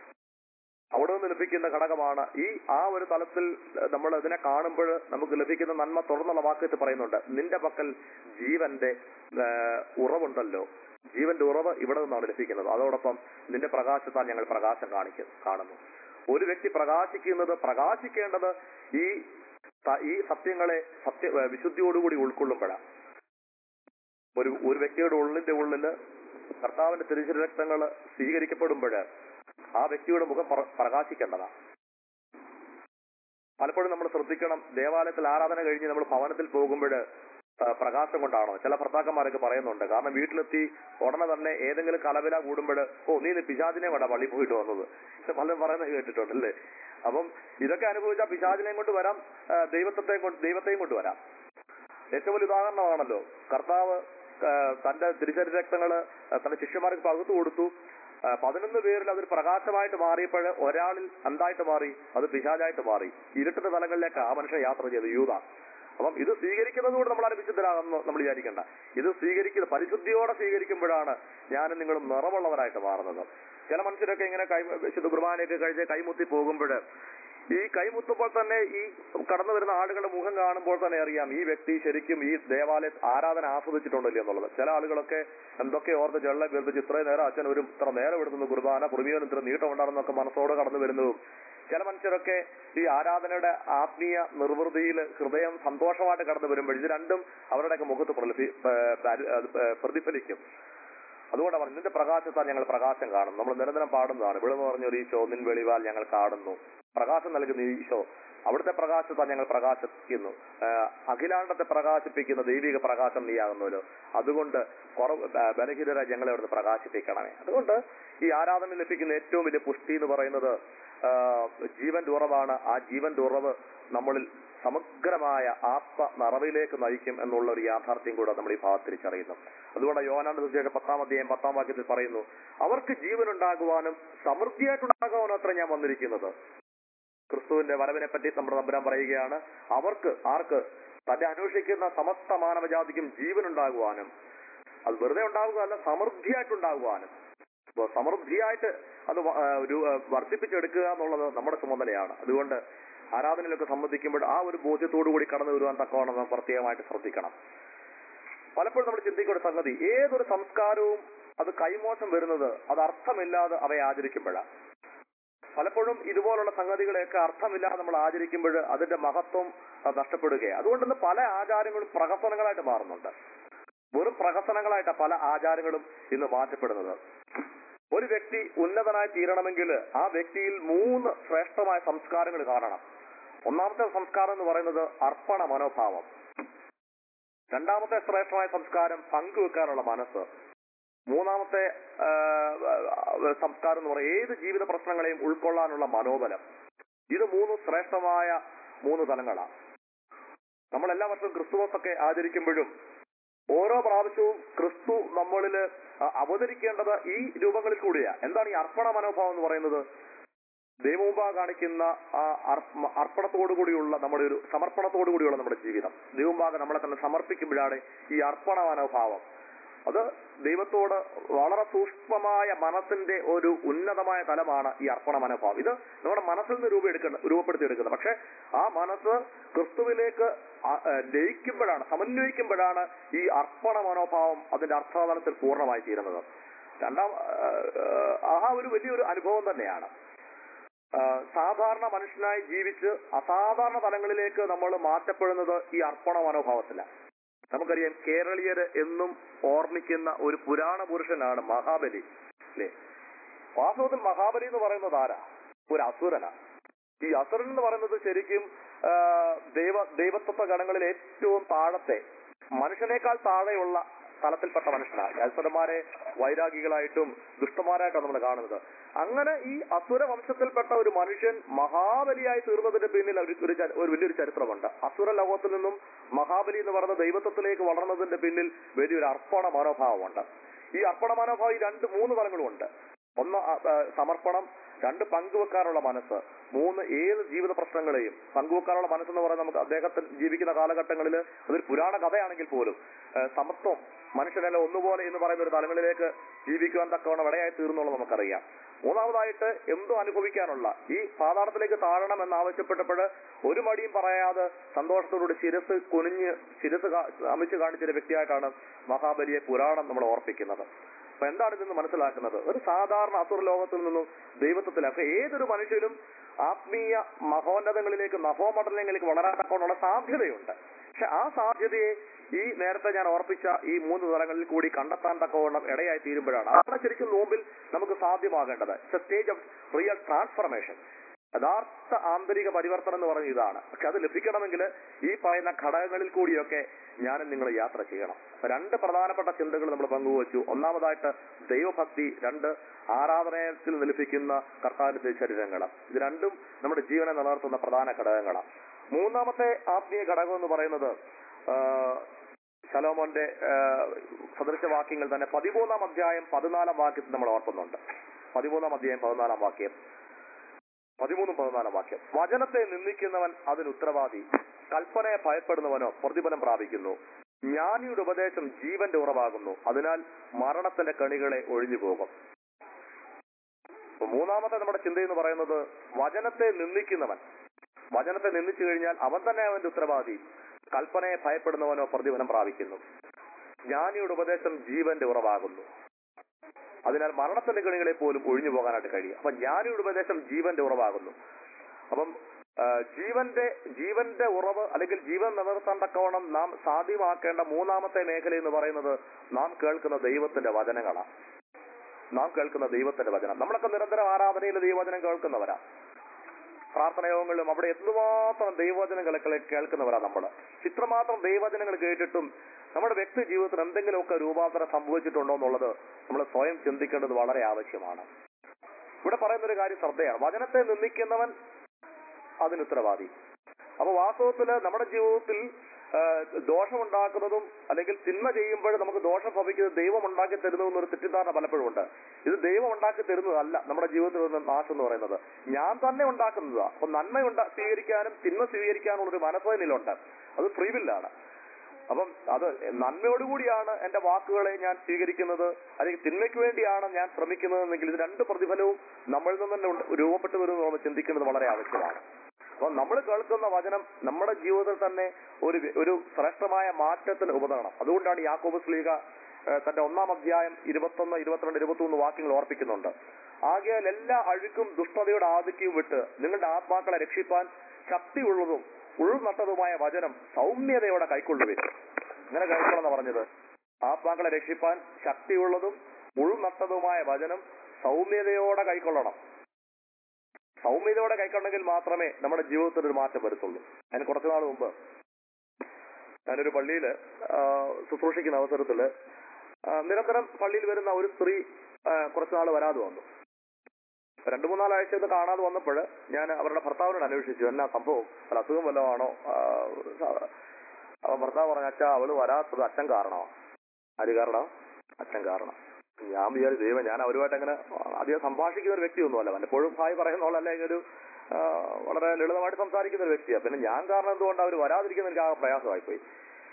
Speaker 2: അവിടെ നിന്ന് ലഭിക്കുന്ന ഘടകമാണ് ഈ ആ ഒരു തലത്തിൽ ഏഹ്, നമ്മൾ ഇതിനെ കാണുമ്പോൾ നമുക്ക് ലഭിക്കുന്ന നന്മ തുറന്നുള്ള വാക്കത്ത് പറയുന്നുണ്ട് നിന്റെ പക്കൽ ജീവന്റെ ഏഹ്, ഉറവുണ്ടല്ലോ ജീവന്റെ ഉറവ് ഇവിടെ നിന്നാണ് ലഭിക്കുന്നത് അതോടൊപ്പം നിന്റെ പ്രകാശത്താൽ ഞങ്ങൾ പ്രകാശം കാണിക്കും കാണുന്നു ഒരു വ്യക്തി പ്രകാശിക്കുന്നത് പ്രകാശിക്കേണ്ടത് ഈ സ- ഈ സത്യങ്ങളെ സത്യ ഏഹ്, വിശുദ്ധിയോടുകൂടി ഉൾക്കൊള്ളുമ്പോഴാണ് ഒരു ഒരു വ്യക്തിയുടെ ഉള്ളിന്റെ ഉള്ളില് കർത്താവിന്റെ തിരുശരക്തങ്ങൾ സ്വീകരിക്കപ്പെടുമ്പോൾ ആ വ്യക്തിയുടെ മുഖം പ്ര- പ്രകാശിക്കേണ്ടതാണ് പലപ്പോഴും നമ്മൾ ശ്രദ്ധിക്കണം ദേവാലയത്തിൽ ആരാധന കഴിഞ്ഞ് നമ്മൾ ഭവനത്തിൽ പോകുമ്പോൾ പ്രകാശം കൊണ്ടാണോ ചില ഭർത്താക്കന്മാരൊക്കെ പറയുന്നുണ്ട് കാരണം വീട്ടിലെത്തി ഉടനെ തന്നെ ഏതെങ്കിലും കലവില കൂടുമ്പോൾ ഓ നീ ഇന്ന് പിശാചിനെ കൊണ്ടാ പള്ളി പോയിട്ട് വന്നത് ഇത് പലരും പറയുന്നത് കേട്ടിട്ടുണ്ട് അല്ലേ അപ്പം ഇതൊക്കെ അനുഭവിച്ചാൽ പിശാചിനെയും കൊണ്ട് വരാം ആ, ദൈവത്തെ കൊണ്ട് ദൈവത്തെയും കൊണ്ട് വരാം ഏറ്റവും വലിയ ഉദാഹരണമാണല്ലോ കർത്താവ് ആ, തന്റെ തിരിച്ചരക്തങ്ങള് തന്റെ ശിഷ്യന്മാർക്ക് പകുത്തു കൊടുത്തു ആ, പതിനൊന്ന് പേരിൽ അതൊരു പ്രകാശമായിട്ട് മാറിയപ്പോൾ ഒരാളിൽ എന്തായിട്ട് മാറി അത് പിശാചായിട്ട് മാറി ഇരുട്ടിന്റെ തലങ്ങളിലേക്ക് ആ മനുഷ്യൻ യാത്ര ചെയ്തു യൂത അപ്പം ഇത് സ്വീകരിക്കുന്നത് കൊണ്ട് നമ്മൾ അനുഭവിച്ചതിനാണെന്ന് നമ്മൾ വിചാരിക്കേണ്ട ഇത് സ്വീകരിക്കുന്ന പരിശുദ്ധിയോടെ സ്വീകരിക്കുമ്പോഴാണ് ഞാനും നിങ്ങളും നിറമുള്ളവരായിട്ട് മാറുന്നത് ചില മനുഷ്യരൊക്കെ ഇങ്ങനെ കൈ വിശുദ്ധ കുർബാനയൊക്കെ കഴിച്ച് കൈമുത്തി പോകുമ്പോൾ ഈ കൈമുത്തുമ്പോൾ തന്നെ ഈ കടന്നു വരുന്ന ആളുകളുടെ മുഖം കാണുമ്പോൾ തന്നെ അറിയാം ഈ വ്യക്തി ശരിക്കും ഈ ദേവാലയ ആരാധന ആസ്വദിച്ചിട്ടുണ്ടല്ലോ എന്നുള്ളത് ചില ആളുകളൊക്കെ എന്തൊക്കെ ഓർത്ത് ചെള്ള വീർപ്പിച്ച് ഇത്രയും നേരം അച്ഛൻ ഒരു ഇത്ര നേരം എടുക്കുന്നു കുർബാന പുറമിയോൻ ഇത്ര നീട്ടം ഉണ്ടാകുന്നൊക്കെ മനസ്സോടെ കടന്നു വരുന്നതും ചില മനുഷ്യരൊക്കെ ഈ ആരാധനയുടെ ആത്മീയ നിർവൃതിയിൽ ഹൃദയം സന്തോഷമായിട്ട് കടന്നു വരുമ്പോൾ ഇത് രണ്ടും അവരുടെയൊക്കെ മുഖത്ത് പ്രതിഫി- ഏ, പരി- അത് ഏ, പ്രതിഫലിക്കും അതുകൊണ്ട് പറഞ്ഞു നിന്റെ പ്രകാശത്താൽ ഞങ്ങൾ പ്രകാശം കാണും നമ്മൾ നിരന്തരം പാടുന്നതാണ് ഇവിടെ നിന്ന് പറഞ്ഞ ഒരു ഈശോ നിൻ വെളിവാൽ ഞങ്ങൾ കാണുന്നു പ്രകാശം നൽകുന്ന ഈശോ അവിടുത്തെ പ്രകാശത്താൽ ഞങ്ങൾ പ്രകാശിക്കുന്നു ആ, അഖിലാണ്ടത്തെ പ്രകാശിപ്പിക്കുന്ന ദൈവിക പ്രകാശം നീയാകുന്നല്ലോ അതുകൊണ്ട് കുറവ് ആ, ബലഹീനരായി ഞങ്ങളെ അവിടുന്ന് പ്രകാശിപ്പിക്കണമേ അതുകൊണ്ട് ഈ ആരാധന ലഭിക്കുന്ന ഏറ്റവും വലിയ പുഷ്ടി എന്ന് പറയുന്നത് ആ, ജീവന്റെ ഉറവാണ് ആ ജീവന്റെ ഉറവ് നമ്മളിൽ സമഗ്രമായ ആത്മ നിറവിലേക്ക് നയിക്കും എന്നുള്ള ഒരു യാഥാർത്ഥ്യം കൂടെ നമ്മൾ ഈ ഭാഗത്ത് തിരിച്ചറിയുന്നു അതുകൊണ്ട് യോനാണ്ട് തീർച്ചയായിട്ടും പത്താം അധ്യായം പത്താം വാക്യത്തിൽ പറയുന്നു അവർക്ക് ജീവൻ ഉണ്ടാകുവാനും സമൃദ്ധിയായിട്ടുണ്ടാകാനും അത്ര ഞാൻ വന്നിരിക്കുന്നത് ക്രിസ്തുവിന്റെ വരവിനെ പറ്റി നമ്മുടെ തമ്പുരാൻ പറയുകയാണ് അവർക്ക് ആർക്ക് തന്നെ അന്വേഷിക്കുന്ന സമസ്ത മാനവജാതിക്കും ജീവൻ ഉണ്ടാകുവാനും അത് വെറുതെ ഉണ്ടാകുകയല്ല സമൃദ്ധിയായിട്ടുണ്ടാകുവാനും അപ്പോൾ സമൃദ്ധിയായിട്ട് അത് വ- ആ, ഒരു ആ, വർദ്ധിപ്പിച്ചെടുക്കുക എന്നുള്ളത് നമ്മുടെ ചുമതലയാണ് അതുകൊണ്ട് ആരാധനയിലൊക്കെ സംബന്ധിക്കുമ്പോൾ ആ ഒരു ബോധ്യത്തോടു കൂടി കടന്നു വരുവാൻ തക്കവണ്ണം നാം പ്രത്യേകമായിട്ട് ശ്രദ്ധിക്കണം പലപ്പോഴും നമ്മൾ ചിന്തിക്കുന്ന ഒരു സംഗതി ഏതൊരു സംസ്കാരവും അത് കൈമോശം വരുന്നത് അത് അർത്ഥമില്ലാതെ അവയെ ആചരിക്കുമ്പോഴാണ് പലപ്പോഴും ഇതുപോലുള്ള സംഗതികളെയൊക്കെ അർത്ഥമില്ലാതെ നമ്മൾ ആചരിക്കുമ്പോൾ അതിന്റെ മഹത്വം അത് നഷ്ടപ്പെടുകയാണ് അതുകൊണ്ട് ഇന്ന് പല ആചാരങ്ങളും പ്രഹസനങ്ങളായിട്ട് മാറുന്നുണ്ട് വെറും പ്രഹസനങ്ങളായിട്ട് പല ആചാരങ്ങളും ഇന്ന് മാറ്റപ്പെടുന്നത് ഒരു വ്യക്തി ഉന്നതനായി തീരണമെങ്കിൽ ആ വ്യക്തിയിൽ മൂന്ന് ശ്രേഷ്ഠമായ സംസ്കാരങ്ങൾ കാണണം ഒന്നാമത്തെ സംസ്കാരം എന്ന് പറയുന്നത് അർപ്പണ മനോഭാവം രണ്ടാമത്തെ ശ്രേഷ്ഠമായ സംസ്കാരം പങ്കുവെക്കാനുള്ള മനസ്സ് മൂന്നാമത്തെ ആ, ആ, സംസ്കാരം എന്ന് പറയുന്നത് ഏത് ജീവിത പ്രശ്നങ്ങളെയും ഉൾക്കൊള്ളാനുള്ള മനോബലം ഇത് മൂന്ന് ശ്രേഷ്ഠമായ മൂന്ന് തലങ്ങളാണ് നമ്മൾ എല്ലാ വർഷവും ക്രിസ്തുമസ് ഒക്കെ ആചരിക്കുമ്പോഴും ഓരോ പ്രാവശ്യവും ക്രിസ്തു നമ്മളിൽ അവതരിക്കേണ്ടത് ഈ രൂപങ്ങളിൽ കൂടിയാ എന്താണ് ഈ അർപ്പണ മനോഭാവം എന്ന് പറയുന്നത് ദൈവമുമ്പാകെ കാണിക്കുന്ന ആ അർപ്പ- അർപ്പണത്തോടു കൂടിയുള്ള നമ്മുടെ ഒരു സമർപ്പണത്തോടു കൂടിയുള്ള നമ്മുടെ ജീവിതം ദൈവമുമ്പാകെ നമ്മളെ തന്നെ സമർപ്പിക്കുമ്പോഴാണ് ഈ അർപ്പണ മനോഭാവം അത് ദൈവത്തോട് വളരെ സൂക്ഷ്മമായ മനസ്സിന്റെ ഒരു ഉന്നതമായ തലമാണ് ഈ അർപ്പണ മനോഭാവം ഇത് നമ്മുടെ മനസ്സിൽ നിന്ന് രൂപയെടുക്കുന്ന രൂപപ്പെടുത്തിയെടുക്കുന്നത് പക്ഷെ ആ മനസ്സ് ക്രിസ്തുവിലേക്ക് ആ- ഏ, ലയിക്കുമ്പോഴാണ് സമന്വയിക്കുമ്പോഴാണ് ഈ അർപ്പണ മനോഭാവം അതിന്റെ അർത്ഥാതലത്തിൽ പൂർണ്ണമായി തീരുന്നത് രണ്ടാം ആ, ആ ഒരു വലിയൊരു അനുഭവം തന്നെയാണ് ആ, സാധാരണ മനുഷ്യനായി ജീവിച്ച് അസാധാരണ തലങ്ങളിലേക്ക് നമ്മൾ മാറ്റപ്പെടുന്നത് ഈ അർപ്പണ മനോഭാവത്തിലാണ് നമുക്കറിയാം കേരളീയര് എന്നും ഓർമ്മിക്കുന്ന ഒരു പുരാണ പുരുഷനാണ് മഹാബലി അല്ലേ വാസ്തവത്തിൽ മഹാബലി എന്ന് പറയുന്നത് ആരാ ഒരു അസുരനാ ഈ അസുരൻ എന്ന് പറയുന്നത് ശരിക്കും ആ, ദൈവ ദൈവത്വ ഗണങ്ങളിൽ ഏറ്റവും താഴത്തെ മനുഷ്യനേക്കാൾ താഴെയുള്ള തലത്തിൽപ്പെട്ട മനുഷ്യനാണ് അസുരന്മാരെ വൈരാഗികളായിട്ടും ദുഷ്ടന്മാരായിട്ടാണ് നമ്മൾ കാണുന്നത് അങ്ങനെ ഈ അസുര വംശത്തിൽപ്പെട്ട ഒരു മനുഷ്യൻ മഹാബലിയായി തീർന്നതിന്റെ പിന്നിൽ ഒരു ഒരു ചരി- ഒരു വലിയൊരു ചരിത്രമുണ്ട് അസുര ലോകത്തിൽ നിന്നും മഹാബലി എന്ന് പറയുന്ന ദൈവത്വത്തിലേക്ക് വളർന്നതിന്റെ പിന്നിൽ വലിയൊരു അർപ്പണ മനോഭാവമുണ്ട് ഈ അർപ്പണ മനോഭാവം ഈ രണ്ട് മൂന്ന് തലങ്ങളുമുണ്ട് ഒന്ന് അ- ആ, സമർപ്പണം രണ്ട് പങ്കുവെക്കാനുള്ള മനസ്സ് മൂന്ന് ഏത് ജീവിത പ്രശ്നങ്ങളെയും പങ്കുവെക്കാനുള്ള മനസ്സെന്ന് പറയുന്നത് നമുക്ക് അദ്ദേഹത്തിൽ ജീവിക്കുന്ന കാലഘട്ടങ്ങളിൽ അതൊരു പുരാണ കഥയാണെങ്കിൽ പോലും ആ, സമത്വം മനുഷ്യരെല്ലാം ഒന്നുപോലെ എന്ന് പറയുന്ന ഒരു തലങ്ങളിലേക്ക് ജീവിക്കുവാൻ തക്കവണ്ണം ഇടയായി തീർന്നുള്ളത് നമുക്കറിയാം മൂന്നാമതായിട്ട് എന്തോ അനുഭവിക്കാനുള്ള ഈ പാതാളത്തിലേക്ക് താഴണം എന്നാവശ്യപ്പെട്ടപ്പോൾ ഒരു മടിയും പറയാതെ സന്തോഷത്തോടുകൂടി ശിരസ് കുനിഞ്ഞ് ശിരസ് കാ- അമിച്ച് കാണിച്ചൊരു വ്യക്തിയായിട്ടാണ് മഹാബലിയെ പുരാണം നമ്മൾ ഓർപ്പിക്കുന്നത് അപ്പൊ എന്താണ് ഇതിന്ന് മനസ്സിലാക്കുന്നത് ഒരു സാധാരണ അസുര ലോകത്തിൽ നിന്നും ദൈവത്വത്തിലേക്ക് ഏതൊരു മനുഷ്യനും ആത്മീയ മഹോന്നതങ്ങളിലേക്ക് നഭോമണ്ഡലങ്ങളിലേക്ക് വളരാൻ തക്കവണ്ണമുള്ള സാധ്യതയുണ്ട് പക്ഷെ ആ സാധ്യതയെ ഈ നേരത്തെ ഞാൻ ഓർപ്പിച്ച ഈ മൂന്ന് തലങ്ങളിൽ കൂടി കണ്ടെത്താൻ തക്കവണ്ണം ഇടയായി തീരുമ്പോഴാണ് അതാണ് ശരിക്കും നോമ്പിൽ നമുക്ക് സാധ്യമാകേണ്ടത് സ്റ്റേജ് ഓഫ് റിയൽ ട്രാൻസ്ഫർമേഷൻ യഥാർത്ഥ ആന്തരിക പരിവർത്തനം എന്ന് പറയുന്നത് ഇതാണ് പക്ഷെ അത് ലഭിക്കണമെങ്കിൽ ഈ പറയുന്ന ഘടകങ്ങളിൽ കൂടിയൊക്കെ ഞാനും നിങ്ങൾ യാത്ര ചെയ്യണം അപ്പൊ രണ്ട് പ്രധാനപ്പെട്ട ചിന്തകൾ നമ്മൾ പങ്കുവച്ചു ഒന്നാമതായിട്ട് ദൈവഭക്തി രണ്ട് ആരാധനയത്തിൽ ലഭിക്കുന്ന കർത്താവിന്റെ ശരീരങ്ങൾ ഇത് രണ്ടും നമ്മുടെ ജീവനെ നിലനിർത്തുന്ന പ്രധാന ഘടകങ്ങളാണ് മൂന്നാമത്തെ ആത്മീയ ഘടകം എന്ന് പറയുന്നത് ആ, ശലോമോന്റെ ആ, സദൃശവാക്യങ്ങൾ തന്നെ പതിമൂന്നാം അധ്യായം പതിനാലാം വാക്യത്തിൽ നമ്മൾ ഓർക്കുന്നുണ്ട് പതിമൂന്നാം അധ്യായം പതിനാലാം വാക്യം പതിമൂന്നും പതിനാലാം വാക്യം വചനത്തെ നിന്ദിക്കുന്നവൻ അതിന് ഉത്തരവാദി കൽപ്പനയെ ഭയപ്പെടുന്നവനോ പ്രതിഫലം പ്രാപിക്കുന്നു ജ്ഞാനിയുടെ ഉപദേശം ജീവന്റെ ഉറവാകുന്നു അതിനാൽ മരണത്തിന്റെ കണികളെ ഒഴിഞ്ഞു പോകും അപ്പൊ മൂന്നാമത്തെ നമ്മുടെ ചിന്ത എന്ന് പറയുന്നത് വചനത്തെ നിന്ദിക്കുന്നവൻ വചനത്തെ നിന്ദിച്ചു കഴിഞ്ഞാൽ അവൻ തന്നെ അവന്റെ ഉത്തരവാദി കൽപ്പനയെ ഭയപ്പെടുന്നവനോ പ്രതിഫലം പ്രാപിക്കുന്നു ജ്ഞാനിയുടെ ഉപദേശം ജീവന്റെ ഉറവാകുന്നു അതിനാൽ മരണത്തിന്റെ കണികളെ പോലും ഒഴിഞ്ഞു പോകാനായിട്ട് കഴിയും അപ്പൊ ജ്ഞാനിയുടെ ഉപദേശം ജീവന്റെ ഉറവാകുന്നു അപ്പം ആ, ജീവന്റെ ജീവന്റെ ഉറവ് അല്ലെങ്കിൽ ജീവൻ നിലനിർത്താൻ തക്കവണ്ണം നാം സാധ്യമാക്കേണ്ട മൂന്നാമത്തെ മേഖല എന്ന് പറയുന്നത് നാം കേൾക്കുന്ന ദൈവത്തിന്റെ പ്രാർത്ഥനയോഗങ്ങളിലും അവിടെ എന്തുമാത്രം ദൈവവചനങ്ങൾ കേൾ- കേൾക്കുന്നവരാ നമ്മൾ ഇത്രമാത്രം ദൈവവചനങ്ങൾ കേട്ടിട്ടും നമ്മുടെ വ്യക്തി ജീവിതത്തിൽ എന്തെങ്കിലുമൊക്കെ രൂപാന്തരം സംഭവിച്ചിട്ടുണ്ടോ എന്നുള്ളത് നമ്മൾ സ്വയം ചിന്തിക്കേണ്ടത് വളരെ ആവശ്യമാണ് ഇവിടെ പറയുന്ന ഒരു കാര്യം ശ്രദ്ധയാണ് വചനത്തെ നിന്ദിക്കുന്നവൻ അതിന് ഉത്തരവാദി അപ്പൊ വാസ്തവത്തില് നമ്മുടെ ജീവിതത്തിൽ ആ, ദോഷമുണ്ടാക്കുന്നതും അല്ലെങ്കിൽ തിന്മ ചെയ്യുമ്പോൾ നമുക്ക് ദോഷം ഭവിക്കുന്നത് ദൈവം ഉണ്ടാക്കി തരുന്നു എന്നൊരു തെറ്റിദ്ധാരണ പലപ്പോഴും ഉണ്ട് ഇത് ദൈവം ഉണ്ടാക്കി തരുന്നതല്ല നമ്മുടെ ജീവിതത്തിൽ നിന്ന് നാശം എന്ന് പറയുന്നത് ഞാൻ തന്നെ ഉണ്ടാക്കുന്നതാ അപ്പൊ നന്മ ഉണ്ടാ സ്വീകരിക്കാനും തിന്മ സ്വീകരിക്കാനുള്ള ഒരു മനസ്സതിലുണ്ട് അത് ഫ്രീവില്ലാണ് അപ്പം അത് നന്മയോടുകൂടിയാണ് എന്റെ വാക്കുകളെ ഞാൻ സ്വീകരിക്കുന്നത് അല്ലെങ്കിൽ തിന്മയ്ക്ക് വേണ്ടിയാണ് ഞാൻ ശ്രമിക്കുന്നതെങ്കിൽ ഇത് രണ്ട് പ്രതിഫലവും നമ്മളിൽ നിന്ന് തന്നെ ഉണ്ട്- രൂപപ്പെട്ടു വരുമെന്ന് നമ്മൾ ചിന്തിക്കുന്നത് വളരെ ആവശ്യമാണ് അപ്പൊ നമ്മൾ കേൾക്കുന്ന വചനം നമ്മുടെ ജീവിതത്തിൽ തന്നെ ഒരു വി- ഒരു ശ്രേഷ്ഠമായ മാറ്റത്തിന് ഉപകരണം അതുകൊണ്ടാണ് യാക്കോബ് സ്ലീഗ ഏഹ്, തന്റെ ഒന്നാം അധ്യായം ഇരുപത്തൊന്ന് ഇരുപത്തിരണ്ട് ഇരുപത്തിമൂന്ന് വാക്യങ്ങൾ ഓർപ്പിക്കുന്നുണ്ട് ആകയാൽ എല്ലാ അഴുക്കും ദുഷ്ടതയുടെ ആധിക്യവും വിട്ട് നിങ്ങളുടെ ആത്മാക്കളെ രക്ഷിപ്പാൻ ശക്തിയുള്ളതും ഉൾനട്ടതുമായ വചനം സൗമ്യതയോടെ കൈക്കൊള്ളുവിൻ അങ്ങനെ കൈക്കൊള്ളുന്ന പറഞ്ഞത് ആത്മാക്കളെ രക്ഷിപ്പാൻ ശക്തിയുള്ളതും ഉൾനട്ടതുമായ വചനം സൗമ്യതയോടെ കൈക്കൊള്ളണം സൗമ്യതയോടെ കൈക്കൊണ്ടെങ്കിൽ മാത്രമേ നമ്മുടെ ജീവിതത്തിൽ ഒരു മാറ്റം വരുത്തുള്ളൂ അതിന് കുറച്ചു നാൾ മുമ്പ് ഞാനൊരു പള്ളിയിൽ ശുശ്രൂഷിക്കുന്ന അവസരത്തില് ആ, നിരന്തരം പള്ളിയിൽ വരുന്ന ഒരു സ്ത്രീ ആ, കുറച്ചു നാൾ വരാതെ വന്നു രണ്ടു മൂന്നാലാഴ്ച ഇത് കാണാതെ വന്നപ്പോൾ ഞാൻ അവരുടെ ഭർത്താവിനോട് അന്വേഷിച്ചു എന്നാ സംഭവം അല്ല അസുഖം വല്ലതാണോ ആ, സ- അപ്പൊ ഭർത്താവ് പറഞ്ഞു അച്ഛാ അവള് വരാത്തത് അച്ഛൻ കാരണമാണ് ആര് കാരണം അച്ഛൻ കാരണം ഞാൻ വിചാരിച്ചു ദൈവം ഞാൻ അവരുമായിട്ട് അങ്ങനെ അധികം സംഭാഷിക്കുന്ന ഒരു വ്യക്തിയൊന്നുമല്ല വല്ലപ്പോഴും ഭായി പറയുന്ന അല്ലെങ്കിൽ ഒരു ആ, വളരെ ലളിതമായിട്ട് സംസാരിക്കുന്ന ഒരു വ്യക്തിയാണ് പിന്നെ ഞാൻ കാരണം എന്തുകൊണ്ട് അവർ വരാതിരിക്കുന്ന എനിക്ക് ആ പ്രയാസമായി പോയി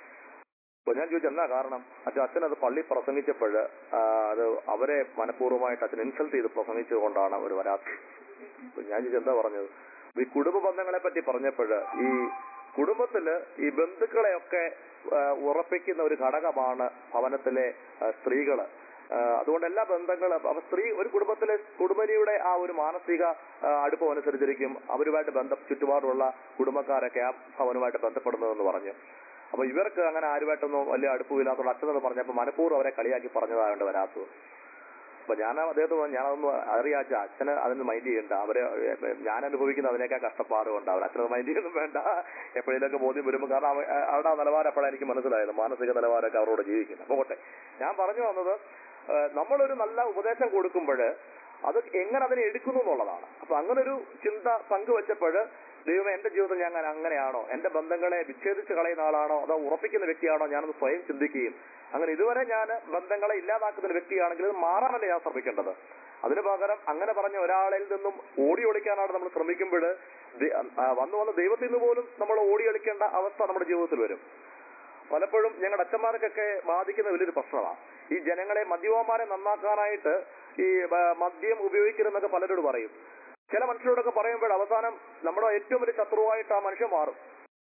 Speaker 2: അപ്പൊ ഞാൻ ചോദിച്ചു എന്നാ കാരണം അച്ഛൻ അച്ഛൻ അത് പള്ളി പ്രസംഗിച്ചപ്പോൾ അത് അവരെ മനഃപൂർവ്വമായിട്ട് അച്ഛൻ ഇൻസൾട്ട് ചെയ്ത് പ്രസംഗിച്ചതുകൊണ്ടാണ് അവർ വരാത്തത് അപ്പൊ ഞാൻ ചോദിച്ചു എന്താ പറഞ്ഞത് ഈ കുടുംബ ബന്ധങ്ങളെ പറ്റി പറഞ്ഞപ്പോൾ ഈ കുടുംബത്തില് ഈ ബന്ധുക്കളെയൊക്കെ ആ, ഉറപ്പിക്കുന്ന ഒരു ഘടകമാണ് ഭവനത്തിലെ ആ, സ്ത്രീകള് ആ, അതുകൊണ്ട് എല്ലാ ബന്ധങ്ങളും അപ്പൊ സ്ത്രീ ഒരു കുടുംബത്തിലെ കുടുംബനിയുടെ ആ ഒരു മാനസിക ആ, അടുപ്പം അനുസരിച്ചിരിക്കും അവരുമായിട്ട് ബന്ധ ചുറ്റുപാടുള്ള കുടുംബക്കാരൊക്കെ ആ ഭവനുമായിട്ട് ബന്ധപ്പെടുന്നതെന്ന് പറഞ്ഞു അപ്പൊ ഇവർക്ക് അങ്ങനെ ആരുമായിട്ടൊന്നും വലിയ അടുപ്പമില്ലാത്തതുകൊണ്ട് അച്ഛനത് പറഞ്ഞപ്പോ മനഃപൂർവ്വം അവരെ കളിയാക്കി പറഞ്ഞതായോണ്ട് വരാത്തത് അപ്പൊ ഞാൻ അദ്ദേഹത്തെ പറഞ്ഞു, ഞാനതൊന്നും അറിയാച്ച അച്ഛന് അതിന് മൈൻഡ് ചെയ്യണ്ട അവരെ ഏ, ഞാൻ അനുഭവിക്കുന്ന അതിനേക്കാൾ കഷ്ടപ്പാടുണ്ട് അവർ അച്ഛനത് മൈൻഡ് ചെയ്യുന്നു വേണ്ട എപ്പോഴേലൊക്കെ ബോധ്യം വരുമ്പോൾ കാരണം അവ- അവരുടെ ആ നിലവാരം എപ്പോഴാണ് എനിക്ക് മനസ്സിലായത് മാനസിക നിലവാരമൊക്കെ അവരോട് ജീവിക്കുന്നത് അപ്പൊ പോട്ടെ ഞാൻ പറഞ്ഞു വന്നത് ഏ, നമ്മളൊരു നല്ല ഉപദേശം കൊടുക്കുമ്പോൾ അത് എങ്ങനെ അതിനെ എടുക്കുന്നു എന്നുള്ളതാണ് അപ്പൊ അങ്ങനെ ഒരു ചിന്ത പങ്കുവെച്ചപ്പോൾ ദൈവം എന്റെ ജീവിതത്തിൽ ഞാൻ അങ്ങനെ- അങ്ങനെയാണോ എന്റെ ബന്ധങ്ങളെ വിച്ഛേദിച്ച് കളയുന്ന ആളാണോ അതോ ഉറപ്പിക്കുന്ന വ്യക്തിയാണോ ഞാനത് സ്വയം ചിന്തിക്കുകയും അങ്ങനെ ഇതുവരെ ഞാൻ ബന്ധങ്ങളെ ഇല്ലാതാക്കുന്ന ഒരു വ്യക്തിയാണെങ്കിൽ ഇത് മാറാനല്ലേ ഞാൻ ശ്രമിക്കേണ്ടത് അതിന് പകരം അങ്ങനെ പറഞ്ഞ ഒരാളിൽ നിന്നും ഓടി ഒളിക്കാനാണ് നമ്മൾ ശ്രമിക്കുമ്പോൾ ദി- ആ, വന്നു വന്ന ദൈവത്തിൽ നിന്ന് പോലും നമ്മൾ ഓടി ഒളിക്കേണ്ട അവസ്ഥ നമ്മുടെ ജീവിതത്തിൽ വരും പലപ്പോഴും ഞങ്ങളുടെ അച്ഛന്മാർക്കൊക്കെ ബാധിക്കുന്ന വലിയൊരു പ്രശ്നമാണ് ഈ ജനങ്ങളെ മദ്യപന്മാരെ നന്നാക്കാനായിട്ട് ഈ ആ, മദ്യം ഉപയോഗിക്കരുതെന്നൊക്കെ പലരോട് പറയും ചില മനുഷ്യരോടൊക്കെ പറയുമ്പോൾ അവസാനം നമ്മുടെ ഏറ്റവും വലിയ ശത്രുവായിട്ട് ആ മനുഷ്യൻ മാറും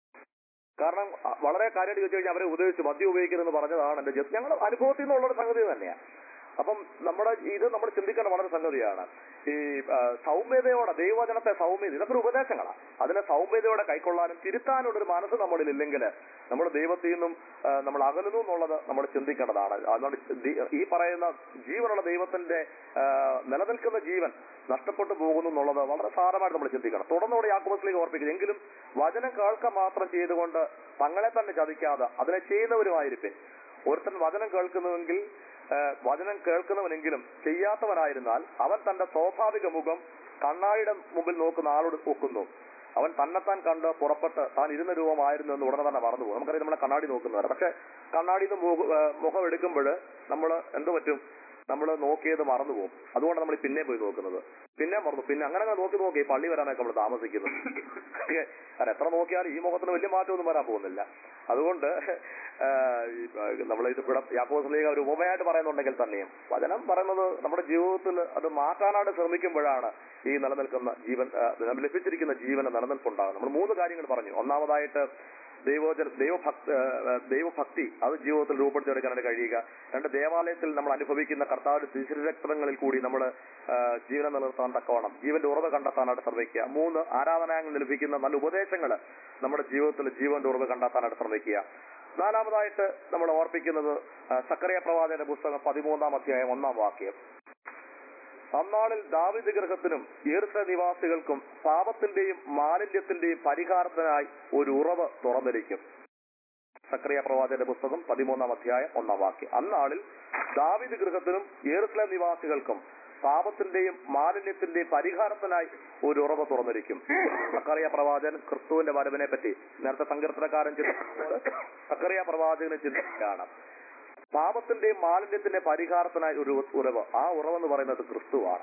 Speaker 2: കാരണം അ, വളരെ കാര്യമായിട്ട് ചോദിച്ചു കഴിഞ്ഞാൽ അവരെ ഉപദേശിച്ചു മദ്യം ഉപയോഗിക്കരുതെന്ന് പറഞ്ഞതാണ് എന്റെ ജീവിതം ഞങ്ങൾ അനുഭവത്തിൽ നിന്നുള്ള ഒരു സംഗതി തന്നെയാണ് അപ്പം നമ്മുടെ ഇത് നമ്മൾ ചിന്തിക്കേണ്ട വളരെ സംഗതിയാണ് ഈ ആ, സൗമ്യതയോടെ ദൈവവചനത്തെ സൗമ്യത ഇതൊക്കെ ഒരു ഉപദേശങ്ങളാണ് അതിനെ സൗമ്യതയോടെ കൈക്കൊള്ളാനും തിരുത്താനുള്ള ഒരു മനസ്സ് നമ്മളിൽ ഇല്ലെങ്കിൽ നമ്മൾ ദൈവത്തിൽ നിന്നും ആ, നമ്മൾ അകലുന്നു എന്നുള്ളത് നമ്മൾ ചിന്തിക്കേണ്ടതാണ് അതുകൊണ്ട് ദി- ഈ പറയുന്ന ജീവനുള്ള ദൈവത്തിന്റെ ആ, നിലനിൽക്കുന്ന ജീവൻ നഷ്ടപ്പെട്ടു പോകുന്നു എന്നുള്ളത് വളരെ സാരമായിട്ട് നമ്മൾ ചിന്തിക്കണം തുടർന്നോടെ യാക്കോബസിലേക്ക് ഓർപ്പിക്കുന്നത് എങ്കിലും വചനം കേൾക്ക മാത്രം ചെയ്തുകൊണ്ട് തങ്ങളെ തന്നെ ചതിക്കാതെ അതിനെ ചെയ്യുന്നവരുമായിരിക്കും ഒരുത്തൻ വചനം കേൾക്കുന്നുവെങ്കിൽ ആ, വചനം കേൾക്കുന്നവനെങ്കിലും ചെയ്യാത്തവനായിരുന്നാൽ അവൻ തന്റെ സ്വാഭാവിക മുഖം കണ്ണാടിയുടെ മുമ്പിൽ നോക്കുന്ന ആളോട് നോക്കുന്നു അവൻ തന്നെത്താൻ കണ്ട് പുറപ്പെട്ട് താൻ ഇരുന്ന രൂപമായിരുന്നു എന്ന് ഉടനെ തന്നെ മറന്നുപോകും നമുക്കറിയാം നമ്മളെ കണ്ണാടി നോക്കുന്നവരെ പക്ഷെ കണ്ണാടിയിൽ നിന്ന് മുഖ- ആ, മുഖം എടുക്കുമ്പോൾ നമ്മൾ എന്ത് പറ്റും നമ്മൾ നോക്കിയത് മറന്നു പോകും അതുകൊണ്ട് നമ്മൾ പിന്നെ പോയി നോക്കുന്നത് പിന്നെ മറന്നു പിന്നെ അങ്ങനെ അങ്ങനെ നോക്കി നോക്കി പള്ളി വരാനൊക്കെ നമ്മൾ താമസിക്കുന്നു കാരണം എത്ര നോക്കിയാലും ഈ മുഖത്തിന് വലിയ മാറ്റമൊന്നും വരാൻ പോകുന്നില്ല അതുകൊണ്ട് നമ്മൾ ഇത് ഇവിടെ യാക്കോസ്ലീഗ ഒരു ഉപമയായിട്ട് പറയുന്നുണ്ടെങ്കിൽ തന്നെയും വചനം പറയുന്നത് നമ്മുടെ ജീവിതത്തിൽ അത് മാറ്റാനായിട്ട് ശ്രമിക്കുമ്പോഴാണ് ഈ നിലനിൽക്കുന്ന ജീവൻ ആ, നമുക്ക് ലഭിച്ചിരിക്കുന്ന ജീവന് നിലനിൽപ്പുണ്ടാകും നമ്മൾ മൂന്ന് കാര്യങ്ങൾ പറഞ്ഞു ഒന്നാമതായിട്ട് ദൈവോചന ദൈവഭക്തി ദൈവഭക്തി അത് ജീവിതത്തിൽ രൂപപ്പെടുത്തിയെടുക്കാനായിട്ട് കഴിയുക രണ്ട് ദേവാലയത്തിൽ നമ്മൾ അനുഭവിക്കുന്ന കർത്താവിന്റെ തിരുരക്തങ്ങളിൽ കൂടി നമ്മൾ ജീവനെ നിലനിർത്താൻ തക്കവണ്ണം ജീവന്റെ ഉറവ് കണ്ടെത്താനായിട്ട് ശ്രമിക്കുക മൂന്ന് ആരാധനായങ്ങളിൽ ലഭിക്കുന്ന നല്ല ഉപദേശങ്ങൾ നമ്മുടെ ജീവിതത്തിൽ ജീവന്റെ ഉറവ് കണ്ടെത്താനായിട്ട് ശ്രമിക്കുക നാലാമതായിട്ട് നമ്മൾ ഓർപ്പിക്കുന്നത് ആ, സക്കറിയ പ്രവാചകന്റെ പുസ്തകം പതിമൂന്നാം അധ്യായം ഒന്നാം വാക്യം അന്നാളിൽ ദാവിദ് ഗൃഹത്തിനും ഈർത്ത നിവാസികൾക്കും പാപത്തിന്റെയും മാലിന്യത്തിന്റെയും പരിഹാരത്തിനായി ഒരു ഉറവ് തുറന്നിരിക്കും സക്രിയ പ്രവാചകന്റെ പുസ്തകം പതിമൂന്നാം അധ്യായം ഒന്നാം വാക്യം അന്നാളിൽ ദാവിദ് ഗൃഹത്തിനും ഏറുസ്ലേം നിവാസികൾക്കും പാപത്തിന്റെയും മാലിന്യത്തിന്റെയും പരിഹാരത്തിനായി ഒരു ഉറവ് തുറന്നിരിക്കും സക്കറിയ പ്രവാചകൻ ക്രിസ്തുവിന്റെ വരവിനെ പറ്റി നേരത്തെ സങ്കീർത്തനക്കാരൻ ചിന്തിച്ചത് സക്കറിയ പ്രവാചകന് ചിന്തിക്കുകയാണ് പാപത്തിന്റെയും മാലിന്യത്തിന്റെയും പരിഹാരത്തിനായി ഒരു ഉറവ് ആ ഉറവെന്ന് പറയുന്നത് ക്രിസ്തുവാണ്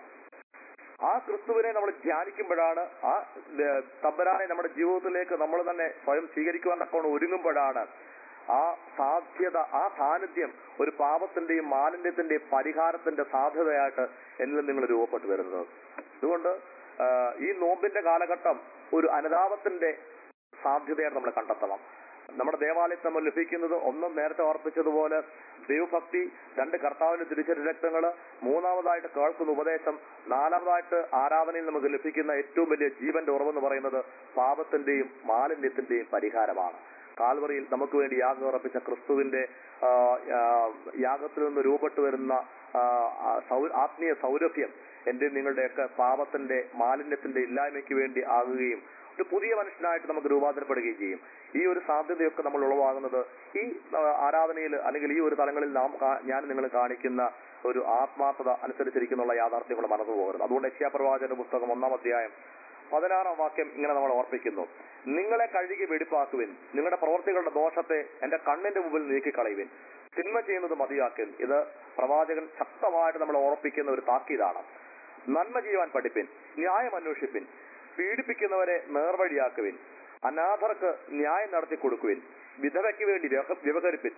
Speaker 2: ആ ക്രിസ്തുവിനെ നമ്മൾ ധ്യാനിക്കുമ്പോഴാണ് ആ ഏഹ്, തമ്പുരാനെ നമ്മുടെ ജീവിതത്തിലേക്ക് നമ്മൾ തന്നെ സ്വയം സ്വീകരിക്കുവാൻ തക്കവണ്ണം ഒരുങ്ങുമ്പോഴാണ് ആ സാധ്യത ആ സാന്നിധ്യം ഒരു പാപത്തിന്റെയും മാലിന്യത്തിന്റെയും പരിഹാരത്തിന്റെ സാധ്യതയായിട്ട് എന്നിൽ നിങ്ങൾ രൂപപ്പെട്ടു വരുന്നത് അതുകൊണ്ട് ആഹ്, ഈ നോമ്പിന്റെ കാലഘട്ടം ഒരു അനുതാപത്തിന്റെ സാധ്യതയായിട്ട് നമ്മൾ കണ്ടെത്തണം നമ്മുടെ ദേവാലയത്തിൽ നമ്മൾ ലഭിക്കുന്നത് ഒന്നും നേരത്തെ ഓർപ്പിച്ചതുപോലെ ദൈവഭക്തി രണ്ട് കർത്താവിന്റെ തിരിച്ചറി രക്തങ്ങള് മൂന്നാമതായിട്ട് കേൾക്കുന്ന ഉപദേശം നാലാമതായിട്ട് ആരാധനയിൽ നമുക്ക് ലഭിക്കുന്ന ഏറ്റവും വലിയ ജീവന്റെ ഉറവെന്ന് പറയുന്നത് പാപത്തിന്റെയും മാലിന്യത്തിന്റെയും പരിഹാരമാണ് കാൽവറിയിൽ നമുക്ക് വേണ്ടി യാഗം ഉറപ്പിച്ച ക്രിസ്തുവിന്റെ ആ, ആ, യാഗത്തിൽ നിന്ന് രൂപപ്പെട്ടു വരുന്ന ആ, ആ, സൗ- ആത്മീയ സൗരഭ്യം എന്റെ നിങ്ങളുടെയൊക്കെ പാപത്തിന്റെ മാലിന്യത്തിന്റെ ഇല്ലായ്മയ്ക്ക് വേണ്ടി ആകുകയും ഒരു പുതിയ മനുഷ്യനായിട്ട് നമുക്ക് രൂപാന്തരപ്പെടുകയും ചെയ്യും ഈ ഒരു സാധ്യതയൊക്കെ നമ്മൾ ഉളവാകുന്നത് ഈ ആ, ആരാധനയിൽ അല്ലെങ്കിൽ ഈ ഒരു തലങ്ങളിൽ നാം കാ- ഞാൻ നിങ്ങൾ കാണിക്കുന്ന ഒരു ആത്മാർത്ഥത അനുസരിച്ചിരിക്കുന്നുള്ള യാഥാർത്ഥ്യങ്ങൾ മറന്നു പോകരുത് അതുകൊണ്ട് യശ്യാപ്രവാചന്റെ പുസ്തകം ഒന്നാം അധ്യായം പതിനാറാം വാക്യം ഇങ്ങനെ നമ്മൾ ഓർപ്പിക്കുന്നു നിങ്ങളെ കഴുകി വെടിപ്പാക്കുവിൻ നിങ്ങളുടെ പ്രവർത്തികളുടെ ദോഷത്തെ എന്റെ കണ്ണിന്റെ മുമ്പിൽ നീക്കിക്കളയുവിൻ തിന്മ ചെയ്യുന്നത് മതിയാക്കിൻ ഇത് പ്രവാചകൻ ശക്തമായിട്ട് നമ്മളെ ഓർപ്പിക്കുന്ന ഒരു താക്കീതാണ് നന്മ ചെയ്യുവാൻ പഠിപ്പിൻ ന്യായം അന്വേഷിപ്പിൻ പീഡിപ്പിക്കുന്നവരെ നേർവഴിയാക്കുവിൻ അനാഥർക്ക് ന്യായം നടത്തി കൊടുക്കുവിൻ വിധവയ്ക്ക് വേണ്ടി വ്യവ- വ്യവഹരിപ്പിൻ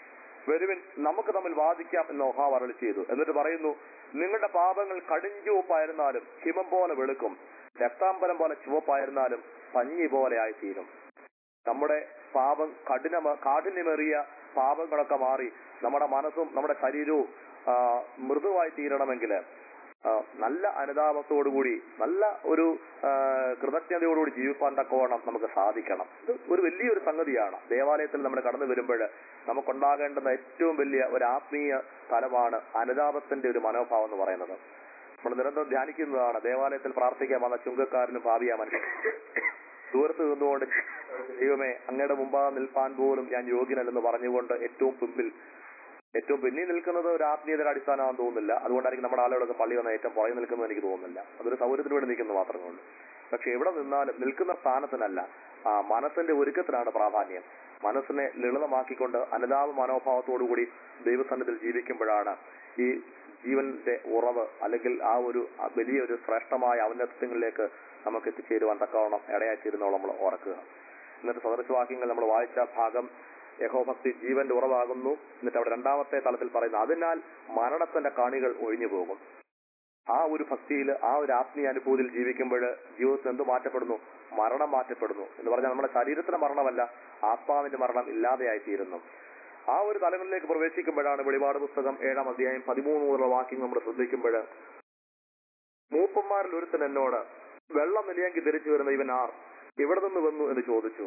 Speaker 2: വരുവിൻ നമുക്ക് തമ്മിൽ വാദിക്കാം എന്ന് ഒഹാവ് അരളി ചെയ്തു എന്നിട്ട് പറയുന്നു നിങ്ങളുടെ പാപങ്ങൾ കടിഞ്ചുവപ്പായിരുന്നാലും ഹിമം പോലെ വെളുക്കും രക്താമ്പലം പോലെ ചുവപ്പായിരുന്നാലും പഞ്ഞി പോലെ ആയിത്തീരും നമ്മുടെ പാപം കഠിന കാഠിന്യമേറിയ പാപങ്ങളൊക്കെ മാറി നമ്മുടെ മനസ്സും നമ്മുടെ ശരീരവും ആ, മൃദുവായി തീരണമെങ്കിൽ ആ, നല്ല അനുതാപത്തോടുകൂടി നല്ല ഒരു ആ, കൃതജ്ഞതയോടുകൂടി ജീവിപ്പാൻ തക്കവണ്ണം നമുക്ക് സാധിക്കണം ഇത് ഒരു വലിയൊരു സംഗതിയാണ് ദേവാലയത്തിൽ നമ്മൾ കടന്നു വരുമ്പോൾ നമുക്കുണ്ടാകേണ്ടുന്ന ഏറ്റവും വലിയ ഒരു ആത്മീയ തലമാണ് അനുതാപത്തിന്റെ ഒരു മനോഭാവം എന്ന് പറയുന്നത് നമ്മൾ നിരന്തരം ധ്യാനിക്കുന്നതാണ് ദേവാലയത്തിൽ പ്രാർത്ഥിക്കാൻ വന്ന ചുങ്കക്കാരനും ഭാവിയ മനുഷ്യൻ ദൂരത്ത് നിന്നുകൊണ്ട് ദൈവമേ അങ്ങയുടെ മുമ്പാകെ നിൽപ്പാൻ പോലും ഞാൻ യോഗ്യനല്ലെന്ന് പറഞ്ഞുകൊണ്ട് ഏറ്റവും പിമ്പിൽ ഏറ്റവും പിന്നിൽ നിൽക്കുന്നത് ഒരു ആത്മീയതയുടെ അടിസ്ഥാനമാണെന്ന് തോന്നുന്നില്ല അതുകൊണ്ടായിരിക്കും നമ്മുടെ ആളുകളൊക്കെ പള്ളി വന്ന ഏറ്റവും പുറകെ നിൽക്കുന്നത് എനിക്ക് തോന്നുന്നില്ല അതൊരു സൗകര്യത്തിന് വേണ്ടി നിൽക്കുന്നത് മാത്രമേ ഉള്ളൂ പക്ഷെ എവിടെ നിന്നാലും നിൽക്കുന്ന സ്ഥാനത്തിനല്ല ആ മനസ്സിന്റെ ഒരുക്കത്തിനാണ് പ്രാധാന്യം മനസ്സിനെ ലളിതമാക്കിക്കൊണ്ട് അനുതാപ മനോഭാവത്തോടുകൂടി ദൈവസന്നിധിയിൽ ജീവിക്കുമ്പോഴാണ് ഈ ജീവന്റെ ഉറവ് അല്ലെങ്കിൽ ആ ഒരു ആ വലിയൊരു ശ്രേഷ്ഠമായ ഔന്നത്യങ്ങളിലേക്ക് നമുക്ക് എത്തിച്ചേരുവാൻ തക്കവണ്ണം ഇടയായിത്തീരുന്നോളം നമ്മൾ ഓർക്കുക എന്നിട്ട് സദൃശവാക്യങ്ങൾ നമ്മൾ വായിച്ച ഭാഗം യഹോഭക്തി ജീവന്റെ ഉറവാകുന്നു എന്നിട്ട് അവിടെ രണ്ടാമത്തെ തലത്തിൽ പറയുന്നു അതിനാൽ മരണത്തിന്റെ കാണികൾ ഒഴിഞ്ഞു പോകും ആ ഒരു ഭക്തിയിൽ ആ ഒരു ആത്മീയ അനുഭൂതിയിൽ ജീവിക്കുമ്പോൾ ജീവിതത്തിൽ എന്ത് മാറ്റപ്പെടുന്നു മരണം മാറ്റപ്പെടുന്നു എന്ന് പറഞ്ഞാൽ നമ്മുടെ ശരീരത്തിന്റെ മരണമല്ല ആത്മാവിന്റെ മരണം ഇല്ലാതെയായി തീരുന്നു ആ ഒരു തലങ്ങളിലേക്ക് പ്രവേശിക്കുമ്പോഴാണ് വെളിപാട് പുസ്തകം ഏഴാം അധ്യായം പതിമൂന്ന് മുതലുള്ള വാക്യം നമ്മൾ ശ്രദ്ധിക്കുമ്പോൾ മൂപ്പന്മാരിൽ ഒരുത്തൻ എന്നോട് വെള്ളം നിലയാങ്കി ധരിച്ചു വരുന്ന ഇവൻ ആർ എവിടെ നിന്ന് വന്നു എന്ന് ചോദിച്ചു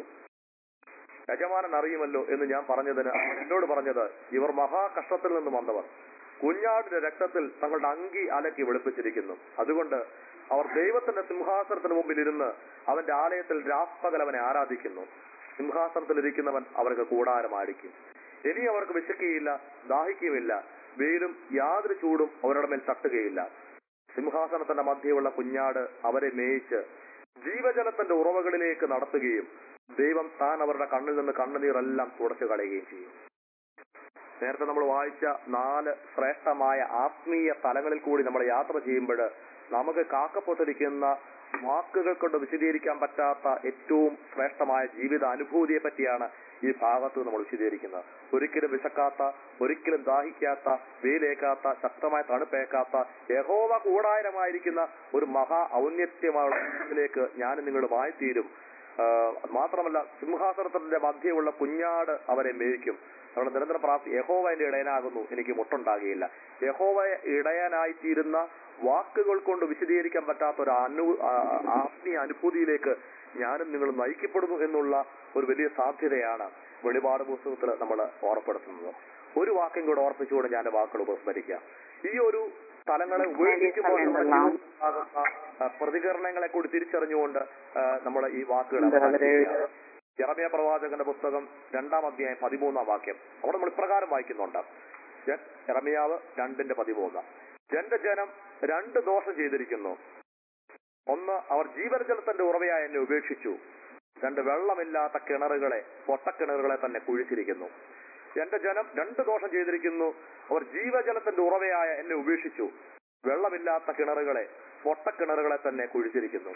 Speaker 2: യജമാനൻ അറിയുമല്ലോ എന്ന് ഞാൻ പറഞ്ഞതിന് അവൻ എന്നോട് പറഞ്ഞത് ഇവർ മഹാകഷ്ടത്തിൽ നിന്ന് വന്നവർ കുഞ്ഞാടിന്റെ രക്തത്തിൽ തങ്ങളുടെ അങ്കി അലക്കി വെളുപ്പിച്ചിരിക്കുന്നു അതുകൊണ്ട് അവർ ദൈവത്തിന്റെ സിംഹാസനത്തിന് മുമ്പിൽ ഇരുന്ന് അവന്റെ ആലയത്തിൽ രാപ്പകൽ അവനെ ആരാധിക്കുന്നു സിംഹാസനത്തിൽ ഇരിക്കുന്നവൻ അവർക്ക് കൂടാരമായിരിക്കും ഇനി അവർക്ക് വിശക്കുകയില്ല ദാഹിക്കുകയുമില്ല വെയിലും യാതൊരു ചൂടും അവരുടെ മേൽ തട്ടുകയില്ല സിംഹാസനത്തിന്റെ മധ്യയുള്ള കുഞ്ഞാട് അവരെ മേയിച്ച് ജീവജലത്തിന്റെ ഉറവകളിലേക്ക് നടത്തുകയും ദൈവം താൻ അവരുടെ കണ്ണിൽ നിന്ന് കണ്ണുനീരെല്ലാം തുടച്ചു കളയുകയും ചെയ്യും നേരത്തെ നമ്മൾ വായിച്ച നാല് ശ്രേഷ്ഠമായ ആത്മീയ തലങ്ങളിൽ കൂടി നമ്മൾ യാത്ര ചെയ്യുമ്പോൾ നമുക്ക് കാക്കപ്പൊത്തിരിക്കുന്ന വാക്കുകൾ കൊണ്ട് വിശദീകരിക്കാൻ പറ്റാത്ത ഏറ്റവും ശ്രേഷ്ഠമായ ജീവിത അനുഭൂതിയെ പറ്റിയാണ് ഈ ഭാഗത്ത് നമ്മൾ വിശദീകരിക്കുന്നത് ഒരിക്കലും വിശക്കാത്ത ഒരിക്കലും ദാഹിക്കാത്ത വെയിലേക്കാത്ത ശക്തമായ തണുപ്പേക്കാത്ത യഹോവ കൂടാരമായിരിക്കുന്ന ഒരു മഹാ ഔന്നത്യമായിലേക്ക് ഞാൻ നിങ്ങളുമായി തീരും ആഹ് മാത്രമല്ല സിംഹാസനത്തിന്റെ മധ്യമുള്ള കുഞ്ഞാട് അവരെ മേയിക്കും നമ്മൾ നിരന്തരം പ്രാർത്ഥി യഹോവ എന്റെ ഇടയനാകുന്നു എനിക്ക് മുട്ടുണ്ടാകുകയില്ല യഹോവ ഇടയനായിത്തീരുന്ന വാക്കുകൾ കൊണ്ട് വിശദീകരിക്കാൻ പറ്റാത്ത ഒരു അനു ആ- ആത്മീയ അനുഭൂതിയിലേക്ക് ഞാനും നിങ്ങൾ നയിക്കപ്പെടുന്നു എന്നുള്ള ഒരു വലിയ സാധ്യതയാണ് വെളിപാട് പുസ്തകത്തിൽ നമ്മൾ ഓർപ്പെടുത്തുന്നത് ഒരു വാക്യം കൂടെ ഓർപ്പിച്ചുകൊണ്ട് ഞാൻ വാക്കുകൾ ഉപസ്മരിക്കാം ഈ ഒരു സ്ഥലങ്ങളെ ഉപേക്ഷിക്കുമ്പോൾ നമ്മുടെ ജീവിതത്തിലുണ്ടാകുന്ന ആ, പ്രതികരണങ്ങളെ കൂടി തിരിച്ചറിഞ്ഞുകൊണ്ട് നമ്മൾ ഈ വാക്കുകൾ അവസാനിപ്പിക്കുകയാണ്. യെറമ്യ പ്രവാചകന്റെ പുസ്തകം രണ്ടാം അധ്യായം പതിമൂന്നാം വാക്യം അവിടെ നമ്മൾ ഇപ്രകാരം വായിക്കുന്നുണ്ട് ജൻ- യെറമ്യാവ് രണ്ടിന്റെ പതിമൂന്ന് എന്റെ ജനം രണ്ട് ദോഷം ചെയ്തിരിക്കുന്നു ഒന്ന് അവർ ജീവജലത്തിന്റെ ഉറവയായി എന്നെ ഉപേക്ഷിച്ചു രണ്ട് വെള്ളമില്ലാത്ത കിണറുകളെ പൊട്ടക്കിണറുകളെ തന്നെ കുഴിച്ചിരിക്കുന്നു എന്റെ ജനം രണ്ട് ദോഷം ചെയ്തിരിക്കുന്നു അവർ ജീവജലത്തിന്റെ ഉറവയായ എന്നെ ഉപേക്ഷിച്ചു വെള്ളമില്ലാത്ത കിണറുകളെ പൊട്ടക്കിണറുകളെ തന്നെ കുഴിച്ചിരിക്കുന്നു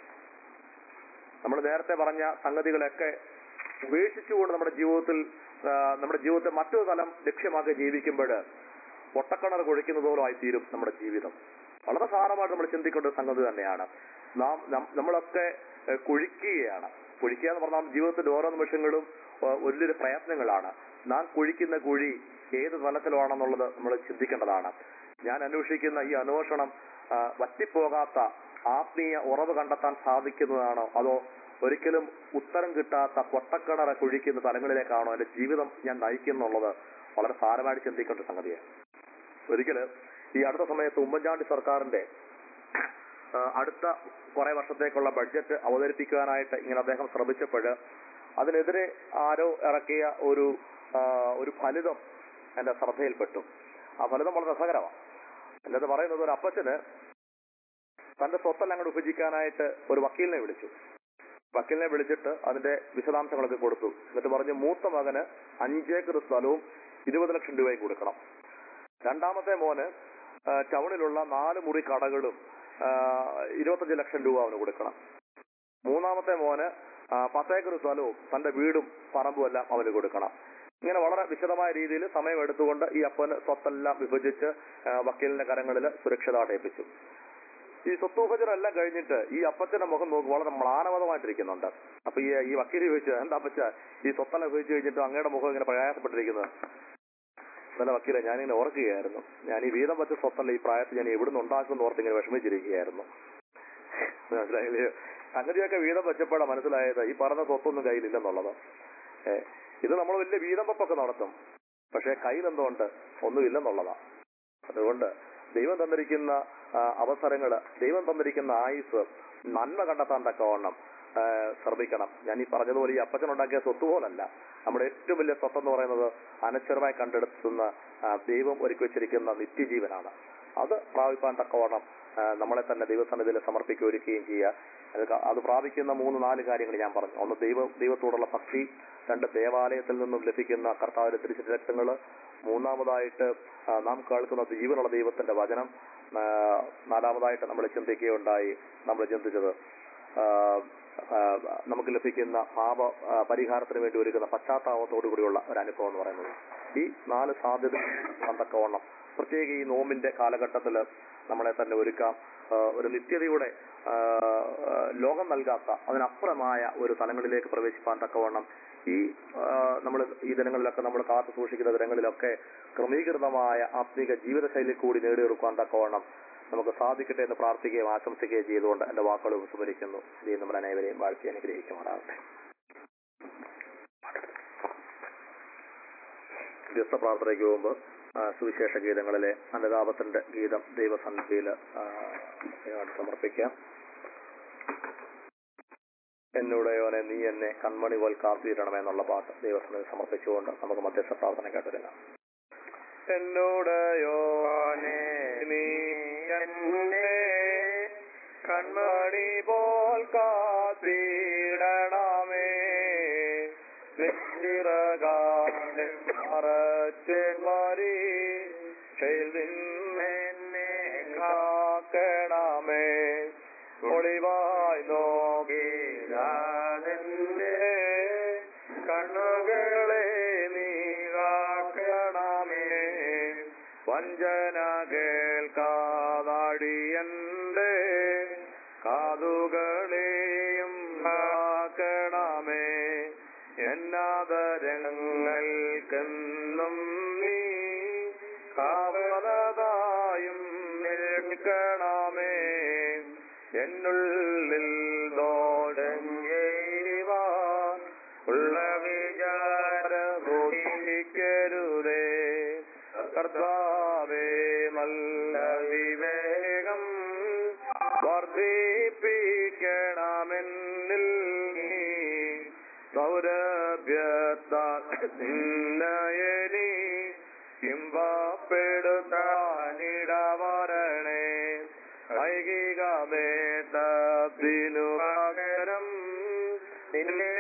Speaker 2: നമ്മൾ നേരത്തെ പറഞ്ഞ സംഗതികളൊക്കെ ഉപേക്ഷിച്ചുകൊണ്ട് നമ്മുടെ ജീവിതത്തിൽ ആ, നമ്മുടെ ജീവിതത്തെ മറ്റൊരു തലം ലക്ഷ്യമാക്കി ജീവിക്കുമ്പോൾ പൊട്ടക്കിണർ കുഴിക്കുന്നത് പോലും തീരും നമ്മുടെ ജീവിതം വളരെ സാരമായിട്ട് നമ്മൾ ചിന്തിക്കേണ്ട ഒരു സംഗതി തന്നെയാണ് നാം നം- നമ്മളൊക്കെ ഏ, കുഴിക്കുകയാണ് കുഴിക്കുക എന്ന് പറഞ്ഞാൽ ജീവിതത്തിന്റെ ഓരോ നിമിഷങ്ങളും ആ, വലിയൊരു പ്രയത്നങ്ങളാണ് നാം കുഴിക്കുന്ന കുഴി ഏത് തലത്തിലാണെന്നുള്ളത് നമ്മൾ ചിന്തിക്കേണ്ടതാണ് ഞാൻ അന്വേഷിക്കുന്ന ഈ അന്വേഷണം ആ, വറ്റിപ്പോകാത്ത ആത്മീയ ഉറവ് കണ്ടെത്താൻ സാധിക്കുന്നതാണോ അതോ ഒരിക്കലും ഉത്തരം കിട്ടാത്ത പൊട്ടക്കിണറ കുഴിക്കുന്ന തലങ്ങളിലേക്കാണോ എന്റെ ജീവിതം ഞാൻ നയിക്കുന്നുള്ളത് വളരെ സാരമായിട്ട് ചിന്തിക്കേണ്ട ഒരു സംഗതിയാണ് ഒരിക്കല് ഈ അടുത്ത സമയത്ത് ഉമ്മൻചാണ്ടി സർക്കാരിന്റെ ആ, അടുത്ത കുറെ വർഷത്തേക്കുള്ള ബഡ്ജറ്റ് അവതരിപ്പിക്കാനായിട്ട് ഇങ്ങനെ അദ്ദേഹം ശ്രമിച്ചപ്പോൾ അതിനെതിരെ ആരോ ഇറക്കിയ ഒരു ആ, ഒരു ഫലിതം എന്റെ ശ്രദ്ധയിൽപ്പെട്ടു ആ ഫലിതം വളരെ രസകരമാണ് എന്നത് പറയുന്നത് ഒരു അപ്പച്ചന് തന്റെ സ്വത്തെല്ലാം അങ്ങോട്ട് വിഭജിക്കാനായിട്ട് ഒരു വക്കീലിനെ വിളിച്ചു വക്കീലിനെ വിളിച്ചിട്ട് അതിന്റെ വിശദാംശങ്ങളൊക്കെ കൊടുത്തു എന്നിട്ട് പറഞ്ഞു മൂത്ത മകന് അഞ്ചേക്കർ സ്ഥലവും ഇരുപത് ലക്ഷം രൂപയും കൊടുക്കണം രണ്ടാമത്തെ മോന് ആ, ടൗണിലുള്ള നാല് മുറി കടകളും ആ, ഇരുപത്തഞ്ച് ലക്ഷം രൂപ അവന് കൊടുക്കണം മൂന്നാമത്തെ മോന് ആ, പത്തേക്കർ സ്ഥലവും തന്റെ വീടും പറമ്പും എല്ലാം അവന് കൊടുക്കണം ഇങ്ങനെ വളരെ വിശദമായ രീതിയിൽ സമയം എടുത്തുകൊണ്ട് ഈ അപ്പന് സ്വത്തെല്ലാം വിഭജിച്ച് ആ, വക്കീലിന്റെ കരങ്ങളിൽ സുരക്ഷിതമായിട്ട് ഏൽപ്പിച്ചു ഈ സ്വത്ത് വിഭജനം എല്ലാം കഴിഞ്ഞിട്ട് ഈ അപ്പച്ചന്റെ മുഖം നോക്കി വളരെ മ്ലാനവതമായിട്ടിരിക്കുന്നുണ്ട് അപ്പൊ ഈ ഈ വക്കീൽ ചോദിച്ചു എന്താ അപ്പച്ച ഈ സ്വത്തെല്ലാം വിഭജിച്ച് കഴിഞ്ഞിട്ട് അങ്ങയുടെ മുഖം ഇങ്ങനെ പ്രയാസപ്പെട്ടിരിക്കുന്നത് നല്ല വക്കീലെ ഞാനിങ്ങനെ ഓർക്കുകയായിരുന്നു ഞാൻ ഈ വീതം വെച്ച സ്വത്തല്ല ഈ പ്രായത്തിൽ ഞാൻ എവിടുന്ന് ഉണ്ടാക്കുമെന്ന് ഓർത്ത് ഇങ്ങനെ വിഷമിച്ചിരിക്കുകയായിരുന്നു മനസ്സിലായില്ലേ സംഗതിയൊക്കെ വീതം വെച്ചപ്പോഴാണ് മനസ്സിലായത് ഈ പറഞ്ഞ സ്വത്തൊന്നും കയ്യിലില്ലെന്നുള്ളത് ഏ, ഇത് നമ്മൾ വലിയ വീതം വെപ്പൊക്കെ നടത്തും പക്ഷെ കയ്യിലെന്തുകൊണ്ട് ഒന്നുമില്ലെന്നുള്ളതാ അതുകൊണ്ട് ദൈവം തന്നിരിക്കുന്ന ആ, അവസരങ്ങള് ദൈവം തന്നിരിക്കുന്ന ആയുസ് നന്മ കണ്ടെത്താൻ തക്കവണ്ണം ആ, ശ്രമിക്കണം ഞാൻ ഈ പറഞ്ഞതുപോലെ ഈ അപ്പച്ചൻ ഉണ്ടാക്കിയ സ്വത്ത് പോലല്ല നമ്മുടെ ഏറ്റവും വലിയ സ്വത്ത് എന്ന് പറയുന്നത് അനശ്വരമായി കണ്ടെടുത്തുന്ന ആ, ദൈവം ഒരുക്കി വെച്ചിരിക്കുന്ന നിത്യജീവനാണ് അത് പ്രാപിപ്പാൻ തക്കവണ്ണം ആ, നമ്മളെ തന്നെ ദൈവസന്നിധിയിൽ സമർപ്പിക്കുക ഒരുക്കുകയും ചെയ്യുക അത് ക- അത് പ്രാപിക്കുന്ന മൂന്ന് നാല് കാര്യങ്ങൾ ഞാൻ പറഞ്ഞു ഒന്ന് ദൈവ ദൈവത്തോടുള്ള ഭക്തി രണ്ട് ദേവാലയത്തിൽ നിന്നും ലഭിക്കുന്ന കർത്താവിന്റെ തിരിച്ചു രക്തങ്ങള് മൂന്നാമതായിട്ട് ആ, നാം കേൾക്കുന്ന ജീവനുള്ള ദൈവത്തിന്റെ വചനം ആ, നാലാമതായിട്ട് നമ്മൾ ചിന്തിക്കുകയുണ്ടായി നമ്മൾ ചിന്തിച്ചത് ആ, ആ, നമുക്ക് ലഭിക്കുന്ന പാപ ആ, പരിഹാരത്തിന് വേണ്ടി ഒരുക്കുന്ന പശ്ചാത്താപത്തോടു കൂടിയുള്ള ഒരു അനുഭവം എന്ന് പറയുന്നത് ഈ നാല് സാധ്യത തക്കവണ്ണം പ്രത്യേക ഈ നോമിന്റെ കാലഘട്ടത്തിൽ നമ്മളെ തന്നെ ഒരുക്കാം ആ, ഒരു നിത്യതയുടെ ആ, ആ, ലോകം നൽകാത്ത അതിനപ്പുറമായ ഒരു തലങ്ങളിലേക്ക് പ്രവേശിപ്പാൻ തക്കവണ്ണം ഈ നമ്മൾ ഈ ദിനങ്ങളിലൊക്കെ നമ്മൾ കാത്തു സൂക്ഷിക്കുന്ന ദിനങ്ങളിലൊക്കെ ക്രമീകൃതമായ ആത്മീക ജീവിതശൈലി കൂടി നേടിയെടുക്കാൻ തക്കവണ്ണം നമുക്ക് സാധിക്കട്ടെ എന്ന് പ്രാർത്ഥിക്കുകയും ആശംസിക്കുകയും ചെയ്തുകൊണ്ട് എന്റെ വാക്കുകൾ ഉപസ്മരിക്കുന്നു ദൈവം നമ്മുടെ അനേവരെയും വാഴ്ത്തി അനുഗ്രഹിക്കുമാറാകട്ടെ വ്യസ്ത പ്രാർത്ഥനയ്ക്ക് പോകുമ്പോൾ ആ, സുവിശേഷ ഗീതങ്ങളിലെ അനുതാപത്തിന്റെ ഗീതം ദൈവസന്നിധിയിൽ ആ, ഇതിനോട് സമർപ്പിക്കാം എന്നുടയോനെ നീ എന്നെ കൺമണി പോൽ കാത്തിരണമേ പാട്ട് ദൈവസന്നിധി സമർപ്പിച്ചുകൊണ്ട് നമുക്ക് മധ്യസ്ഥ പ്രാർത്ഥന കേട്ടിരുന്നു
Speaker 3: എന്നോടയോനെ നീ എന്നെ കൺമണി പോൽ കാത്തിടണമേ നെഞ്ചിറകാതെ മറച്ച് മറി നിന്നെ കാക്കണമേ ഒളിവായി നോക്കിയാതെന്റെ കണ്ണുകളെ നീ കാക്കണമേ വഞ്ചന കേൾക്കാതാടിയന്റെ കാതുകളെയും കാക്കണമേ എന്നാദരങ്ങൾക്കെന്നും നീ കാവലതായും നിൽക്കണമേ എന്നുള്ളിൽ ദോടങ്ങേവാ ഉള്ള വിചാരമോഹിക്കരുതേ കർത്താവേ നല്ല നിന്നയനി കിംബപ്പെടുത്താനിടവരണേ ഐകികമേതത്തിനു പകരം നിന്നെ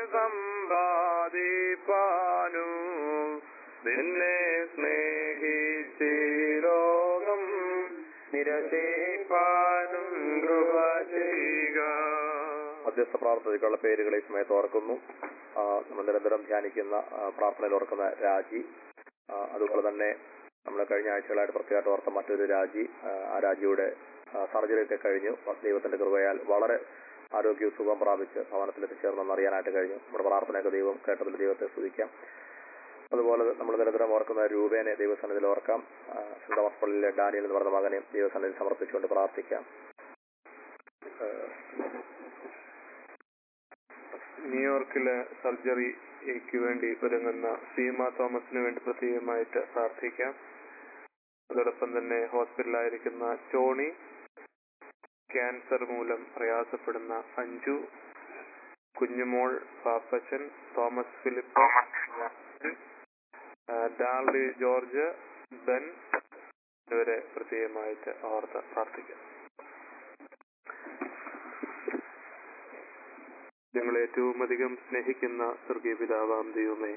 Speaker 3: സമ്പാദിപ്പാനു നിന്നെ സ്നേഹിച്ചി ലോകം നിരസിപ്പാനും കൃപ ചെയ്യുക
Speaker 2: മധ്യസ്ഥ പ്രാർത്ഥനയ്ക്കുള്ള പേരുകളെ ഈ സമയത്ത് ഓർക്കുന്നു ആ, നമ്മൾ നിരന്തരം ധ്യാനിക്കുന്ന ആ, പ്രാർത്ഥനയിൽ ഓർക്കുന്ന രാജി ആ, അതുപോലെ തന്നെ നമ്മൾ കഴിഞ്ഞ ആഴ്ചകളായിട്ട് പ്രത്യേകമായിട്ട് ഓർത്ത മറ്റൊരു രാജി ആ, ആ രാജിയുടെ സർജറി ഒക്കെ കഴിഞ്ഞു ദൈവത്തിന്റെ കൃപയാൽ വളരെ ആരോഗ്യവും സുഖം പ്രാപിച്ച് ഭവനത്തിൽ എത്തിച്ചേർന്നെന്ന് അറിയാനായിട്ട് കഴിഞ്ഞു നമ്മുടെ പ്രാർത്ഥനയൊക്കെ ദൈവം കേട്ടതിൽ ദൈവത്തെ സ്തുതിക്കാം അതുപോലെ നമ്മൾ നിരന്തരം ഓർക്കുന്ന രൂപേനെ ദൈവസന്നിധിയിൽ ഓർക്കാം ആ, സെന്റ് തോമസ് പള്ളിയിലെ ഡാനിയൽ എന്ന് പറഞ്ഞ മകനെ ദൈവസന്നിധിയിൽ സമർപ്പിച്ചുകൊണ്ട് പ്രാർത്ഥിക്കാം ആ,
Speaker 3: ന്യൂയോർക്കിലെ സർജറിക്ക് വേണ്ടി ഒരുങ്ങുന്ന സീമ തോമസിന് വേണ്ടി പ്രത്യേകമായിട്ട് പ്രാർത്ഥിക്കാം അതോടൊപ്പം തന്നെ ഹോസ്പിറ്റലിലായിരിക്കുന്ന ടോണി ക്യാൻസർ മൂലം പ്രയാസപ്പെടുന്ന അഞ്ജു കുഞ്ഞുമോൾ പാപ്പച്ചൻ തോമസ് ഫിലിപ്പ് ആ, ഡാർലി ജോർജ് ബെൻ ഇവരെ പ്രത്യേകമായിട്ട് ഓർത്ത് പ്രാർത്ഥിക്കാം ഞങ്ങൾ ഏറ്റവും അധികം സ്നേഹിക്കുന്ന സ്വർഗീയ പിതാവാം ദൈവമേ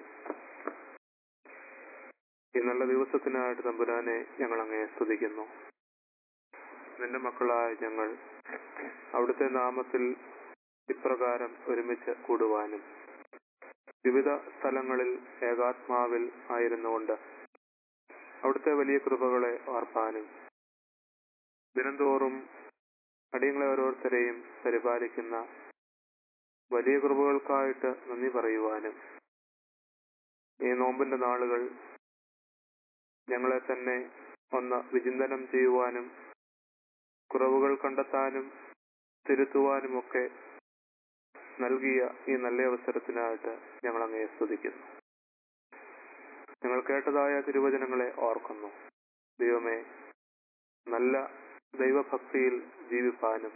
Speaker 3: ഈ നല്ല ദിവസത്തിനായിട്ട് തമ്പുരാനെ ഞങ്ങൾ അങ്ങയെ സ്തുതിക്കുന്നു നിന്റെ മക്കളായ ഞങ്ങൾ അവിടുത്തെ നാമത്തിൽ ഇപ്രകാരം ഒരുമിച്ച് കൂടുവാനും വിവിധ സ്ഥലങ്ങളിൽ ഏകാത്മാവിൽ ആയിരുന്നുകൊണ്ട് അവിടുത്തെ വലിയ കൃപകളെ ഓർപ്പാനും ദിനംതോറും അടിയങ്ങളെ ഓരോരുത്തരെയും പരിപാലിക്കുന്ന വലിയ കൃപകൾക്കായിട്ട് നന്ദി പറയുവാനും ഈ നോമ്പിന്റെ നാളുകൾ ഞങ്ങളെ തന്നെ ഒന്ന് വിചിന്തനം ചെയ്യുവാനും കുറവുകൾ കണ്ടെത്താനും തിരുത്തുവാനുമൊക്കെ നൽകിയ ഈ നല്ല അവസരത്തിനായിട്ട് ഞങ്ങൾ അങ്ങയെ സ്തുതിക്കുന്നു ഞങ്ങൾ കേട്ടതായ തിരുവചനങ്ങളെ ഓർക്കുന്നു ദൈവമേ നല്ല ദൈവഭക്തിയിൽ ജീവിപ്പാനും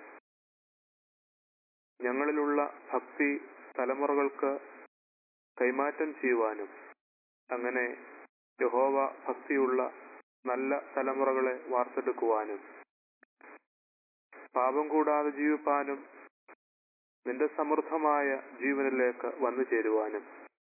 Speaker 3: ഞങ്ങളിലുള്ള ഭക്തി തലമുറകൾക്ക് കൈമാറ്റം ചെയ്യുവാനും അങ്ങനെ യഹോവ ഭക്തിയുള്ള നല്ല തലമുറകളെ വാർത്തെടുക്കുവാനും പാപം കൂടാതെ ജീവിപ്പാനും നിന്റെ സമൃദ്ധമായ ജീവനിലേക്ക് വന്നു ചേരുവാനും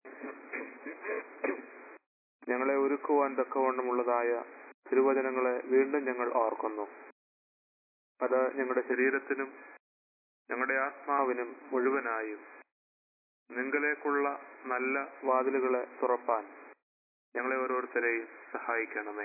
Speaker 3: ഞങ്ങളെ ഒരുക്കുവാൻ തക്കവണ്ണമുള്ളതായ തിരുവചനങ്ങളെ വീണ്ടും ഞങ്ങൾ ഓർക്കുന്നു അത് ഞങ്ങളുടെ ശരീരത്തിനും ഞങ്ങളുടെ ആത്മാവിനും മുഴുവനായും നിങ്ങളിലേക്കുള്ള നല്ല വാതിലുകളെ തുറപ്പാൻ ഞങ്ങളെ ഓരോരുത്തരെയും സഹായിക്കണമേ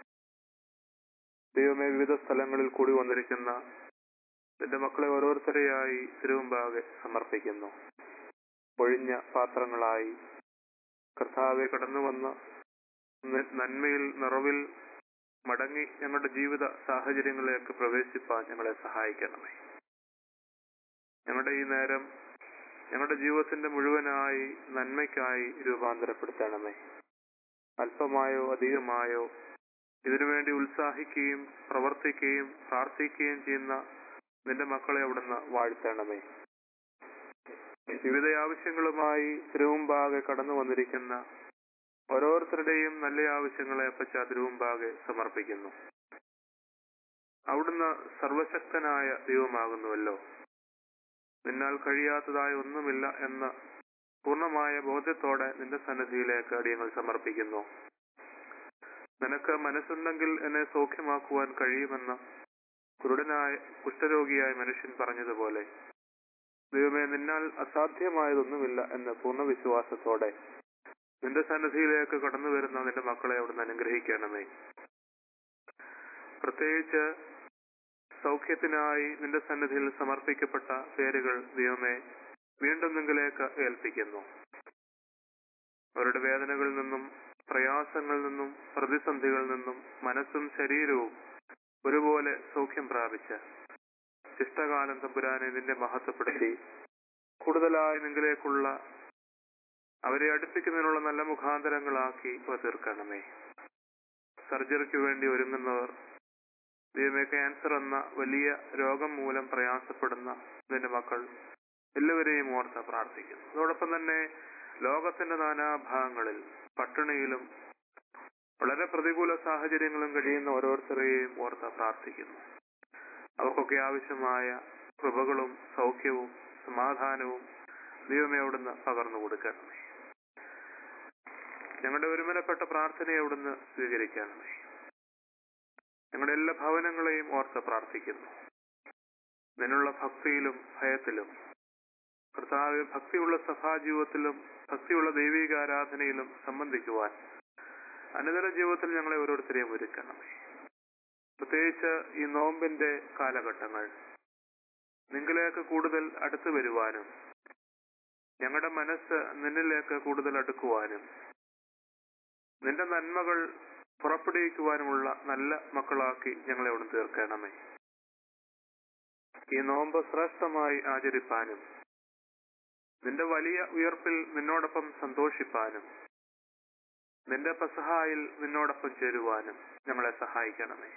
Speaker 3: ദൈവമേ വിവിധ സ്ഥലങ്ങളിൽ കൂടി വന്നിരിക്കുന്ന നിന്റെ മക്കളെ ഓരോരുത്തരെയായി തിരുമുമ്പാകെ സമർപ്പിക്കുന്നു ഒഴിഞ്ഞ പാത്രങ്ങളായി കർത്താവെ കടന്നു വന്ന് ന- നന്മയിൽ നിറവിൽ മടങ്ങി ഞങ്ങളുടെ ജീവിത സാഹചര്യങ്ങളിലേക്ക് പ്രവേശിപ്പാൻ ഞങ്ങളെ സഹായിക്കണമേ ഞങ്ങളുടെ ഈ നേരം ഞങ്ങളുടെ ജീവിതത്തിന്റെ മുഴുവനായി നന്മയ്ക്കായി രൂപാന്തരപ്പെടുത്തണമേ അല്പമായോ അധികമായോ ഇതിനുവേണ്ടി ഉത്സാഹിക്കുകയും പ്രവർത്തിക്കുകയും പ്രാർത്ഥിക്കുകയും ചെയ്യുന്ന നിന്റെ മക്കളെ അവിടുന്ന് വാഴ്ത്തണമേ വിവിധ ആവശ്യങ്ങളുമായി തിരുവുമ്പാകെ കടന്നു വന്നിരിക്കുന്ന ഓരോരുത്തരുടെയും നല്ല ആവശ്യങ്ങളെ പച്ച തിരുവുമ്പാകെ സമർപ്പിക്കുന്നു അവിടുന്ന് സർവശക്തനായ ദൈവമാകുന്നുവല്ലോ നിന്നാൽ കഴിയാത്തതായ ഒന്നുമില്ല എന്ന പൂർണ്ണമായ ബോധ്യത്തോടെ നിന്റെ സന്നിധിയിലേക്ക് അടിയങ്ങൾ സമർപ്പിക്കുന്നു നിനക്ക് മനസ്സുണ്ടെങ്കിൽ എന്നെ സൗഖ്യമാക്കുവാൻ കഴിയുമെന്ന് കുരുടനായ കുഷ്ഠരോഗിയായ മനുഷ്യൻ പറഞ്ഞതുപോലെ ദൈവമേ നിന്നാൽ അസാധ്യമായതൊന്നുമില്ല എന്ന പൂർണ്ണ വിശ്വാസത്തോടെ നിന്റെ സന്നിധിയിലേക്ക് കടന്നു വരുന്ന നിന്റെ മക്കളെ അവിടുന്ന് അനുഗ്രഹിക്കണമേ പ്രത്യേകിച്ച് സൗഖ്യത്തിനായി നിന്റെ സന്നിധിയിൽ സമർപ്പിക്കപ്പെട്ട പേരുകൾ ദൈവമേ വീണ്ടും നിങ്ങളിലേക്ക് ഏൽപ്പിക്കുന്നു അവരുടെ വേദനകളിൽ നിന്നും പ്രയാസങ്ങളിൽ നിന്നും പ്രതിസന്ധികളിൽ നിന്നും മനസ്സും ശരീരവും ഒരുപോലെ സൗഖ്യം പ്രാപിച്ച് ശിഷ്ടകാലം തമ്പുരാനെ നിന്റെ മഹത്വപ്പെടുത്തി കൂടുതലായി നിങ്ങളിലേക്കുള്ള അവരെ അടുപ്പിക്കുന്നതിനുള്ള നല്ല മുഖാന്തരങ്ങളാക്കി അവ തീർക്കണമേ സർജറിക്ക് വേണ്ടി ഒരുങ്ങുന്നവർ ദൈവമേ ക്യാൻസർ എന്ന വലിയ രോഗം മൂലം പ്രയാസപ്പെടുന്ന നിന്റെ മക്കൾ എല്ലാവരെയും ഓർത്ത് പ്രാർത്ഥിക്കുന്നു അതോടൊപ്പം തന്നെ ലോകത്തിന്റെ നാനാഭാഗങ്ങളിൽ പട്ടിണിയിലും വളരെ പ്രതികൂല സാഹചര്യങ്ങളും കഴിയുന്ന ഓരോരുത്തരെയും ഓർത്ത് പ്രാർത്ഥിക്കുന്നു അവർക്കൊക്കെ ആവശ്യമായ കൃപകളും സൗഖ്യവും സമാധാനവും ദൈവമേ അവിടുന്ന് പകർന്നു കൊടുക്കണമേ ഞങ്ങളുടെ ഒരുമനപ്പെട്ട പ്രാർത്ഥനയെ അവിടുന്ന് സ്വീകരിക്കണമേ ഞങ്ങളുടെ എല്ലാ ഭവനങ്ങളെയും ഓർത്ത് പ്രാർത്ഥിക്കുന്നു നിന്നുള്ള ഭക്തിയിലും ഭയത്തിലും കർത്താവ് ഭക്തിയുള്ള സഭാജീവിതത്തിലും ഭക്തിയുള്ള ദൈവിക ആരാധനയിലും സംബന്ധിക്കുവാൻ അനുദിന ജീവിതത്തിൽ ഞങ്ങളെ ഓരോരുത്തരെയും ഒരുക്കണമേ പ്രത്യേകിച്ച് ഈ നോമ്പിന്റെ കാലഘട്ടങ്ങൾ നിങ്ങളിലേക്ക് കൂടുതൽ അടുത്തു വരുവാനും ഞങ്ങളുടെ മനസ്സ് നിന്നിലേക്ക് കൂടുതൽ അടുക്കുവാനും നിന്റെ നന്മകൾ പുറപ്പെടുവിക്കുവാനുമുള്ള നല്ല മക്കളാക്കി ഞങ്ങളെ അവിടെ തീർക്കണമേ ഈ നോമ്പ് ശ്രേഷ്ഠമായി ആചരിപ്പാനും നിന്റെ വലിയ ഉയർപ്പിൽ നിന്നോടൊപ്പം സന്തോഷിപ്പാനും നിന്റെ പെസഹായിൽ നിന്നോടൊപ്പം ചേരുവാനും ഞങ്ങളെ സഹായിക്കണമേ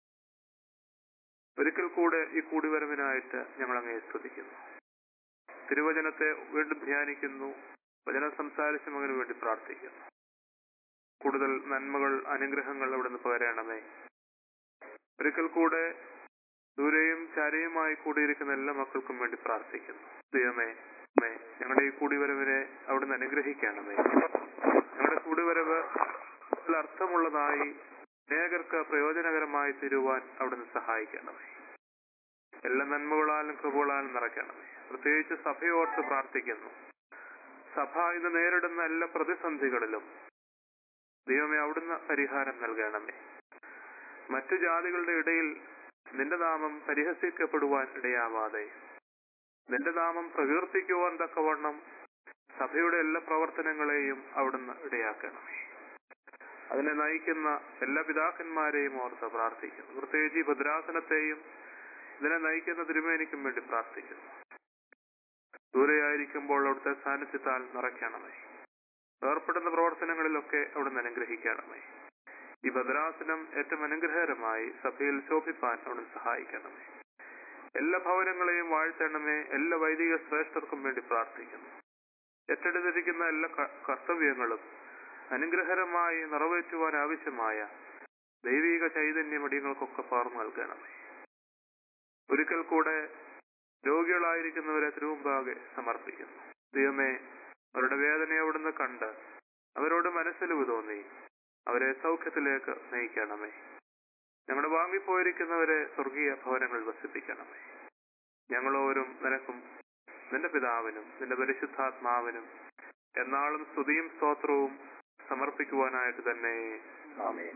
Speaker 3: ഒരിക്കൽ കൂടെ ഈ കൂടിവരവിനായിട്ട് ഞങ്ങൾ അങ്ങേ സ്തുതിക്കുന്നു തിരുവചനത്തെ വീണ്ടും ധ്യാനിക്കുന്നു വചനം സംസാരിച്ചും അങ്ങനെ വേണ്ടി പ്രാർത്ഥിക്കുന്നു കൂടുതൽ നന്മകൾ അനുഗ്രഹങ്ങൾ അവിടുന്ന് പകരണമേ ഒരിക്കൽ കൂടെ ദൂരെയും ചാരയുമായി കൂടിയിരിക്കുന്ന എല്ലാ മക്കൾക്കും വേണ്ടി പ്രാർത്ഥിക്കുന്നു ദൈവമേ അമ്മേ, ഞങ്ങളുടെ ഈ കൂടിവരവിനെ അവിടുന്ന് അനുഗ്രഹിക്കണമേ ഞങ്ങളുടെ കൂടിവരവ് കൂടുതൽ അർത്ഥമുള്ളതായി അനേകർക്ക് പ്രയോജനകരമായി തീരുവാൻ അവിടുന്ന് സഹായിക്കണമേ എല്ലാ നന്മകളാലും കൃപകളാലും നിറയ്ക്കണമേ പ്രത്യേകിച്ച് സഭയോർത്ത് പ്രാർത്ഥിക്കുന്നു സഭ ഇന്ന് നേരിടുന്ന എല്ലാ പ്രതിസന്ധികളിലും ദൈവമേ അവിടുന്ന് പരിഹാരം നൽകണമേ മറ്റു ജാതികളുടെ ഇടയിൽ നിന്റെ നാമം പരിഹസിക്കപ്പെടുവാൻ ഇടയാവാതെ നിന്റെ നാമം പ്രകീർത്തിക്കുവാൻ തക്കവണ്ണം സഭയുടെ എല്ലാ പ്രവർത്തനങ്ങളെയും അവിടുന്ന് ഇടയാക്കണമേ അതിനെ നയിക്കുന്ന എല്ലാ പിതാക്കന്മാരെയും ഓർത്ത് പ്രാർത്ഥിക്കുന്നു പ്രത്യേകിച്ച് ഈ ഭദ്രാസനത്തെയും ഇതിനെ നയിക്കുന്ന തിരുമേനിക്കും വേണ്ടി പ്രാർത്ഥിക്കുന്നു ദൂരെയായിരിക്കുമ്പോൾ അവിടുത്തെ സാന്നിധ്യത്താൽ നിറയ്ക്കണമേ ഏർപ്പെടുന്ന പ്രവർത്തനങ്ങളിലൊക്കെ അവിടുന്ന് അനുഗ്രഹിക്കണമേ ഈ ഭദ്രാസനം ഏറ്റവും അനുഗ്രഹകരമായി സഭയിൽ ശോഭിപ്പാൻ അവിടുന്ന് സഹായിക്കണമേ എല്ലാ ഭവനങ്ങളെയും വാഴ്ത്തണമേ എല്ലാ വൈദിക ശ്രേഷ്ഠർക്കും വേണ്ടി പ്രാർത്ഥിക്കുന്നു ഏറ്റെടുത്തിരിക്കുന്ന എല്ലാ ക- കർത്തവ്യങ്ങളും അനുഗ്രഹകരമായി നിറവേറ്റുവാൻ ആവശ്യമായ ദൈവിക ചൈതന്യം അടിയങ്ങൾക്കൊക്കെ പകർന്നു നൽകണമേ ഒരിക്കൽ കൂടെ രോഗികളായിരിക്കുന്നവരെ തിരുമുമ്പാകെ സമർപ്പിക്കുന്നു ദൈവമേ അവരുടെ വേദന അവിടുന്ന് കണ്ട് അവരോട് മനസ്സിലിവ് തോന്നി അവരെ സൗഖ്യത്തിലേക്ക് നയിക്കണമേ ഞങ്ങളുടെ വാങ്ങിപ്പോയിരിക്കുന്നവരെ സ്വർഗീയ ഭവനങ്ങളിൽ വസിപ്പിക്കണമേ ഞങ്ങളോരും നിനക്കും നിന്റെ പിതാവിനും നിന്റെ പരിശുദ്ധാത്മാവിനും എന്നാളും സ്തുതിയും സ്തോത്രവും സമർപ്പിക്കുവാനായിട്ട് തന്നെ
Speaker 2: ആമേൻ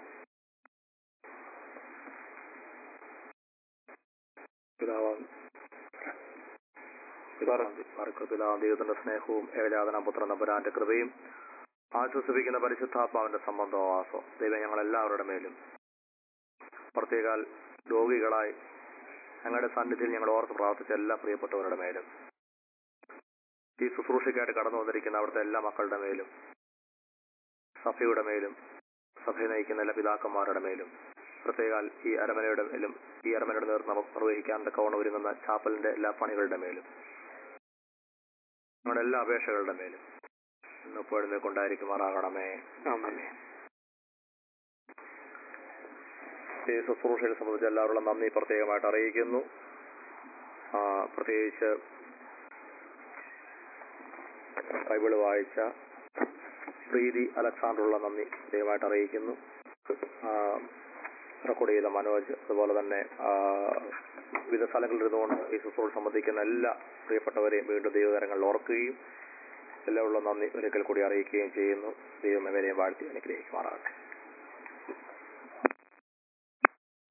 Speaker 2: പിതാവാം പിതാവാം ദൈവത്തിന്റെ സ്നേഹവും ഏകജാതന പുത്രൻ നമ്പരാന്റെ കൃപയും ആശ്വസിപ്പിക്കുന്ന പരിശുദ്ധാത്മാവിന്റെ സംബന്ധവാസം ദൈവം ഞങ്ങൾ എല്ലാവരുടെ മേലും പ്രത്യേകാൽ രോഗികളായി ഞങ്ങളുടെ സന്നിധിയിൽ ഞങ്ങൾ ഓർത്ത് പ്രാർത്ഥിച്ച എല്ലാ പ്രിയപ്പെട്ടവരുടെ മേലും ഈ ശുശ്രൂഷയ്ക്കായിട്ട് കടന്നു വന്നിരിക്കുന്ന അവിടുത്തെ എല്ലാ മക്കളുടെ മേലും സഭയുടെ മേലും സഭയെ നയിക്കുന്ന എല്ലാ പിതാക്കന്മാരുടെ മേലും പ്രത്യേകാൽ ഈ അരമനയുടെ മേലും ഈ അരമനയുടെ നേതൃത്വം നിർവഹിക്കാൻ തക്കവണ്ണം ഒരുങ്ങുന്ന ചാപ്പലിന്റെ എല്ലാ പണികളുടെ മേലും നമ്മുടെ എല്ലാ അപേക്ഷകളുടെ മേലും ഇന്നിപ്പോഴും കൊണ്ടായിരിക്കുമാറാകണമേ
Speaker 3: ആമേൻ.
Speaker 2: ഈ ശുശ്രൂഷയെ സംബന്ധിച്ച് എല്ലാവരുള്ള നന്ദി പ്രത്യേകമായിട്ട് അറിയിക്കുന്നു ആ, പ്രത്യേകിച്ച് ബൈബിള് വായിച്ച പ്രീതി അലക്സാണ്ടറുള്ള നന്ദി പ്രത്യേകമായിട്ട് അറിയിക്കുന്നു ആ, റെക്കോർഡ് ചെയ്ത മനോജ് അതുപോലെ തന്നെ ആ, വിവിധ സ്ഥലങ്ങളിൽ ഇരുന്നുകൊണ്ട് ഈ ശുശ്രൂഷ സംബന്ധിക്കുന്ന എല്ലാ പ്രിയപ്പെട്ടവരെയും വീണ്ടും ദൈവകരങ്ങളിൽ ഓർക്കുകയും എല്ലാമുള്ള നന്ദി ഒരിക്കൽ കൂടി അറിയിക്കുകയും ചെയ്യുന്നു ദൈവം ഇവരെയും വാഴ്ത്തി അനുഗ്രഹിക്കുമാറാകട്ടെ